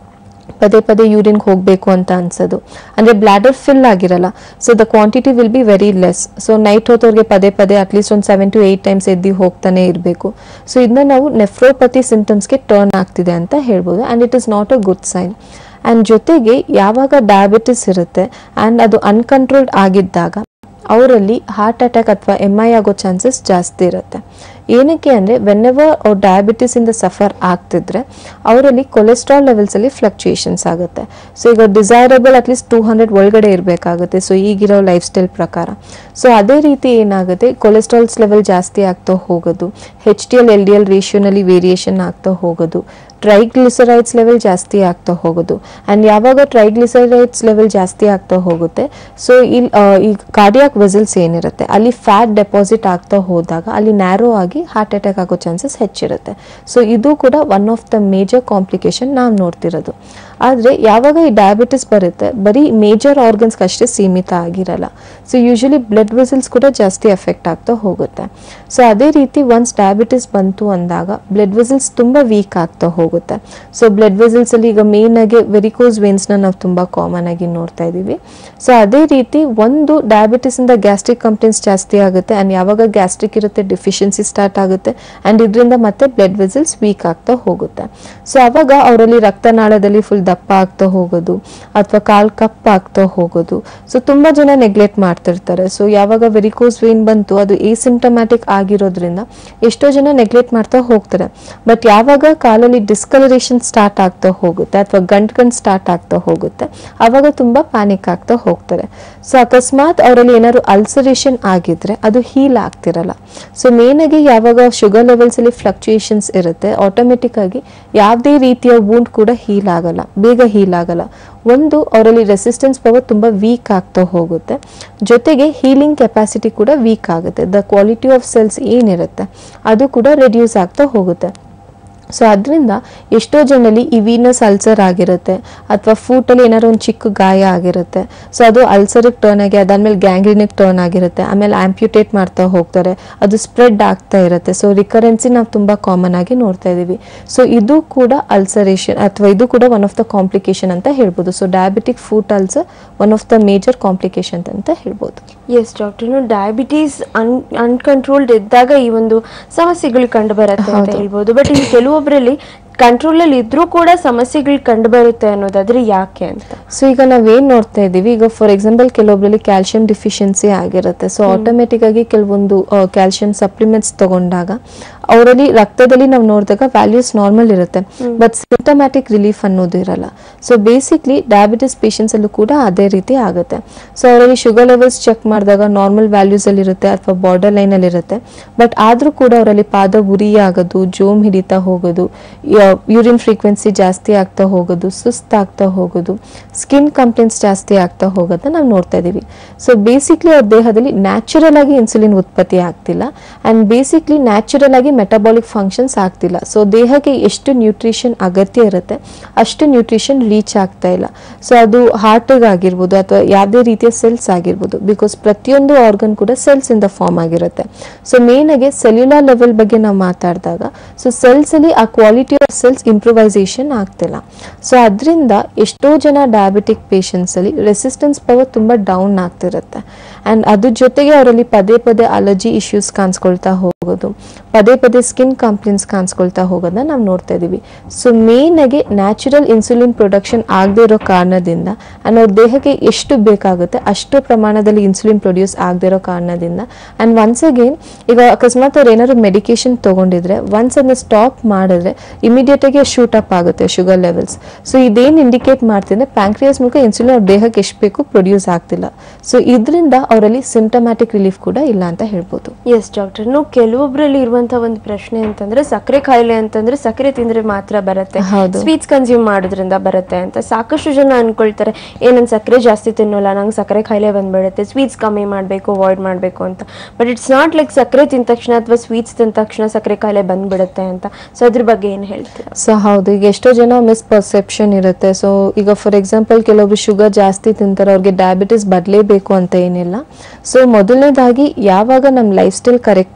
ಪದೇ ಪದೇ ಯೂರಿನ್ಗೆ ಹೋಗಬೇಕು ಅಂತ ಅನ್ಸೋದು ಅಂದರೆ ಬ್ಲಾಡರ್ ಫಿಲ್ ಆಗಿರಲ್ಲ so the quantity will be very less so night ಹೊತ್ತವ್ರಿಗೆ ಪದೇ ಪದೇ ಅಟ್ಲೀಸ್ಟ್ ಒಂದು ಸೆವೆನ್ ಟು ಏಯ್ಟ್ ಟೈಮ್ಸ್ ಎದ್ದು ಹೋಗ್ತಾನೆ ಇರಬೇಕು ಸೊ ಇದನ್ನ ನಾವು ನೆಫ್ರೋಪತಿ ಸಿಂಟಮ್ಸ್ಗೆ ಟರ್ನ್ ಆಗ್ತಿದೆ ಅಂತ ಹೇಳ್ಬೋದು and it is not a good sign and ಜೊತೆಗೆ ಯಾವಾಗ ಡಯಾಬಿಟಿಸ್ ಇರುತ್ತೆ ಆ್ಯಂಡ್ ಅದು ಅನ್ಕಂಟ್ರೋಲ್ಡ್ ಆಗಿದ್ದಾಗ ಅವರಲ್ಲಿ ಹಾರ್ಟ್ ಅಟ್ಯಾಕ್ ಅಥವಾ ಎಮ್ ಐ ಆಗೋ ಚಾನ್ಸಸ್ ಜಾಸ್ತಿ ಇರುತ್ತೆ ಏನಕ್ಕೆ ಅಂದರೆ ವೆನ್ ಎವರ್ ಅವ್ರು ಡಯಾಬಿಟಿಸಿಂದ ಸಫರ್ ಆಗ್ತಿದ್ರೆ ಅವರಲ್ಲಿ ಕೊಲೆಸ್ಟ್ರಾಲ್ ಲೆವೆಲ್ಸಲ್ಲಿ ಫ್ಲಕ್ಚುಯೇಷನ್ಸ್ ಆಗುತ್ತೆ ಸೊ ಈಗ ಡಿಸೈರಬಲ್ ಅಟ್ಲೀಸ್ಟ್ ಟೂ ಹಂಡ್ರೆಡ್ ಒಳಗಡೆ ಇರಬೇಕಾಗುತ್ತೆ ಸೊ ಈಗಿರೋ ಲೈಫ್ ಸ್ಟೈಲ್ ಪ್ರಕಾರ ಸೊ ಅದೇ ರೀತಿ ಏನಾಗುತ್ತೆ ಕೊಲೆಸ್ಟ್ರಾಲ್ಸ್ ಲೆವೆಲ್ ಜಾಸ್ತಿ ಆಗ್ತಾ ಹೋಗೋದು H D L L D L ರೇಷಿಯೋನಲ್ಲಿ ವೇರಿಯೇಷನ್ ಆಗ್ತಾ ಹೋಗೋದು ಟ್ರೈಗ್ಲಿಸರೈಡ್ಸ್ ಲೆವೆಲ್ ಜಾಸ್ತಿ ಆಗ್ತಾ ಹೋಗೋದು ಆ್ಯಂಡ್ ಯಾವಾಗ ಟ್ರೈಗ್ಲಿಸರೈಡ್ಸ್ ಲೆವೆಲ್ ಜಾಸ್ತಿ ಆಗ್ತಾ ಹೋಗುತ್ತೆ ಸೊ ಇಲ್ಲಿ ಈ ಕಾರ್ಡಿಯಾಕ್ ವೆಸಲ್ಸ್ ಏನಿರುತ್ತೆ ಅಲ್ಲಿ ಫ್ಯಾಟ್ ಡೆಪಾಸಿಟ್ ಆಗ್ತಾ ಹೋದಾಗ ಅಲ್ಲಿ ನ್ಯಾರೋ ಆಗಿ ಹಾರ್ಟ್ ಅಟ್ಯಾಕ್ ಆಗೋ ಚಾನ್ಸಸ್ ಹೆಚ್ಚಿರುತ್ತೆ ಸೊ ಇದು ಕೂಡ one of the major complication ನಾವು ನೋಡ್ತಿರೋದು ಆದರೆ ಯಾವಾಗ ಈ ಡಯಾಬಿಟಿಸ್ ಬರುತ್ತೆ ಬರೀ ಮೇಜರ್ ಆರ್ಗನ್ಸ್ಗೆ ಅಷ್ಟೇ ಸೀಮಿತ ಆಗಿರಲ್ಲ ಸೊ ಯೂಶಲಿ ಬ್ಲಡ್ ವೆಸಲ್ಸ್ ಕೂಡ ಜಾಸ್ತಿ ಎಫೆಕ್ಟ್ ಆಗ್ತಾ ಹೋಗುತ್ತೆ ಸೊ ಅದೇ ರೀತಿ ಒನ್ಸ್ ಡಯಾಬಿಟಿಸ್ ಬಂತು ಅಂದಾಗ ಬ್ಲಡ್ ವೆಸಲ್ಸ್ ತುಂಬ ವೀಕ್ ಆಗ್ತಾ ಹೋಗುತ್ತೆ ಸೊ ಬ್ಲಡ್ ವೆಸಲ್ಸ್ ಅಲ್ಲಿ ಈಗ ಮೇನ್ ಆಗಿ ವೆರಿಕೋಸ್ ವೇನ್ಸ್ನ ನಾವು ತುಂಬ ಕಾಮನ್ ಆಗಿ ನೋಡ್ತಾ ಇದ್ದೀವಿ ಸೊ ಅದೇ ರೀತಿ ಒಂದು ಡಯಾಬಿಟಿಸ್ ಇಂದ ಗ್ಯಾಸ್ಟ್ರಿಕ್ ಕಂಪ್ಲೇಂಟ್ಸ್ ಜಾಸ್ತಿ ಆಗುತ್ತೆ ಆ್ಯಂಡ್ ಯಾವಾಗ ಗ್ಯಾಸ್ಟ್ರಿಕ್ ಇರುತ್ತೆ ಡಿಫಿಷಿಯನ್ಸಿ ಸ್ಟಾರ್ಟ್ ಆಗುತ್ತೆ ಆ್ಯಂಡ್ ಇದರಿಂದ ಮತ್ತೆ ಬ್ಲಡ್ ವೆಸಲ್ಸ್ ವೀಕ್ ಆಗ್ತಾ ಹೋಗುತ್ತೆ ಸೊ ಅವಾಗ ಅವರಲ್ಲಿ ರಕ್ತನಾಳದಲ್ಲಿ ಫುಲ್ ದಪ್ಪ ಆಗ್ತಾ ಹೋಗೋದು ಅಥವಾ ಕಾಲ್ ಕಪ್ಪ ಆಗ್ತಾ ಹೋಗೋದು ಸೊ ತುಂಬಾ ಜನ ನೆಗ್ಲೆಕ್ಟ್ ಮಾಡ್ತಿರ್ತಾರೆ ಸೊ ಯಾವಾಗ ವೆರಿಕೋಸ್ ವೇನ್ ಬಂತು ಅದು ಏಸಿಂಟಮ್ಯಾಟಿಕ್ ಆಗಿರೋದ್ರಿಂದ ಎಷ್ಟೋ ಜನ ನೆಗ್ಲೆಕ್ಟ್ ಮಾಡ್ತಾ ಹೋಗ್ತಾರೆ ಬಟ್ ಯಾವಾಗ ಕಾಲಲ್ಲಿ ಡಿಸ್ಕಲರೇಷನ್ ಸ್ಟಾರ್ಟ್ ಆಗ್ತಾ ಹೋಗುತ್ತೆ ಅಥವಾ ಗಂಟ್ ಗಂಟ್ ಸ್ಟಾರ್ಟ್ ಆಗ್ತಾ ಹೋಗುತ್ತೆ ಅವಾಗ ತುಂಬಾ ಪ್ಯಾನಿಕ್ ಆಗ್ತಾ ಹೋಗ್ತಾರೆ ಸೊ ಅಕಸ್ಮಾತ್ ಅವರಲ್ಲಿ ಏನಾದ್ರು ಅಲ್ಸರೇಷನ್ ಆಗಿದ್ರೆ ಅದು ಹೀಲ್ ಆಗ್ತಿರಲ್ಲ ಸೊ ಮೇನ್ ಆಗಿ ಯಾವಾಗ ಶುಗರ್ ಲೆವೆಲ್ಸ್ ಅಲ್ಲಿ ಫ್ಲಕ್ಚುಯೇಷನ್ಸ್ ಇರುತ್ತೆ ಆಟೋಮೆಟಿಕ್ ಆಗಿ ಯಾವುದೇ ರೀತಿಯ ವೂಂಡ್ ಕೂಡ ಹೀಲ್ ಆಗಲ್ಲ ಬೇಗ ಹೀಲ್ ಆಗಲ್ಲ ಒಂದು ಅವರಲ್ಲಿ ರೆಸಿಸ್ಟೆನ್ಸ್ ಪವರ್ ತುಂಬ ವೀಕ್ ಆಗ್ತಾ ಹೋಗುತ್ತೆ ಜೊತೆಗೆ ಹೀಲಿಂಗ್ ಕೆಪಾಸಿಟಿ ಕೂಡ ವೀಕ್ ಆಗುತ್ತೆ ದ ಕ್ವಾಲಿಟಿ ಆಫ್ ಸೆಲ್ಸ್ ಏನಿರುತ್ತೆ ಅದು ಕೂಡ ರೆಡ್ಯೂಸ್ ಆಗ್ತಾ ಹೋಗುತ್ತೆ ಸೊ ಅದರಿಂದ ಎಷ್ಟೋ ಜನರಲ್ಲಿ ಈ ವೀನಸ್ ಅಲ್ಸರ್ ಆಗಿರುತ್ತೆ ಅಥವಾ ಫೂಟಲ್ಲಿ ಏನಾದ್ರು ಒಂದು ಚಿಕ್ಕ ಗಾಯ ಆಗಿರುತ್ತೆ ಸೊ ಅದು ಅಲ್ಸರಿಗೆ ಟರ್ನ್ ಆಗಿ ಅದಾದ್ಮೇಲೆ ಗ್ಯಾಂಗ್ರೀನಿಗೆ ಟರ್ನ್ ಆಗಿರುತ್ತೆ ಆಮೇಲೆ ಆಂಪ್ಯೂಟೇಟ್ ಮಾಡ್ತಾ ಹೋಗ್ತಾರೆ ಅದು ಸ್ಪ್ರೆಡ್ ಆಗ್ತಾ ಇರುತ್ತೆ ಸೊ ರಿಕರೆನ್ಸಿ ನಾವು ತುಂಬ ಕಾಮನ್ ಆಗಿ ನೋಡ್ತಾ ಇದ್ದೀವಿ ಸೊ ಇದು ಕೂಡ ಅಲ್ಸರೇಷನ್ ಅಥವಾ ಇದು ಕೂಡ ಒನ್ ಆಫ್ ದ ಕಾಂಪ್ಲಿಕೇಶನ್ ಅಂತ ಹೇಳ್ಬೋದು so diabetic foot ulcer one of the major complication ಅಂತ ಹೇಳ್ಬೋದು ಎಸ್ ಡಾಕ್ಟರ್ ಡಯಾಬಿಟೀಸ್ ಅನ್ ಅನ್ಕಂಟ್ರೋಲ್ಡ್ ಇದ್ದಾಗ ಈ ಒಂದು ಸಮಸ್ಯೆಗಳು ಕಂಡು ಬರುತ್ತೆ ಅಂತ ಹೌದು. ಹೇಳ್ಬೋದು ಬಟ್ ಇನ್ನು ಕೆಲವೊಬ್ಬರಲ್ಲಿ ಕಂಟ್ರೋಲ್ ಅಲ್ಲಿ ಇದ್ರೂ ಕೂಡ ಸಮಸ್ಯೆಗಳು ಕಂಡು ಬರುತ್ತೆ ಅನ್ನೋದಾದ್ರೆ ಯಾಕೆ ಅಂತ ಸೊ ಈಗ ನಾವೇನ್ ನೋಡ್ತಾ ಇದ್ದೀವಿ ಈಗ ಫಾರ್ ಎಕ್ಸಾಂಪಲ್ ಕೆಲವೊಬ್ಬರಲ್ಲಿ ಕ್ಯಾಲ್ಸಿಯಂ ಡಿಫಿಷಿಯನ್ಸಿ ಆಗಿರುತ್ತೆ ಸೊ ಆಟೋಮೆಟಿಕ್ ಆಗಿ ಕೆಲವೊಂದು ಕ್ಯಾಲ್ಸಿಯಂ ಸಪ್ಲಿಮೆಂಟ್ಸ್ ತಗೊಂಡಾಗ ಅವರಲ್ಲಿ ರಕ್ತದಲ್ಲಿ ನಾವು ನೋಡಿದಾಗ ವ್ಯಾಲ್ಯೂಸ್ ನಾರ್ಮಲ್ ಇರುತ್ತೆ ಬಟ್ ಸಿಂಟಮ್ಯಾಟಿಕ್ ರಿಲೀಫ್ ಅನ್ನೋದು ಇರಲ್ಲ ಸೊ ಬೇಸಿಕ್ಲಿ ಡಯಾಬಿಟಿಸ್ ಪೇಷಂಟ್ಸ್ ಅಲ್ಲೂ ಕೂಡ ಅದೇ ರೀತಿ ಆಗುತ್ತೆ ಸೊ ಅವರಲ್ಲಿ ಶುಗರ್ ಲೆವೆಲ್ಸ್ ಚೆಕ್ ಮಾಡಿದಾಗ ನಾರ್ಮಲ್ ವ್ಯಾಲ್ಯೂಸ್ ಅಲ್ಲಿ ಇರುತ್ತೆ ಅಥವಾ ಬಾರ್ಡರ್ ಲೈನ್ ಅಲ್ಲಿ ಇರುತ್ತೆ ಬಟ್ ಆದ್ರೂ ಕೂಡ ಅವರಲ್ಲಿ ಪಾದ ಉರಿ ಆಗೋದು ಜೋಮ್ ಹಿಡಿತಾ ಹೋಗೋದು ಯೂರಿನ್ ಫ್ರೀಕ್ವೆನ್ಸಿ ಜಾಸ್ತಿ ಆಗ್ತಾ ಹೋಗೋದು ಸುಸ್ತಾಗ್ತಾ ಹೋಗೋದು ಸ್ಕಿನ್ ಕಂಪ್ಲೇಂಟ್ಸ್ ಜಾಸ್ತಿ ಆಗ್ತಾ ಹೋಗೋದನ್ನ ನಾವು ನೋಡ್ತಾ ಇದೀವಿ ಸೊ ಬೇಸಿಕ್ಲಿ ಅವ್ರ ದೇಹದಲ್ಲಿ ನ್ಯಾಚುರಲ್ ಆಗಿ ಇನ್ಸುಲಿನ್ ಉತ್ಪತ್ತಿ ಆಗ್ತಿಲ್ಲ ಅಂಡ್ ಬೇಸಿಕ್ಲಿ ನ್ಯಾಚುರಲ್ ಆಗಿ ಮೆಟಬಾಲಿಕ್ ಫಂಕ್ಷನ್ಸ್ ಆಗ್ತಿಲ್ಲ ಸೊ ದೇಹಕ್ಕೆ ಎಷ್ಟು ನ್ಯೂಟ್ರಿಷನ್ ಅಗತ್ಯ ಇರುತ್ತೆ ಅಷ್ಟು ನ್ಯೂಟ್ರಿಷನ್ ರೀಚ್ ಆಗ್ತಾ ಇಲ್ಲ ಸೊ ಅದು ಹಾರ್ಟಿಗೆ ಆಗಿರ್ಬೋದು ಅಥವಾ ಯಾವುದೇ ರೀತಿಯ ಸೆಲ್ಸ್ ಆಗಿರ್ಬೋದು ಬಿಕಾಸ್ ಪ್ರತಿಯೊಂದು ಆರ್ಗನ್ ಕೂಡ ಸೆಲ್ಸ್ ಇಂದ ಫಾರ್ಮ್ ಆಗಿರುತ್ತೆ ಸೊ ಮೇನ್ ಆಗಿ ಸೆಲ್ಯುಲರ್ ಲೆವೆಲ್ ಬಗ್ಗೆ ನಾವು ಮಾತಾಡಿದಾಗ ಸೊ ಸೆಲ್ಸ್ ಅಲ್ಲಿ ಆ ಕ್ವಾಲಿಟಿ ಆಫ್ ಸೆಲ್ಸ್ ಇಂಪ್ರೂವೈಸೇಷನ್ ಆಗ್ತಿಲ್ಲ ಸೊ ಅದರಿಂದ ಎಷ್ಟೋ ಜನ ಡಯಾಬಿಟಿಕ್ ಪೇಷಂಟ್ಸ್ ಅಲ್ಲಿ ರೆಸಿಸ್ಟೆನ್ಸ್ ಪವರ್ ತುಂಬಾ ಡೌನ್ ಆಗ್ತಿರುತ್ತೆ ಅಂಡ್ ಅದ್ರ ಜೊತೆಗೆ ಅವರಲ್ಲಿ ಪದೇ ಪದೇ ಅಲರ್ಜಿ ಇಶ್ಯೂಸ್ ಕಾಣಿಸ್ಕೊಳ್ತಾ ಹೋಗೋದು ಪದೇ ಪದೇ ಸ್ಕಿನ್ ಕಂಪ್ಲೇಂಟ್ಸ್ ಕಾಣಿಸ್ಕೊಳ್ತಾ ಹೋಗೋದನ್ನ ನಾವು ನೋಡ್ತಾ ಇದೀವಿ ಸೊ ಮೇನ್ ಆಗಿ ನ್ಯಾಚುರಲ್ ಇನ್ಸುಲಿನ್ ಪ್ರೊಡಕ್ಷನ್ ಆಗದೆ ಇರೋ ಕಾರಣದಿಂದ ಅಂಡ್ ಅವ್ರ ದೇಹಕ್ಕೆ ಎಷ್ಟು ಬೇಕಾಗುತ್ತೆ ಅಷ್ಟು ಪ್ರಮಾಣದಲ್ಲಿ ಇನ್ಸುಲಿನ್ ಪ್ರೊಡ್ಯೂಸ್ ಆಗದೆ ಇರೋ ಕಾರಣದಿಂದ ಅಂಡ್ ಒನ್ಸ್ ಅಗೇನ್ ಈಗ ಅಕಸ್ಮಾತ್ ಅವ್ರು ಏನಾದ್ರು ಮೆಡಿಕೇಶನ್ ತಗೊಂಡಿದ್ರೆ ಒನ್ಸ್ ಅದನ್ನ ಸ್ಟಾಪ್ ಮಾಡಿದ್ರೆ ಇಮಿಡಿಯೇಟ್ ಆಗಿ ಶೂಟ್ ಅಪ್ ಆಗುತ್ತೆ ಶುಗರ್ ಲೆವೆಲ್ಸ್ ಸೊ ಇದೇನು ಇಂಡಿಕೇಟ್ ಮಾಡ್ತಿದ್ರೆ ಪ್ಯಾಂಕ್ರಿಯಾಸ್ ಮೂಲಕ ಇನ್ಸುಲಿನ್ ಅವ್ರ ದೇಹಕ್ಕೆ ಎಷ್ಟು ಬೇಕು ಪ್ರೊಡ್ಯೂಸ್ ಆಗ್ತಿಲ್ಲ ಸೊ ಇದರಿಂದ ಅವರಲ್ಲಿ ಸಿಂಟಮ್ಯಾಟಿಕ್ ರಿಲೀಫ್ ಕೂಡ ಇಲ್ಲ ಅಂತ ಹೇಳ್ಬೋದು ಎಸ್ ಡಾಕ್ಟರ್ ನಾವು ಕೆಲವೊಬ್ಬರಲ್ಲಿ ಇರುವಂತ ಒಂದು ಪ್ರಶ್ನೆ ಅಂತಂದ್ರೆ ಸಕ್ಕರೆ ಕಾಯಿಲೆ ಅಂತಂದ್ರೆ ಸಕ್ಕರೆ ತಿಂದ್ರೆ ಮಾತ್ರ ಬರುತ್ತೆ ಹೌದು. ಸ್ವೀಟ್ಸ್ ಕನ್ಸ್ಯೂಮ್ ಮಾಡೋದ್ರಿಂದ ಬರುತ್ತೆ ಅಂತ ಸಾಕಷ್ಟು ಜನ ಅನ್ಕೊಳ್ತಾರೆ ಏ ನನ್ ಸಕ್ಕರೆ ಜಾಸ್ತಿ ತಿನ್ನೋಲ್ಲ ನಂಗೆ ಸಕ್ಕರೆ ಕಾಯಿಲೆ ಬಂದ್ಬಿಡುತ್ತೆ ಸ್ವೀಟ್ಸ್ ಕಮ್ಮಿ ಮಾಡಬೇಕು ಅವಾಯ್ಡ್ ಮಾಡಬೇಕು ಅಂತ ಬಟ್ ಇಟ್ಸ್ ನಾಟ್ ಲೈಕ್ ಸಕ್ಕರೆ ತಿಂದ ತಕ್ಷಣ ಅಥವಾ ಸ್ವೀಟ್ಸ್ ತಿಂದ ತಕ್ಷಣ ಸಕ್ಕರೆ ಕಾಯಿಲೆ ಬಂದ್ಬಿಡುತ್ತೆ ಅಂತ ಸೊ ಅದ್ರ ಬಗ್ಗೆ ಏನು ಹೇಳ್ತೀರಾ ಸೊ ಹೌದು ಈಗ ಎಷ್ಟೋ ಜನ ಮಿಸ್ಪರ್ಸೆಪ್ಷನ್ ಇರುತ್ತೆ ಸೊ ಈಗ ಫಾರ್ ಎಕ್ಸಾಂಪಲ್ ಕೆಲವೊಬ್ರು ಶುಗರ್ ಜಾಸ್ತಿ ತಿಂತಾರೆ ಅವ್ರಿಗೆ ಡಯಾಬಿಟಿಸ್ ಬರಲೇಬೇಕು ಅಂತ ಏನಿಲ್ಲ ಸೊ ಮೊದಲನೇದಾಗಿ ಯಾವಾಗ ನಮ್ಮ ಲೈಫ್ ಸ್ಟೈಲ್ ಕರೆಕ್ಟ್ ಆಗಿ ಇರಲ್ಲ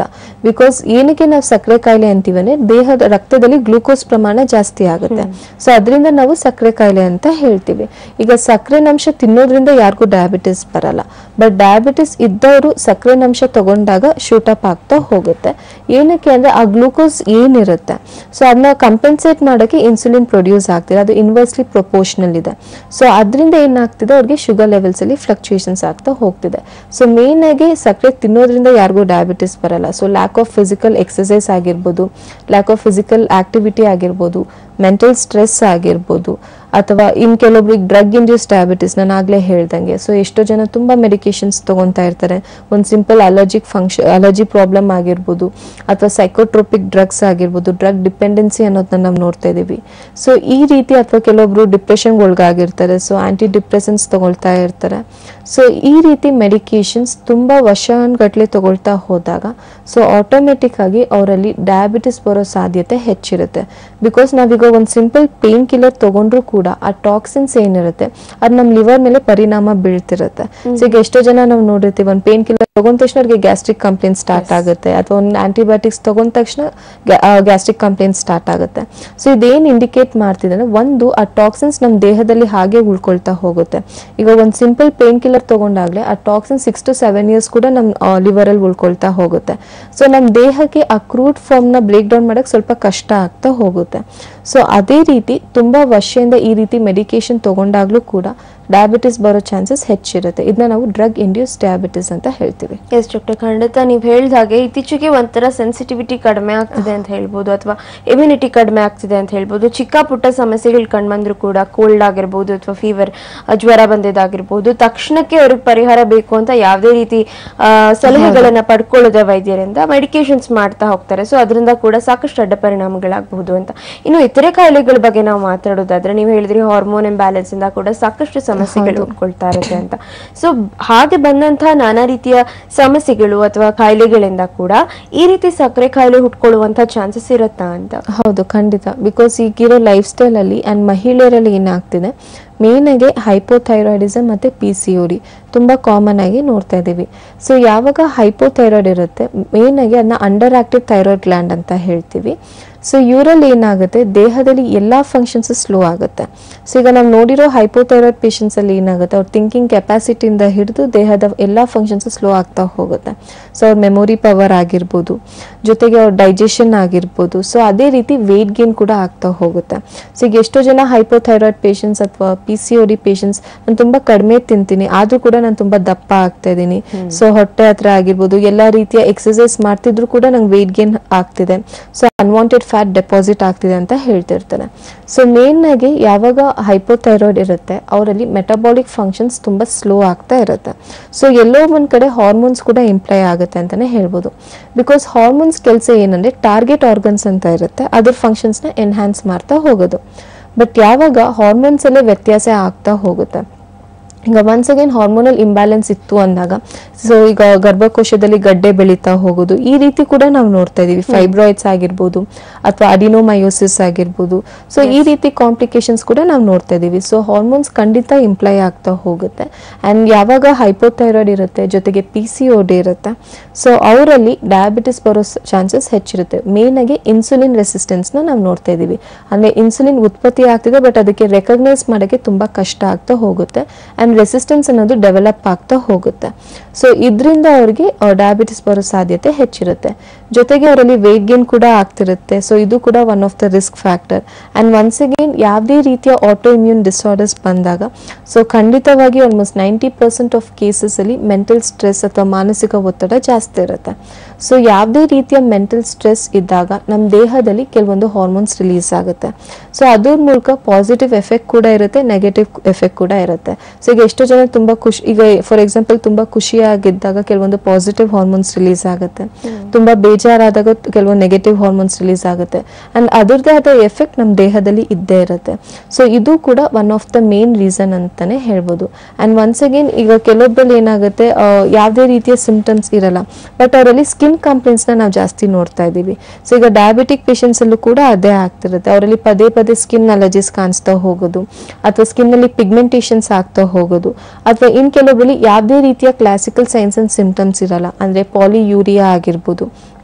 ಬಿಕಾಸ್ ಏನಕ್ಕೆ ನಾವು ಸಕ್ಕರೆ ಕಾಯಿಲೆ ಅಂತೀವಿ ಅಂದ್ರೆ ದೇಹದ ರಕ್ತದಲ್ಲಿ ಗ್ಲೂಕೋಸ್ ಪ್ರಮಾಣ ಜಾಸ್ತಿ ಆಗುತ್ತೆ ಸೊ ಅದರಿಂದ ನಾವು ಸಕ್ಕರೆ ಕಾಯಿಲೆ ಅಂತ ಹೇಳ್ತೀವಿ ಈಗ ಸಕ್ಕರೆ ಅಂಶ ತಿನ್ನೋದ್ರಿಂದ ಯಾರಿಗೂ ಡಯಾಬಿಟಿಸ್ ಬರಲ್ಲ ಬಟ್ ಡಯಾಬಿಟಿಸ್ ಇದ್ದವರು ಸಕ್ಕರೆ ಅಂಶ ತಗೊಂಡಾಗ ಶೂಟಪ್ ಆಗ್ತಾ ಹೋಗುತ್ತೆ ಏನಕ್ಕೆ ಅಂದ್ರೆ ಆ ಗ್ಲೂಕೋಸ್ ಏನಿರುತ್ತೆ ಸೊ ಅದನ್ನ ಕಂಪೆನ್ಸೇಟ್ ಮಾಡೋಕೆ ಇನ್ಸುಲಿನ್ ಪ್ರೊಡ್ಯೂಸ್ ಆಗ್ತಿದೆ ಅದು ಇನ್ವರ್ಸ್ಲಿ ಪ್ರೊಪೋರ್ಷನಲ್ ಇದೆ ಸೊ ಅದರಿಂದ ಏನಾಗ್ತಿದೆ ಅವ್ರಿಗೆ ಶುಗರ್ ಲೆವೆಲ್ಸ್ ಅಲ್ಲಿ ಫ್ಲಕ್ಚುಯೇಷನ್ಸ್ ಆಗ್ತಾ ಹೋಗ್ತಿದೆ ಸೊ ಮೇನ್ ಆಗಿ ಸಕ್ಕರೆ ತಿನ್ನೋದ್ರಿಂದ ಯಾರಿಗೂ ಡಯಾಬಿಟಿಸ್ ಬರಲ್ಲ so lack of physical exercise ಆಗಿರ್ಬೋದು ಲ್ಯಾಕ್ ಆಫ್ ಫಿಸಿಕಲ್ ಆಕ್ಟಿವಿಟಿ ಆಗಿರ್ಬೋದು ಮೆಂಟಲ್ ಸ್ಟ್ರೆಸ್ ಆಗಿರ್ಬೋದು ಅಥವಾ ಇನ್ ಕೆಲವೊಬ್ರಿಗೆ ಡ್ರಗ್ ಇಂಡ್ಯೂಸ್ ಡಯಾಬಿಟಿಸ್ ನಾನು ಆಗ್ಲೇ ಹೇಳ್ದಂಗೆ ಸೊ ಎಷ್ಟೋ ಜನ ತುಂಬಾ ಮೆಡಿಕೇಶನ್ಸ್ ತಗೊಂತಾ ಇರ್ತಾರೆ ಒಂದು simple allergic function allergy problem ಆಗಿರ್ಬೋದು ಅಥವಾ ಸೈಕೋಟ್ರೋಪಿಕ್ ಡ್ರಗ್ಸ್ ಆಗಿರ್ಬೋದು ಡ್ರಗ್ ಡಿಪೆಂಡೆನ್ಸಿ ಅನ್ನೋದನ್ನ ನಾವು ನೋಡ್ತಾ ಇದೀವಿ ಸೊ ಈ ರೀತಿ ಅಥವಾ ಕೆಲವೊಬ್ರು ಡಿಪ್ರೆಷನ್ ಒಳಗಾಗಿರ್ತಾರೆ ಸೊ ಆಂಟಿ ಡಿಪ್ರೆಸೆನ್ಸ್ ತಗೊಳ್ತಾ ಇರ್ತಾರೆ ಸೊ ಈ ರೀತಿ ಮೆಡಿಕೇಶನ್ಸ್ ತುಂಬಾ ವರ್ಷಗಟ್ಟಲೆ ತಗೊಳ್ತಾ ಹೋದಾಗ ಸೊ ಆಟೋಮೆಟಿಕ್ ಆಗಿ ಅವರಲ್ಲಿ ಡಯಾಬಿಟಿಸ್ ಬರೋ ಸಾಧ್ಯತೆ ಹೆಚ್ಚಿರುತ್ತೆ ಬಿಕಾಸ್ ನಾವೀಗ ಒಂದು ಸಿಂಪಲ್ ಪೇನ್ ಕಿಲ್ಲರ್ ತಗೊಂಡ್ರು ಕೂಡ ಆ ಟಾಕ್ಸಿನ್ಸ್ ಏನಿರುತ್ತೆ ಅದು ನಮ್ಮ ಲಿವರ್ ಮೇಲೆ ಪರಿಣಾಮ ಬೀಳ್ತಿರುತ್ತೆ ಸೊ ಈಗ ಎಷ್ಟೋ ಜನ ನಾವು ನೋಡಿರ್ತೀವಿ ಒಂದು ಪೇನ್ ಕಿಲ್ಲರ್ ತಗೊಂಡ ತಕ್ಷಣ ಅವ್ರಿಗೆ ಗ್ಯಾಸ್ಟ್ರಿಕ್ ಕಂಪ್ಲೇಂಟ್ ಸ್ಟಾರ್ಟ್ ಆಗುತ್ತೆ ಅಥವಾ ಒಂದು ಆಂಟಿಬಯೋಟಿಕ್ಸ್ ತಗೊಂಡ ತಕ್ಷಣ ಗ್ಯಾಸ್ಟ್ರಿಕ್ ಕಂಪ್ಲೇಂಟ್ ಸ್ಟಾರ್ಟ್ ಆಗುತ್ತೆ ಸೊ ಇದೇನು ಇಂಡಿಕೇಟ್ ಮಾಡ್ತಿದೆ ಅಂದ್ರೆ ಒಂದು ಆ ಟಾಕ್ಸಿನ್ಸ್ ನಮ್ಮ ದೇಹದಲ್ಲಿ ಹಾಗೆ ಉಳ್ಕೊಳ್ತಾ ಹೋಗುತ್ತೆ ಈಗ ಒಂದು ಸಿಂಪಲ್ ಪೇನ್ ಕಿಲ್ಲರ್ ತಗೊಂಡಾಗ್ಲೇ ಆ toxin six to seven years ಕೂಡ ನಮ್ಮ ಲಿವರ್ ಅಲ್ಲಿ ಉಳ್ಕೊಳ್ತಾ ಹೋಗುತ್ತೆ ಸೊ ನಮ್ಮ ದೇಹಕ್ಕೆ ಆ ಕ್ರೂಡ್ ಫಾರ್ಮ್ ನ ಬ್ರೇಕ್ ಡೌನ್ ಮಾಡಕ್ ಸ್ವಲ್ಪ ಕಷ್ಟ ಆಗ್ತಾ ಹೋಗುತ್ತೆ ಸೊ ಅದೇ ರೀತಿ ತುಂಬಾ ವರ್ಷದಿಂದ ಈ ರೀತಿ ಮೆಡಿಕೇಶನ್ ತಗೊಂಡಾಗ್ಲೂ ಕೂಡ ಡಯಾಬಿಟಿಸ್ ಬರೋ ಚಾನ್ಸಸ್ ಹೆಚ್ಚಿರುತ್ತೆ ಇದನ್ನ ನಾವು ಡ್ರಗ್ ಇಂಡ್ಯೂಸ್ ಡಯಾಬಿಟಿಸ್ ಅಂತ ಹೇಳ್ತೀವಿ ಎಸ್ ಡಾಕ್ಟರ್ ಖಂಡಿತ ನೀವು ಹೇಳಿದ ಹಾಗೆ ಇತ್ತೀಚೆಗೆ ಒಂಥರ ಸೆನ್ಸಿಟಿವಿಟಿ ಕಡಿಮೆ ಆಗ್ತಿದೆ ಅಂತ ಹೇಳ್ಬೋದು ಅಥವಾ ಇಮ್ಯುನಿಟಿ ಕಡಿಮೆ ಆಗ್ತಿದೆ ಅಂತ ಹೇಳ್ಬೋದು ಚಿಕ್ಕ ಪುಟ್ಟ ಸಮಸ್ಯೆಗಳು ಕಂಡ್ಬಂದ್ರು ಕೂಡ ಕೋಲ್ಡ್ ಆಗಿರ್ಬೋದು ಅಥವಾ ಫೀವರ್ ಜ್ವರ ಬಂದಿದ್ದಾಗಿರ್ಬೋದು ತಕ್ಷಣಕ್ಕೆ ಅವ್ರಿಗೆ ಪರಿಹಾರ ಬೇಕು ಅಂತ ಯಾವುದೇ ರೀತಿ ಆ, ಸಲಹೆಗಳನ್ನ ಪಡ್ಕೊಳ್ಳೋದೆ ವೈದ್ಯರಿಂದ ಮೆಡಿಕೇಶನ್ಸ್ ಮಾಡ್ತಾ ಹೋಗ್ತಾರೆ ಸೊ ಅದರಿಂದ ಕೂಡ ಸಾಕಷ್ಟು ಅಡ್ಡ ಪರಿಣಾಮಗಳಾಗಬಹುದು ಅಂತ ಇನ್ನು ಇತರೆ ಕಾಯಿಲೆಗಳ ಬಗ್ಗೆ ನಾವು ಮಾತಾಡೋದಾದ್ರೆ ನೀವು ಹೇಳಿದ್ರಿ ಹಾರ್ಮೋನ್ ಇಂಬ್ಯಾಲೆನ್ಸ್ ಇಂದ ಕೂಡ ಸಾಕಷ್ಟು ಸಮಸ್ಯೆಗಳು ಉಟ್ಕೊಳ್ತಾ ಇರುತ್ತೆ ಅಂತ ಸೊ ಹಾಗೆ ಬಂದಂತಹ ನಾನಾ ರೀತಿಯ ಸಮಸ್ಯೆಗಳು ಅಥವಾ ಕಾಯಿಲೆಗಳಿಂದ ಕೂಡ ಈ ರೀತಿ ಸಕ್ಕರೆ ಕಾಯಿಲೆ ಹುಟ್ಕೊಳ್ಳುವಂತ ಚಾನ್ಸಸ್ ಇರುತ್ತಾ ಅಂತ ಹೌದು ಖಂಡಿತ ಬಿಕಾಸ್ ಈಗಿರೋ ಲೈಫ್ ಸ್ಟೈಲ್ ಅಲ್ಲಿ ಅಂಡ್ ಮಹಿಳೆಯರಲ್ಲಿ ಏನಾಗ್ತಿದೆ ಮೇನ್ ಆಗಿ ಹೈಪೋಥೈರಾಯ್ಡಿಸಮ್ ಮತ್ತೆ ಪಿ ಸಿ ಒ ಡಿ ತುಂಬಾ ಕಾಮನ್ ಆಗಿ ನೋಡ್ತಾ ಇದೀವಿ ಸೊ ಯಾವಾಗ ಹೈಪೋಥೈರಾಯ್ಡ್ ಇರುತ್ತೆ ಮೇನ್ ಆಗಿ ಅದನ್ನ ಅಂಡರ್ ಆಕ್ಟಿವ್ ಥೈರಾಯ್ಡ್ ಗ್ಲ್ಯಾಂಡ್ ಅಂತ ಹೇಳ್ತೀವಿ ಸೊ ಇವರಲ್ಲಿ ಏನಾಗುತ್ತೆ ದೇಹದಲ್ಲಿ ಎಲ್ಲಾ ಫಂಕ್ಷನ್ಸ್ ಸ್ಲೋ ಆಗುತ್ತೆ ಸೊ ಈಗ ನಾವು ನೋಡಿರೋ ಹೈಪೋಥೈರಾಯ್ಡ್ ಪೇಷಂಟ್ಸ್ ಅಲ್ಲಿ ಏನಾಗುತ್ತೆ ಅವ್ರ ಥಿಂಕಿಂಗ್ ಕೆಪಾಸಿಟಿಯಿಂದ ಹಿಡಿದು ದೇಹದ ಎಲ್ಲಾ ಫಂಕ್ಷನ್ಸ್ ಸ್ಲೋ ಆಗ್ತಾ ಹೋಗುತ್ತೆ ಸೊ ಅವ್ರ ಮೆಮೊರಿ ಪವರ್ ಆಗಿರ್ಬೋದು ಜೊತೆಗೆ ಅವ್ರ ಡೈಜೆಷನ್ ಆಗಿರ್ಬೋದು ಸೊ ಅದೇ ರೀತಿ ವೆಯ್ಟ್ ಗೇನ್ ಕೂಡ ಆಗ್ತಾ ಹೋಗುತ್ತೆ ಸೊ ಈಗ ಎಷ್ಟೋ ಜನ ಹೈಪೋಥೈರಾಯ್ಡ್ ಪೇಷಂಟ್ಸ್ ಅಥವಾ P C O D patients ನಾನು ತುಂಬಾ ಕಡಿಮೆ ತಿಂತೀನಿ ಆದ್ರೂ ಕೂಡ ನಾನು ತುಂಬಾ ದಪ್ಪ ಆಗ್ತಾ ಇದ್ದೀನಿ ಸೊ ಹೊಟ್ಟೆ ಹತ್ರ ಆಗಿರ್ಬೋದು ಎಲ್ಲಾ ರೀತಿಯ ಎಕ್ಸಸೈಸ್ ಮಾಡ್ತಿದ್ರು ಕೂಡ ನಂಗೆ ವೆಯ್ಟ್ ಗೇನ್ ಆಗ್ತಿದೆ ಸೊ ಅನ್ವಾಂಟೆಡ್ ಫ್ಯಾಟ್ ಡೆಪಾಸಿಟ್ ಆಗ್ತಿದೆ ಅಂತ ಹೇಳ್ತಿರ್ತಾರೆ ಸೊ ಮೇನ್ ಆಗಿ ಯಾವಾಗ ಹೈಪೋಥೈರಾಯ್ಡ್ ಇರುತ್ತೆ ಅವರಲ್ಲಿ ಮೆಟಬಾಲಿಕ್ ಫಂಕ್ಷನ್ಸ್ ತುಂಬಾ ಸ್ಲೋ ಆಗ್ತಾ ಇರುತ್ತೆ ಸೊ ಎಲ್ಲೋ ಒಂದ್ ಕಡೆ ಹಾರ್ಮೋನ್ಸ್ ಕೂಡ ಇಂಪ್ಲೈ ಆಗುತ್ತೆ ಅಂತಾನೆ ಹೇಳ್ಬೋದು ಬಿಕಾಸ್ ಹಾರ್ಮೋನ್ಸ್ ಕೆಲಸ ಏನಂದ್ರೆ ಟಾರ್ಗೆಟ್ ಆರ್ಗನ್ಸ್ ಅಂತ ಇರುತ್ತೆ ಅದ್ರ ಫಂಕ್ಷನ್ಸ್ ನ ಎನ್ಹಾನ್ಸ್ ಮಾಡ್ತಾ ಹೋಗೋದು ಬಟ್ ಯಾವಾಗ ಹಾರ್ಮೋನ್ಸ್ ಅಲ್ಲೇ ವ್ಯತ್ಯಾಸ ಆಗ್ತಾ ಹೋಗುತ್ತೆ ಈಗ ಒನ್ಸ್ ಅಗೇನ್ ಹಾರ್ಮೋನಲ್ ಇಂಬ್ಯಾಲೆನ್ಸ್ ಇತ್ತು ಅಂದಾಗ ಸೊ ಈಗ ಗರ್ಭಕೋಶದಲ್ಲಿ ಗಡ್ಡೆ ಬೆಳೀತಾ ಹೋಗೋದು ಈ ರೀತಿ ಕೂಡ ನಾವು ನೋಡ್ತಾ ಇದೀವಿ ಫೈಬ್ರಾಯ್ಡ್ಸ್ ಆಗಿರ್ಬೋದು ಅಥವಾ ಅಡಿನೋಮಯೋಸಿಸ್ ಆಗಿರ್ಬೋದು ಸೊ ಈ ರೀತಿ ಕಾಂಪ್ಲಿಕೇಶನ್ಸ್ ಕೂಡ ನಾವು ನೋಡ್ತಾ ಇದೀವಿ ಸೊ ಹಾರ್ಮೋನ್ಸ್ ಖಂಡಿತ ಇಂಪ್ಲೈ ಆಗ್ತಾ ಹೋಗುತ್ತೆ ಅಂಡ್ ಯಾವಾಗ ಹೈಪೋಥೈರಾಯ್ಡ್ ಇರುತ್ತೆ ಜೊತೆಗೆ ಪಿ ಸಿ ಓ ಡಿ ಇರುತ್ತೆ ಸೊ ಅವರಲ್ಲಿ ಡಯಾಬಿಟಿಸ್ ಬರೋ ಚಾನ್ಸಸ್ ಹೆಚ್ಚಿರುತ್ತೆ ಮೇನ್ ಆಗಿ ಇನ್ಸುಲಿನ್ ರೆಸಿಸ್ಟೆನ್ಸ್ ನ ನಾವು ನೋಡ್ತಾ ಇದೀವಿ ಅಂದ್ರೆ ಇನ್ಸುಲಿನ್ ಉತ್ಪತ್ತಿ ಆಗ್ತಿದೆ ಬಟ್ ಅದಕ್ಕೆ ರೆಕಗ್ನೈಸ್ ಮಾಡೋಕ್ಕೆ ತುಂಬಾ ಕಷ್ಟ ಆಗ್ತಾ ಹೋಗುತ್ತೆ ಅಂಡ್ ರೆಸಿಸ್ಟೆನ್ಸ್ ಅನ್ನೋದು ಡೆವಲಪ್ ಆಗ್ತಾ ಹೋಗುತ್ತೆ ಸೊ ಇದರಿಂದ ಅವ್ರಿಗೆ ಡಯಾಬಿಟಿಸ್ ಬರೋ ಸಾಧ್ಯತೆ ಹೆಚ್ಚಿರುತ್ತೆ ಜೊತೆಗೆ ಅವರಲ್ಲಿ ವೆಯ್ಟ್ ಗೇನ್ ಕೂಡ ಆಗ್ತಿರುತ್ತೆ ಸೊ ಇದು ಕೂಡ one of the risk factor and once again ಯಾವುದೇ ರೀತಿಯ ಆಟೋ ಇಮ್ಯೂನ್ ಡಿಸಾರ್ಡರ್ಸ್ ಬಂದಾಗ ಸೊ ಖಂಡಿತವಾಗಿ almost ninety percent of cases ಅಲ್ಲಿ ಮೆಂಟಲ್ ಸ್ಟ್ರೆಸ್ ಅಥವಾ ಮಾನಸಿಕ ಒತ್ತಡ ಜಾಸ್ತಿ ಇರುತ್ತೆ ಸೊ ಯಾವುದೇ ರೀತಿಯ ಮೆಂಟಲ್ ಸ್ಟ್ರೆಸ್ ಇದ್ದಾಗ ನಮ್ಮ ದೇಹದಲ್ಲಿ ಕೆಲವೊಂದು ಹಾರ್ಮೋನ್ಸ್ ರಿಲೀಸ್ ಆಗುತ್ತೆ ಸೊ ಅದ್ರ ಮೂಲಕ ಪಾಸಿಟಿವ್ ಎಫೆಕ್ಟ್ ಕೂಡ ಇರುತ್ತೆ ನೆಗೆಟಿವ್ ಎಫೆಕ್ಟ್ ಕೂಡ ಇರುತ್ತೆ ಸೊ ಈಗ ಎಷ್ಟೋ ಜನ ತುಂಬಾ ಖುಷಿ ಈಗ ಫಾರ್ ಎಕ್ಸಾಂಪಲ್ ತುಂಬಾ ಖುಷಿಯಾಗಿದ್ದಾಗ ಕೆಲವೊಂದು ಪಾಸಿಟಿವ್ ಹಾರ್ಮೋನ್ಸ್ ರಿಲೀಸ್ ಆಗುತ್ತೆ ತುಂಬಾ ಬೇಜಾರಾದಾಗ ಕೆಲವೊಂದು ನೆಗೆಟಿವ್ ಹಾರ್ಮೋನ್ಸ್ ರಿಲೀಸ್ ಆಗುತ್ತೆ ಅಂಡ್ ಅದರದೇ ಆದ ಎಫೆಕ್ಟ್ ನಮ್ಮ ದೇಹದಲ್ಲಿ ಇದ್ದೇ ಇರುತ್ತೆ ಸೊ ಇದು ಕೂಡ one of the main reason ಅಂತಾನೆ ಹೇಳ್ಬೋದು ಅಂಡ್ ಒನ್ಸ್ ಅಗೇನ್ ಈಗ ಕೆಲವೊಬ್ಬರಲ್ಲಿ ಏನಾಗುತ್ತೆ ಆ, ಯಾವುದೇ ರೀತಿಯ ಸಿಂಪ್ಟಮ್ಸ್ ಇರಲ್ಲ ಬಟ್ ಅವರಲ್ಲಿ ಸ್ಕಿನ್ ಕಂಪ್ಲೇಂಟ್ಸ್ ನ ನಾವು ಜಾಸ್ತಿ ನೋಡ್ತಾ ಇದೀವಿ ಸೊ ಈಗ ಡಯಾಬಿಟಿಕ್ ಪೇಷಂಟ್ಸ್ ಅಲ್ಲೂ ಕೂಡ ಅದೇ ಆಗ್ತಿರುತ್ತೆ ಅವರಲ್ಲಿ ಪದೇ ಪದೇ ಸ್ಕಿನ್ ಅಲರ್ಜೀಸ್ ಕಾಣಿಸ್ತಾ ಹೋಗೋದು ಅಥವಾ ಸ್ಕಿನ್ ಅಲ್ಲಿ ಪಿಗ್ಮೆಂಟೇಷನ್ಸ್ ಆಗ್ತಾ ಹೋಗೋದು ಅಥವಾ ಇನ್ ಕೆಲವೊಬ್ಬರಲ್ಲಿ ಯಾವುದೇ ರೀತಿಯ ಕ್ಲಾಸಿಕಲ್ ಸೈನ್ಸ್ ಅಂಡ್ ಸಿಂಪ್ಟಮ್ಸ್ ಇರಲ್ಲ ಅಂದ್ರೆ ಪಾಲಿಯೂರಿಯಾ ಆಗಿರ್ಬೋದು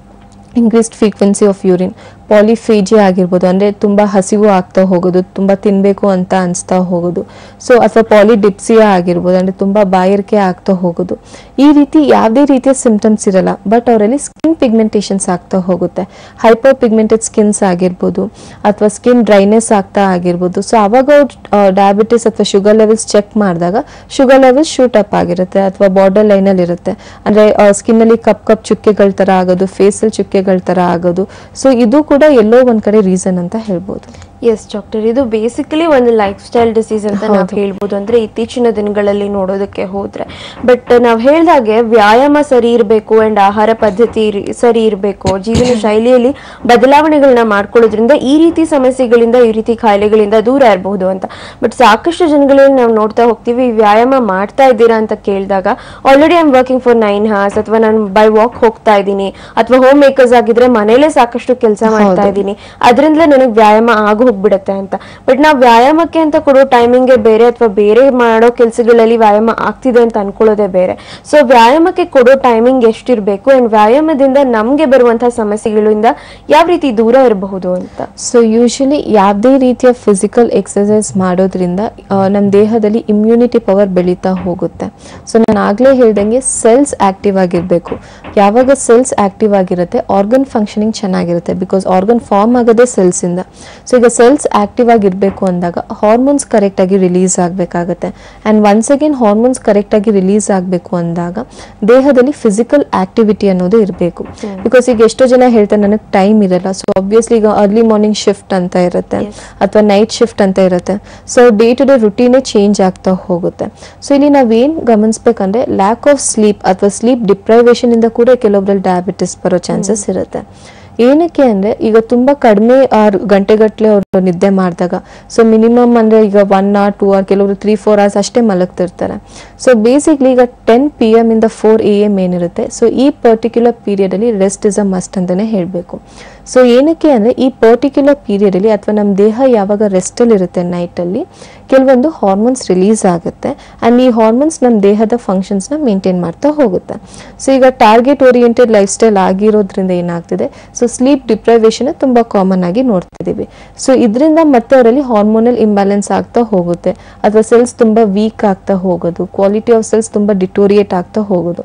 increased frequency of urine polyphagia ಆಗಿರ್ಬೋದು ಅಂದರೆ ತುಂಬ ಹಸಿವು ಆಗ್ತಾ ಹೋಗೋದು ತುಂಬ ತಿನ್ನಬೇಕು ಅಂತ ಅನಿಸ್ತಾ ಹೋಗೋದು ಸೊ ಅಥವಾ ಪಾಲಿಡಿಪ್ಸಿಯಾ ಆಗಿರ್ಬೋದು ಅಂದರೆ ತುಂಬ ಬಾಯಾರಿಕೆ ಆಗ್ತಾ ಹೋಗೋದು ಈ ರೀತಿ ಯಾವುದೇ ರೀತಿಯ ಸಿಂಪ್ಟಮ್ಸ್ ಇರಲ್ಲ ಬಟ್ ಅವರಲ್ಲಿ ಸ್ಕಿನ್ ಪಿಗ್ಮೆಂಟೇಷನ್ಸ್ ಆಗ್ತಾ ಹೋಗುತ್ತೆ ಹೈಪರ್ ಪಿಗ್ಮೆಂಟೆಡ್ ಸ್ಕಿನ್ಸ್ ಆಗಿರ್ಬೋದು ಅಥವಾ ಸ್ಕಿನ್ ಡ್ರೈನೆಸ್ ಆಗ್ತಾ ಆಗಿರ್ಬೋದು ಸೊ ಅವಾಗ ಅವ್ರು ಡಯಾಬಿಟಿಸ್ ಅಥವಾ ಶುಗರ್ ಲೆವೆಲ್ಸ್ ಚೆಕ್ ಮಾಡಿದಾಗ ಶುಗರ್ ಲೆವೆಲ್ಸ್ ಶೂಟ್ ಅಪ್ ಆಗಿರುತ್ತೆ ಅಥವಾ ಬಾರ್ಡರ್ ಲೈನಲ್ಲಿ ಇರುತ್ತೆ ಅಂದರೆ ಸ್ಕಿನ್ನಲ್ಲಿ ಕಪ್ ಕಪ್ ಚುಕ್ಕೆಗಳ ಥರ ಆಗೋದು ಫೇಸಲ್ಲಿ ಚುಕ್ಕೆಗಳ ಥರ ಆಗೋದು ಸೊ ಇದು ಕೂಡ ಎಲ್ಲೋ ಒಂದು ಕಡೆ ರೀಸನ್ ಅಂತ ಹೇಳ್ಬೋದು ಎಸ್ ಡಾಕ್ಟರ್ ಇದು ಬೇಸಿಕಲಿ ಒಂದು ಲೈಫ್ ಸ್ಟೈಲ್ ಡಿಸೀಸ್ ಅಂತ ನಾವು ಹೌದು. ಹೇಳ್ಬೋದು ಅಂದ್ರೆ ಇತ್ತೀಚಿನ ದಿನಗಳಲ್ಲಿ ನೋಡೋದಕ್ಕೆ ಹೋದ್ರೆ ಬಟ್ ನಾವು ಹೇಳ್ದಾಗೆ ವ್ಯಾಯಾಮ ಸರಿ ಇರಬೇಕು ಅಂಡ್ ಆಹಾರ ಪದ್ಧತಿ ರಿ- ಸರಿ ಇರಬೇಕು ಜೀವನ ಶೈಲಿಯಲ್ಲಿ ಬದಲಾವಣೆಗಳನ್ನ ಮಾಡ್ಕೊಳ್ಳೋದ್ರಿಂದ ಈ ರೀತಿ ಸಮಸ್ಯೆಗಳಿಂದ ಈ ರೀತಿ ಕಾಯಿಲೆಗಳಿಂದ ದೂರ ಇರಬಹುದು ಅಂತ ಬಟ್ ಸಾಕಷ್ಟು ಜನಗಳಲ್ಲಿ ನಾವು ನೋಡ್ತಾ ಹೋಗ್ತೀವಿ ಈ ವ್ಯಾಯಾಮ ಮಾಡ್ತಾ ಇದ್ದೀರಾ ಅಂತ ಕೇಳಿದಾಗ already I am working for nine hours ಅಥವಾ ನಾನು ಬೈ ವಾಕ್ ಹೋಗ್ತಾ ಇದ್ದೀನಿ ಅಥವಾ ಹೋಮ್ ಮೇಕರ್ಸ್ ಆಗಿದ್ರೆ ಮನೇಲೆ ಸಾಕಷ್ಟು ಕೆಲಸ ಮಾಡ್ತಾ ಹೌದು. ಇದ್ದೀನಿ ಅದರಿಂದಲೇ ನನಗೆ ವ್ಯಾಯಾಮ ಆಗಿ ಹೋಗ್ಬಿಡುತ್ತೆ ಅಂತ ಬಟ್ ನಾವು ವ್ಯಾಯಾಮಕ್ಕೆ ಅಂತ ಕೊಡೋ ಟೈಮಿಂಗ್ಗೆ ಬೇರೆ ಅಥವಾ ಬೇರೆ ಮಾಡೋ ಕೆಲಸಗಳಲ್ಲಿ ವ್ಯಾಯಾಮ ಆಗ್ತಿದೆ ಅಂತ ಅನ್ಕೊಳ್ಳೋದೇ ಬೇರೆ ಸೊ ವ್ಯಾಯಾಮಕ್ಕೆ ಕೊಡೋ ಟೈಮಿಂಗ್ ಎಷ್ಟಿರಬೇಕು ಅಂಡ್ ವ್ಯಾಯಾಮದಿಂದ ನಮಗೆ ಬರುವಂತಹ ಸಮಸ್ಯೆಗಳಿಂದ ಯಾವ ರೀತಿ ದೂರ ಇರಬಹುದು ಅಂತ ಸೊ ಯೂಶಲಿ ಯಾವುದೇ ರೀತಿಯ ಫಿಸಿಕಲ್ ಎಕ್ಸಸೈಸ್ ಮಾಡೋದ್ರಿಂದ ನಮ್ಮ ದೇಹದಲ್ಲಿ ಇಮ್ಯುನಿಟಿ ಪವರ್ ಬೆಳೀತಾ ಹೋಗುತ್ತೆ ಸೊ ನಾನು ಆಗಲೇ ಹೇಳ್ದಂಗೆ ಸೆಲ್ಸ್ ಆಕ್ಟಿವ್ ಆಗಿರಬೇಕು ಯಾವಾಗ ಸೆಲ್ಸ್ ಆಕ್ಟಿವ್ ಆಗಿರುತ್ತೆ ಆರ್ಗನ್ ಫಂಕ್ಷನಿಂಗ್ ಚೆನ್ನಾಗಿರುತ್ತೆ ಬಿಕಾಸ್ ಆರ್ಗನ್ ಫಾರ್ಮ್ ಆಗೋದೇ ಸೆಲ್ಸಿಂದ ಸೊ ಈಗ ಸೆಲ್ಸ್ ಆಕ್ಟಿವ್ ಆಗಿರಬೇಕು ಅಂದಾಗ ಹಾರ್ಮೋನ್ಸ್ ಕರೆಕ್ಟಾಗಿ ರಿಲೀಸ್ ಆಗಬೇಕಾಗತ್ತೆ ಆ್ಯಂಡ್ ಒನ್ಸ್ ಅಗೇನ್ ಹಾರ್ಮೋನ್ಸ್ ಕರೆಕ್ಟಾಗಿ ರಿಲೀಸ್ ಆಗಬೇಕು ಅಂದಾಗ ದೇಹದಲ್ಲಿ ಫಿಸಿಕಲ್ ಆಕ್ಟಿವಿಟಿ ಅನ್ನೋದು ಇರಬೇಕು ಬಿಕಾಸ್ ಈಗ ಎಷ್ಟೋ ಜನ ಹೇಳ್ತಾರೆ ನನಗೆ ಟೈಮ್ ಇರಲ್ಲ ಸೊ ಆಬ್ವಿಯಸ್ಲಿ ಈಗ ಅರ್ಲಿ ಮಾರ್ನಿಂಗ್ ಶಿಫ್ಟ್ ಅಂತ ಇರುತ್ತೆ Yes. ಅಥವಾ ನೈಟ್ ಶಿಫ್ಟ್ ಅಂತ ಇರುತ್ತೆ ಸೊ ಡೇ ಟು ಡೇ ರುಟೀನೇ ಚೇಂಜ್ ಆಗ್ತಾ ಹೋಗುತ್ತೆ ಸೊ ಇಲ್ಲಿ ನಾವೇನು ಗಮನಿಸ್ಬೇಕಂದ್ರೆ ಲ್ಯಾಕ್ ಆಫ್ ಸ್ಲೀಪ್ ಅಥವಾ ಸ್ಲೀಪ್ ಡಿಪ್ರೈವೇಷನ್ ಇಂದ ಕೂಡ ಕೆಲವೊಬ್ರಲ್ಲಿ ಡಯಾಬಿಟಿಸ್ ಬರೋ ಚಾನ್ಸಸ್ ಇರುತ್ತೆ ಏನಕ್ಕೆ ಅಂದ್ರೆ ಈಗ ತುಂಬಾ ಕಡಿಮೆ ಆರು ಗಂಟೆಗಟ್ಟಲೆ ಅವರು ನಿದ್ದೆ ಮಾಡಿದಾಗ ಸೊ ಮಿನಿಮಮ್ ಅಂದ್ರೆ ಈಗ ಒನ್ ಅವರ್ ಟೂ ಅವರ್ ಕೆಲವರು ತ್ರೀ ಫೋರ್ ಅವರ್ಸ್ ಅಷ್ಟೇ ಮಲಗ್ತಿರ್ತಾರೆ ಸೊ ಬೇಸಿಕ್ಲಿ ಈಗ ಟೆನ್ ಪಿ ಎಮ್ ಇಂದ ಫೋರ್ ಎ ಎಮ್ ಏನಿರುತ್ತೆ ಸೊ ಈ ಪರ್ಟಿಕ್ಯುಲರ್ ಪೀರಿಯಡ್ ಅಲ್ಲಿ ರೆಸ್ಟ್ ಇಸ್ ಅ ಮಸ್ಟ್ ಅಂತಾನೆ ಹೇಳಬೇಕು ಸೊ ಏನಕ್ಕೆ ಅಂದ್ರೆ ಈ ಪರ್ಟಿಕ್ಯುಲರ್ ಪೀರಿಯಡ್ ಅಲ್ಲಿ ಅಥವಾ ನಮ್ಮ ದೇಹ ಯಾವಾಗ ರೆಸ್ಟ್ ಅಲ್ಲಿ ಇರುತ್ತೆ ನೈಟ್ ಅಲ್ಲಿ ಕೆಲವೊಂದು ಹಾರ್ಮೋನ್ಸ್ ರಿಲೀಸ್ ಆಗುತ್ತೆ ಅಂಡ್ ಈ ಹಾರ್ಮೋನ್ಸ್ ನಮ್ಮ ದೇಹದ ಫಂಕ್ಷನ್ಸ್ ನ ಮೇಂಟೈನ್ ಮಾಡ್ತಾ ಹೋಗುತ್ತೆ ಸೊ ಈಗ ಟಾರ್ಗೆಟ್ ಓರಿಯೆಂಟೆಡ್ ಲೈಫ್ ಸ್ಟೈಲ್ ಆಗಿರೋದ್ರಿಂದ ಏನಾಗ್ತಿದೆ ಸೊ ಸ್ಲೀಪ್ ಡಿಪ್ರೈವೇಶನ್ ತುಂಬಾ ಕಾಮನ್ ಆಗಿ ನೋಡ್ತಿದೀವಿ ಸೊ ಇದರಿಂದ ಮತ್ತೆ ಅವರಲ್ಲಿ ಹಾರ್ಮೋನಲ್ ಇಂಬ್ಯಾಲೆನ್ಸ್ ಆಗ್ತಾ ಹೋಗುತ್ತೆ ಅಥವಾ ಸೆಲ್ಸ್ ತುಂಬಾ ವೀಕ್ ಆಗ್ತಾ ಹೋಗೋದು ಕ್ವಾಲಿಟಿ ಆಫ್ ಸೆಲ್ಸ್ ತುಂಬಾ ಡಿಟೋರಿಯೇಟ್ ಆಗ್ತಾ ಹೋಗೋದು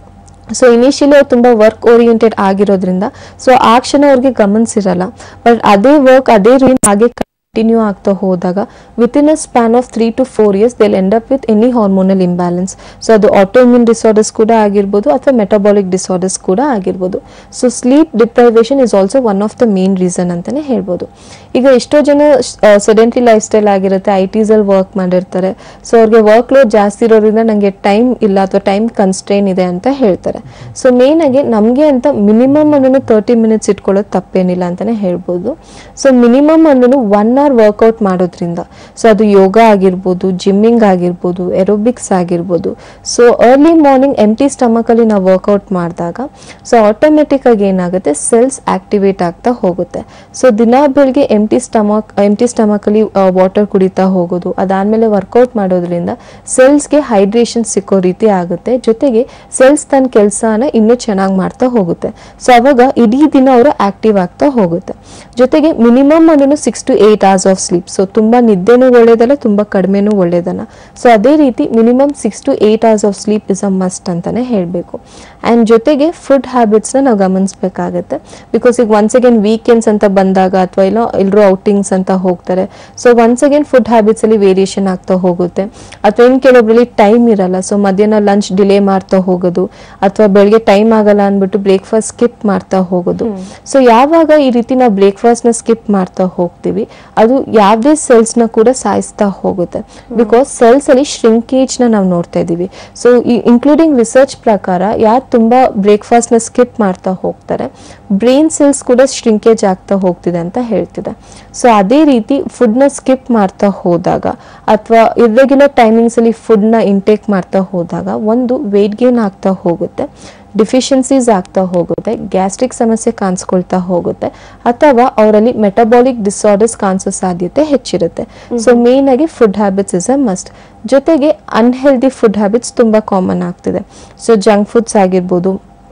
ಸೊ ಇನಿಷಿಯಲಿ ಅವ್ರು ತುಂಬ ವರ್ಕ್ ಓರಿಯೆಂಟೆಡ್ ಆಗಿರೋದ್ರಿಂದ ಸೊ ಆ ಕ್ಷಣ ಅವ್ರಿಗೆ ಗಮನಿಸಿರಲ್ಲ ಬಟ್ ಅದೇ ವರ್ಕ್ ಅದೇ ರೀತಿ ಹಾಗೆ ಕಂಟಿನ್ಯೂ ಆಗ್ತಾ ಹೋದಾಗ within a span of three to four years they'll end up with any hormonal imbalance so ಅದು ಆಟೋಮ್ಯೂನ್ ಡಿಸಾರ್ಡರ್ಸ್ ಕೂಡ ಆಗಿರ್ಬೋದು ಅಥವಾ ಮೆಟಬಾಲಿಕ್ ಡಿಸಾರ್ಡರ್ಸ್ ಕೂಡ ಆಗಿರ್ಬೋದು so sleep deprivation is also one of the main reason ಅಂತಾನೆ ಹೇಳ್ಬೋದು ಈಗ ಎಷ್ಟೋ ಜನ ಸೆಡೆಂಟ್ರಿ ಲೈಫ್ ಸ್ಟೈಲ್ ಆಗಿರುತ್ತೆ ಐ ಟೀಸಲ್ಲಿ ವರ್ಕ್ ಮಾಡಿರ್ತಾರೆ ಸೊ ಅವ್ರಿಗೆ ವರ್ಕ್ ಲೋಡ್ ಜಾಸ್ತಿ ಇರೋದ್ರಿಂದ ನನಗೆ ಟೈಮ್ ಇಲ್ಲ ಅಥವಾ ಟೈಮ್ ಕನ್ಸ್ಟ್ರೈನ್ ಇದೆ ಅಂತ ಹೇಳ್ತಾರೆ ಸೊ ಮೇನ್ ಆಗಿ ನಮಗೆ ಅಂತ ಮಿನಿಮಮ್ ಅನ್ನೋನು ತರ್ಟಿ ಮಿನಿಟ್ಸ್ ಇಟ್ಕೊಳ್ಳೋದು ತಪ್ಪೇನಿಲ್ಲ ಅಂತಾನೆ ಹೇಳ್ಬೋದು ಸೊ ಮಿನಿಮಮ್ ಅನ್ನೋನು ಒನ್ ಅವರ್ ವರ್ಕೌಟ್ ಮಾಡೋದ್ರಿಂದ ಸೊ ಅದು ಯೋಗ ಆಗಿರ್ಬೋದು ಜಿಮ್ಮಿಂಗ್ ಆಗಿರ್ಬೋದು ಎರೋಬಿಕ್ಸ್ ಆಗಿರ್ಬೋದು ಸೊ ಅರ್ಲಿ ಮಾರ್ನಿಂಗ್ ಎಂಟಿ ಸ್ಟಮಕಲ್ಲಿ ನಾವು ವರ್ಕೌಟ್ ಮಾಡಿದಾಗ ಸೊ ಆಟೋಮೆಟಿಕ್ ಆಗಿ ಏನಾಗುತ್ತೆ ಸೆಲ್ಸ್ ಆಕ್ಟಿವೇಟ್ ಆಗ್ತಾ ಹೋಗುತ್ತೆ ಸೊ ದಿನ ಬೆಳಗ್ಗೆ ಎಂಟಿ ಸ್ಟಮಕ್ ಎಂಟಿ ಸ್ಟಮಕಲ್ಲಿ ವಾಟರ್ ಕುಡಿತಾ ಹೋಗೋದು ಅದಾದಮೇಲೆ ವರ್ಕೌಟ್ ಮಾಡೋದ್ರಿಂದ ಸೆಲ್ಸ್ಗೆ ಹೈಡ್ರೇಷನ್ ಸಿಕ್ಕೋ ರೀತಿ ಆಗುತ್ತೆ ಜೊತೆಗೆ ಸೆಲ್ಸ್ ತನ್ನ ಕೆಲಸನ ಇನ್ನೂ ಚೆನ್ನಾಗಿ ಮಾಡ್ತಾ ಹೋಗುತ್ತೆ ಸೊ ಅವಾಗ ಇಡೀ ದಿನ ಅವರು ಆಕ್ಟಿವ್ ಆಗ್ತಾ ಹೋಗುತ್ತೆ ಜೊತೆಗೆ ಮಿನಿಮಮ್ ಅನ್ನೋನು six to eight hours of sleep so ತುಂಬ ನಿದ್ದೆನೂ ಒಳ್ಳೇದಲ್ಲ ತುಂಬ ಕಡಿಮೆನೂ ಒಳ್ಳೇದಲ್ಲ ಸೊ ಅದೇ ರೀತಿ minimum six to eight hours of sleep is a must ಅಂತಾನೆ ಹೇಳಬೇಕು ಆ್ಯಂಡ್ ಜೊತೆಗೆ ಫುಡ್ ಹ್ಯಾಬಿಟ್ಸ್ನ ನಾವು ಗಮನಿಸ್ಬೇಕಾಗತ್ತೆ ಬಿಕಾಸ್ ಈಗ ಒನ್ಸ್ ಅಗೇನ್ ವೀಕೆಂಡ್ಸ್ ಅಂತ ಬಂದಾಗ ಅಥವಾ ಇಲ್ಲ ಎಲ್ಲರೂ ಔಟಿಂಗ್ಸ್ ಅಂತ ಹೋಗ್ತಾರೆ so once again food habits ಅಲ್ಲಿ ವೇರಿಯೇಷನ್ ಆಗ್ತಾ ಹೋಗುತ್ತೆ ಅಥವಾ ಇನ್ನು ಕೆಲವೊಬ್ಬರಲ್ಲಿ ಟೈಮ್ ಇರಲ್ಲ ಸೊ ಮಧ್ಯಾಹ್ನ ಲಂಚ್ ಡಿಲೇ ಮಾಡ್ತಾ ಹೋಗೋದು ಅಥವಾ ಬೆಳಗ್ಗೆ ಟೈಮ್ ಆಗಲ್ಲ ಅಂದ್ಬಿಟ್ಟು ಬ್ರೇಕ್ಫಾಸ್ಟ್ ಸ್ಕಿಪ್ ಮಾಡ್ತಾ ಹೋಗೋದು ಸೊ ಯಾವಾಗ ಈ ರೀತಿ ನಾವು ಬ್ರೇಕ್ಫಾಸ್ಟ್ನ ಸ್ಕಿಪ್ ಮಾಡ್ತಾ ಹೋಗ್ತೀವಿ ಅದು ಯಾವುದೇ ಸೆಲ್ಸ್ನ ಕೂಡ ಸಾಯಿಸ್ತಾ ಹೋಗುತ್ತೆ ಬಿಕಾಸ್ ಸೆಲ್ಸ್ ಅಲ್ಲಿ ಶ್ರಿಂಕೇಜ್ನ ನಾವು ನೋಡ್ತಾ ಇದ್ದೀವಿ ಸೊ ಈ ಇನ್ಕ್ಲೂಡಿಂಗ್ ರಿಸರ್ಚ್ ಪ್ರಕಾರ ಯಾರು ತುಂಬಾ ಬ್ರೇಕ್ಫಾಸ್ಟ್ನ ಸ್ಕಿಪ್ ಮಾಡ್ತಾ ಹೋಗ್ತಾರೆ ಬ್ರೈನ್ ಸೆಲ್ಸ್ ಕೂಡ ಶ್ರಿಂಕೇಜ್ ಆಗ್ತಾ ಹೋಗ್ತಿದೆ ಅಂತ ಹೇಳ್ತಿದೆ ಸೊ ಅದೇ ರೀತಿ ಫುಡ್ನ ಸ್ಕಿಪ್ ಮಾಡ್ತಾ ಹೋದಾಗ ಅಥವಾ ಇರ್ರೆಗ್ಯುಲರ್ ಟೈಮಿಂಗ್ಸಲ್ಲಿ ಫುಡ್ನ ಇಂಟೇಕ್ ಮಾಡ್ತಾ ಹೋದಾಗ ಒಂದು ವೆಯ್ಟ್ ಗೇನ್ ಆಗ್ತಾ ಹೋಗುತ್ತೆ ಡಿಫಿಷಿಯನ್ಸೀಸ್ ಆಗ್ತಾ ಹೋಗುತ್ತೆ ಗ್ಯಾಸ್ಟ್ರಿಕ್ ಸಮಸ್ಯೆ ಕಾಣಿಸ್ಕೊಳ್ತಾ ಹೋಗುತ್ತೆ ಅಥವಾ ಅವರಲ್ಲಿ ಮೆಟಬಾಲಿಕ್ ಡಿಸಾರ್ಡರ್ಸ್ ಕಾಣಿಸೋ ಸಾಧ್ಯತೆ ಹೆಚ್ಚಿರುತ್ತೆ ಸೊ ಮೇನ್ ಆಗಿ food habits is a must ಜೊತೆಗೆ ಅನ್ಹೆಲ್ದಿ ಫುಡ್ ಹ್ಯಾಬಿಟ್ಸ್ ತುಂಬ ಕಾಮನ್ ಆಗ್ತಿದೆ ಸೊ ಜಂಕ್ ಫುಡ್ಸ್ ಆಗಿರ್ಬೋದು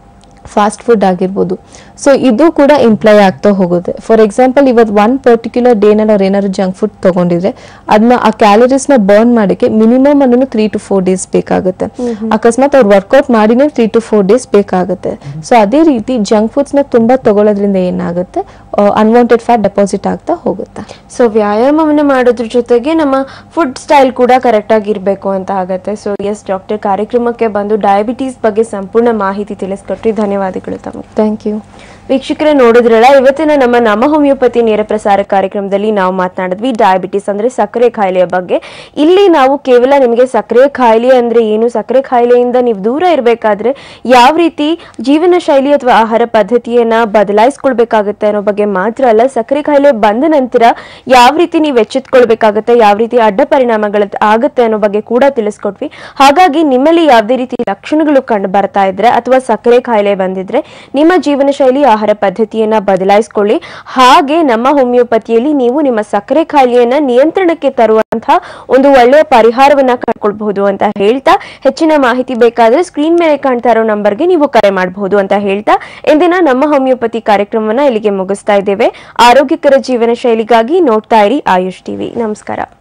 ಫಾಸ್ಟ್ ಫುಡ್ ಆಗಿರ್ಬೋದು ಸೊ ಇದು ಕೂಡ ಇಂಪ್ಲೈ ಆಗ್ತಾ ಹೋಗುತ್ತೆ ಫಾರ್ ಎಕ್ಸಾಂಪಲ್ ಇವತ್ತು ಒನ್ ಪರ್ಟಿಕ್ಯುಲರ್ ಡೇನಲ್ಲಿ ಅವ್ರು ಏನಾದ್ರು ಜಂಕ್ ಫುಡ್ ತಗೊಂಡಿದ್ರೆ ಅದನ್ನ ಆ ಕ್ಯಾಲರೀಸ್ನ ಬರ್ನ್ ಮಾಡೋಕ್ಕೆ ಮಿನಿಮಮ್ ಅನ್ನೂ ತ್ರೀ ಟು ಫೋರ್ ಡೇಸ್ ಬೇಕಾಗುತ್ತೆ ಅಕಸ್ಮಾತ್ ಅವ್ರು ವರ್ಕೌಟ್ ಮಾಡಿನೇ ತ್ರೀ ಟು ಫೋರ್ ಡೇಸ್ ಬೇಕಾಗುತ್ತೆ ಸೊ ಅದೇ ರೀತಿ ಜಂಕ್ ಫುಡ್ಸ್ನ ತುಂಬಾ ತಗೊಳ್ಳೋದ್ರಿಂದ ಏನಾಗುತ್ತೆ ಅನ್ವಾಂಟೆಡ್ ಫ್ಯಾಟ್ ಡೆಪಾಸಿಟ್ ಆಗ್ತಾ ಹೋಗುತ್ತೆ ಸೊ ವ್ಯಾಯಾಮವನ್ನು ಮಾಡೋದ್ರ ಜೊತೆಗೆ ನಮ್ಮ ಫುಡ್ ಸ್ಟೈಲ್ ಕೂಡ ಕರೆಕ್ಟ್ ಆಗಿರ್ಬೇಕು ಅಂತ ಆಗತ್ತೆ ಸೊ ಎಸ್ ಡಾಕ್ಟರ್ ಕಾರ್ಯಕ್ರಮಕ್ಕೆ ಬಂದು ಡಯಾಬಿಟೀಸ್ ಬಗ್ಗೆ ಸಂಪೂರ್ಣ ಮಾಹಿತಿ ತಿಳಿಸ್ಕೊಟ್ರಿ ಧನ್ಯವಾದಗಳು ತಮಗೆ ಥ್ಯಾಂಕ್ ಯು ವೀಕ್ಷಕರೇ ನೋಡಿದ್ರಲ್ಲ ಇವತ್ತಿನ ನಮ್ಮ ನಮ್ಮ ಹೋಮಿಯೋಪತಿ ನೇರ ಪ್ರಸಾರ ಕಾರ್ಯಕ್ರಮದಲ್ಲಿ ನಾವು ಮಾತನಾಡಿದ್ವಿ ಡಯಾಬಿಟಿಸ್ ಅಂದ್ರೆ ಸಕ್ಕರೆ ಕಾಯಿಲೆಯ ಬಗ್ಗೆ ಇಲ್ಲಿ ನಾವು ಕೇವಲ ನಿಮಗೆ ಸಕ್ಕರೆ ಕಾಯಿಲೆ ಅಂದ್ರೆ ಏನು ಸಕ್ಕರೆ ಕಾಯಿಲೆಯಿಂದ ನೀವು ದೂರ ಇರಬೇಕಾದ್ರೆ ಯಾವ ರೀತಿ ಜೀವನ ಶೈಲಿ ಅಥವಾ ಆಹಾರ ಪದ್ಧತಿಯನ್ನ ಬದಲಾಯಿಸ್ಕೊಳ್ಬೇಕಾಗುತ್ತೆ ಅನ್ನೋ ಬಗ್ಗೆ ಮಾತ್ರ ಅಲ್ಲ ಸಕ್ಕರೆ ಕಾಯಿಲೆ ಬಂದ ನಂತರ ಯಾವ ರೀತಿ ನೀವು ಎಚ್ಚೆತ್ಕೊಳ್ಬೇಕಾಗುತ್ತೆ ಯಾವ ರೀತಿ ಅಡ್ಡ ಪರಿಣಾಮಗಳು ಆಗುತ್ತೆ ಅನ್ನೋ ಬಗ್ಗೆ ಕೂಡ ತಿಳಿಸ್ಕೊಟ್ವಿ ಹಾಗಾಗಿ ನಿಮ್ಮಲ್ಲಿ ಯಾವುದೇ ರೀತಿ ಲಕ್ಷಣಗಳು ಕಂಡು ಬರ್ತಾ ಇದ್ರೆ ಅಥವಾ ಸಕ್ಕರೆ ಕಾಯಿಲೆ ಬಂದಿದ್ರೆ ನಿಮ್ಮ ಜೀವನ ಶೈಲಿ ಆಹಾರ ಪದ್ಧತಿಯನ್ನ ಬದಲಾಯಿಸ್ಕೊಳ್ಳಿ ಹಾಗೆ ನಮ್ಮ ಹೋಮಿಯೋಪತಿಯಲ್ಲಿ ನೀವು ನಿಮ್ಮ ಸಕ್ಕರೆ ಕಾಯಿಲೆಯನ್ನ ನಿಯಂತ್ರಣಕ್ಕೆ ತರುವಂತಹ ಒಂದು ಒಳ್ಳೆಯ ಪರಿಹಾರವನ್ನ ಕಂಡುಕೊಳ್ಬಹುದು ಅಂತ ಹೇಳ್ತಾ ಹೆಚ್ಚಿನ ಮಾಹಿತಿ ಬೇಕಾದ್ರೆ ಸ್ಕ್ರೀನ್ ಮೇಲೆ ಕಾಣ್ತಾ ಇರೋ ನಂಬರ್ಗೆ ನೀವು ಕರೆ ಮಾಡಬಹುದು ಅಂತ ಹೇಳ್ತಾ ಇಂದಿನ ನಮ್ಮ ಹೋಮಿಯೋಪತಿ ಕಾರ್ಯಕ್ರಮವನ್ನ ಇಲ್ಲಿಗೆ ಮುಗಿಸ್ತಾ ಇದ್ದೇವೆ ಆರೋಗ್ಯಕರ ಜೀವನ ಶೈಲಿಗಾಗಿ ನೋಡ್ತಾ ಇರಿ ಆಯುಷ್ ಟಿವಿ ನಮಸ್ಕಾರ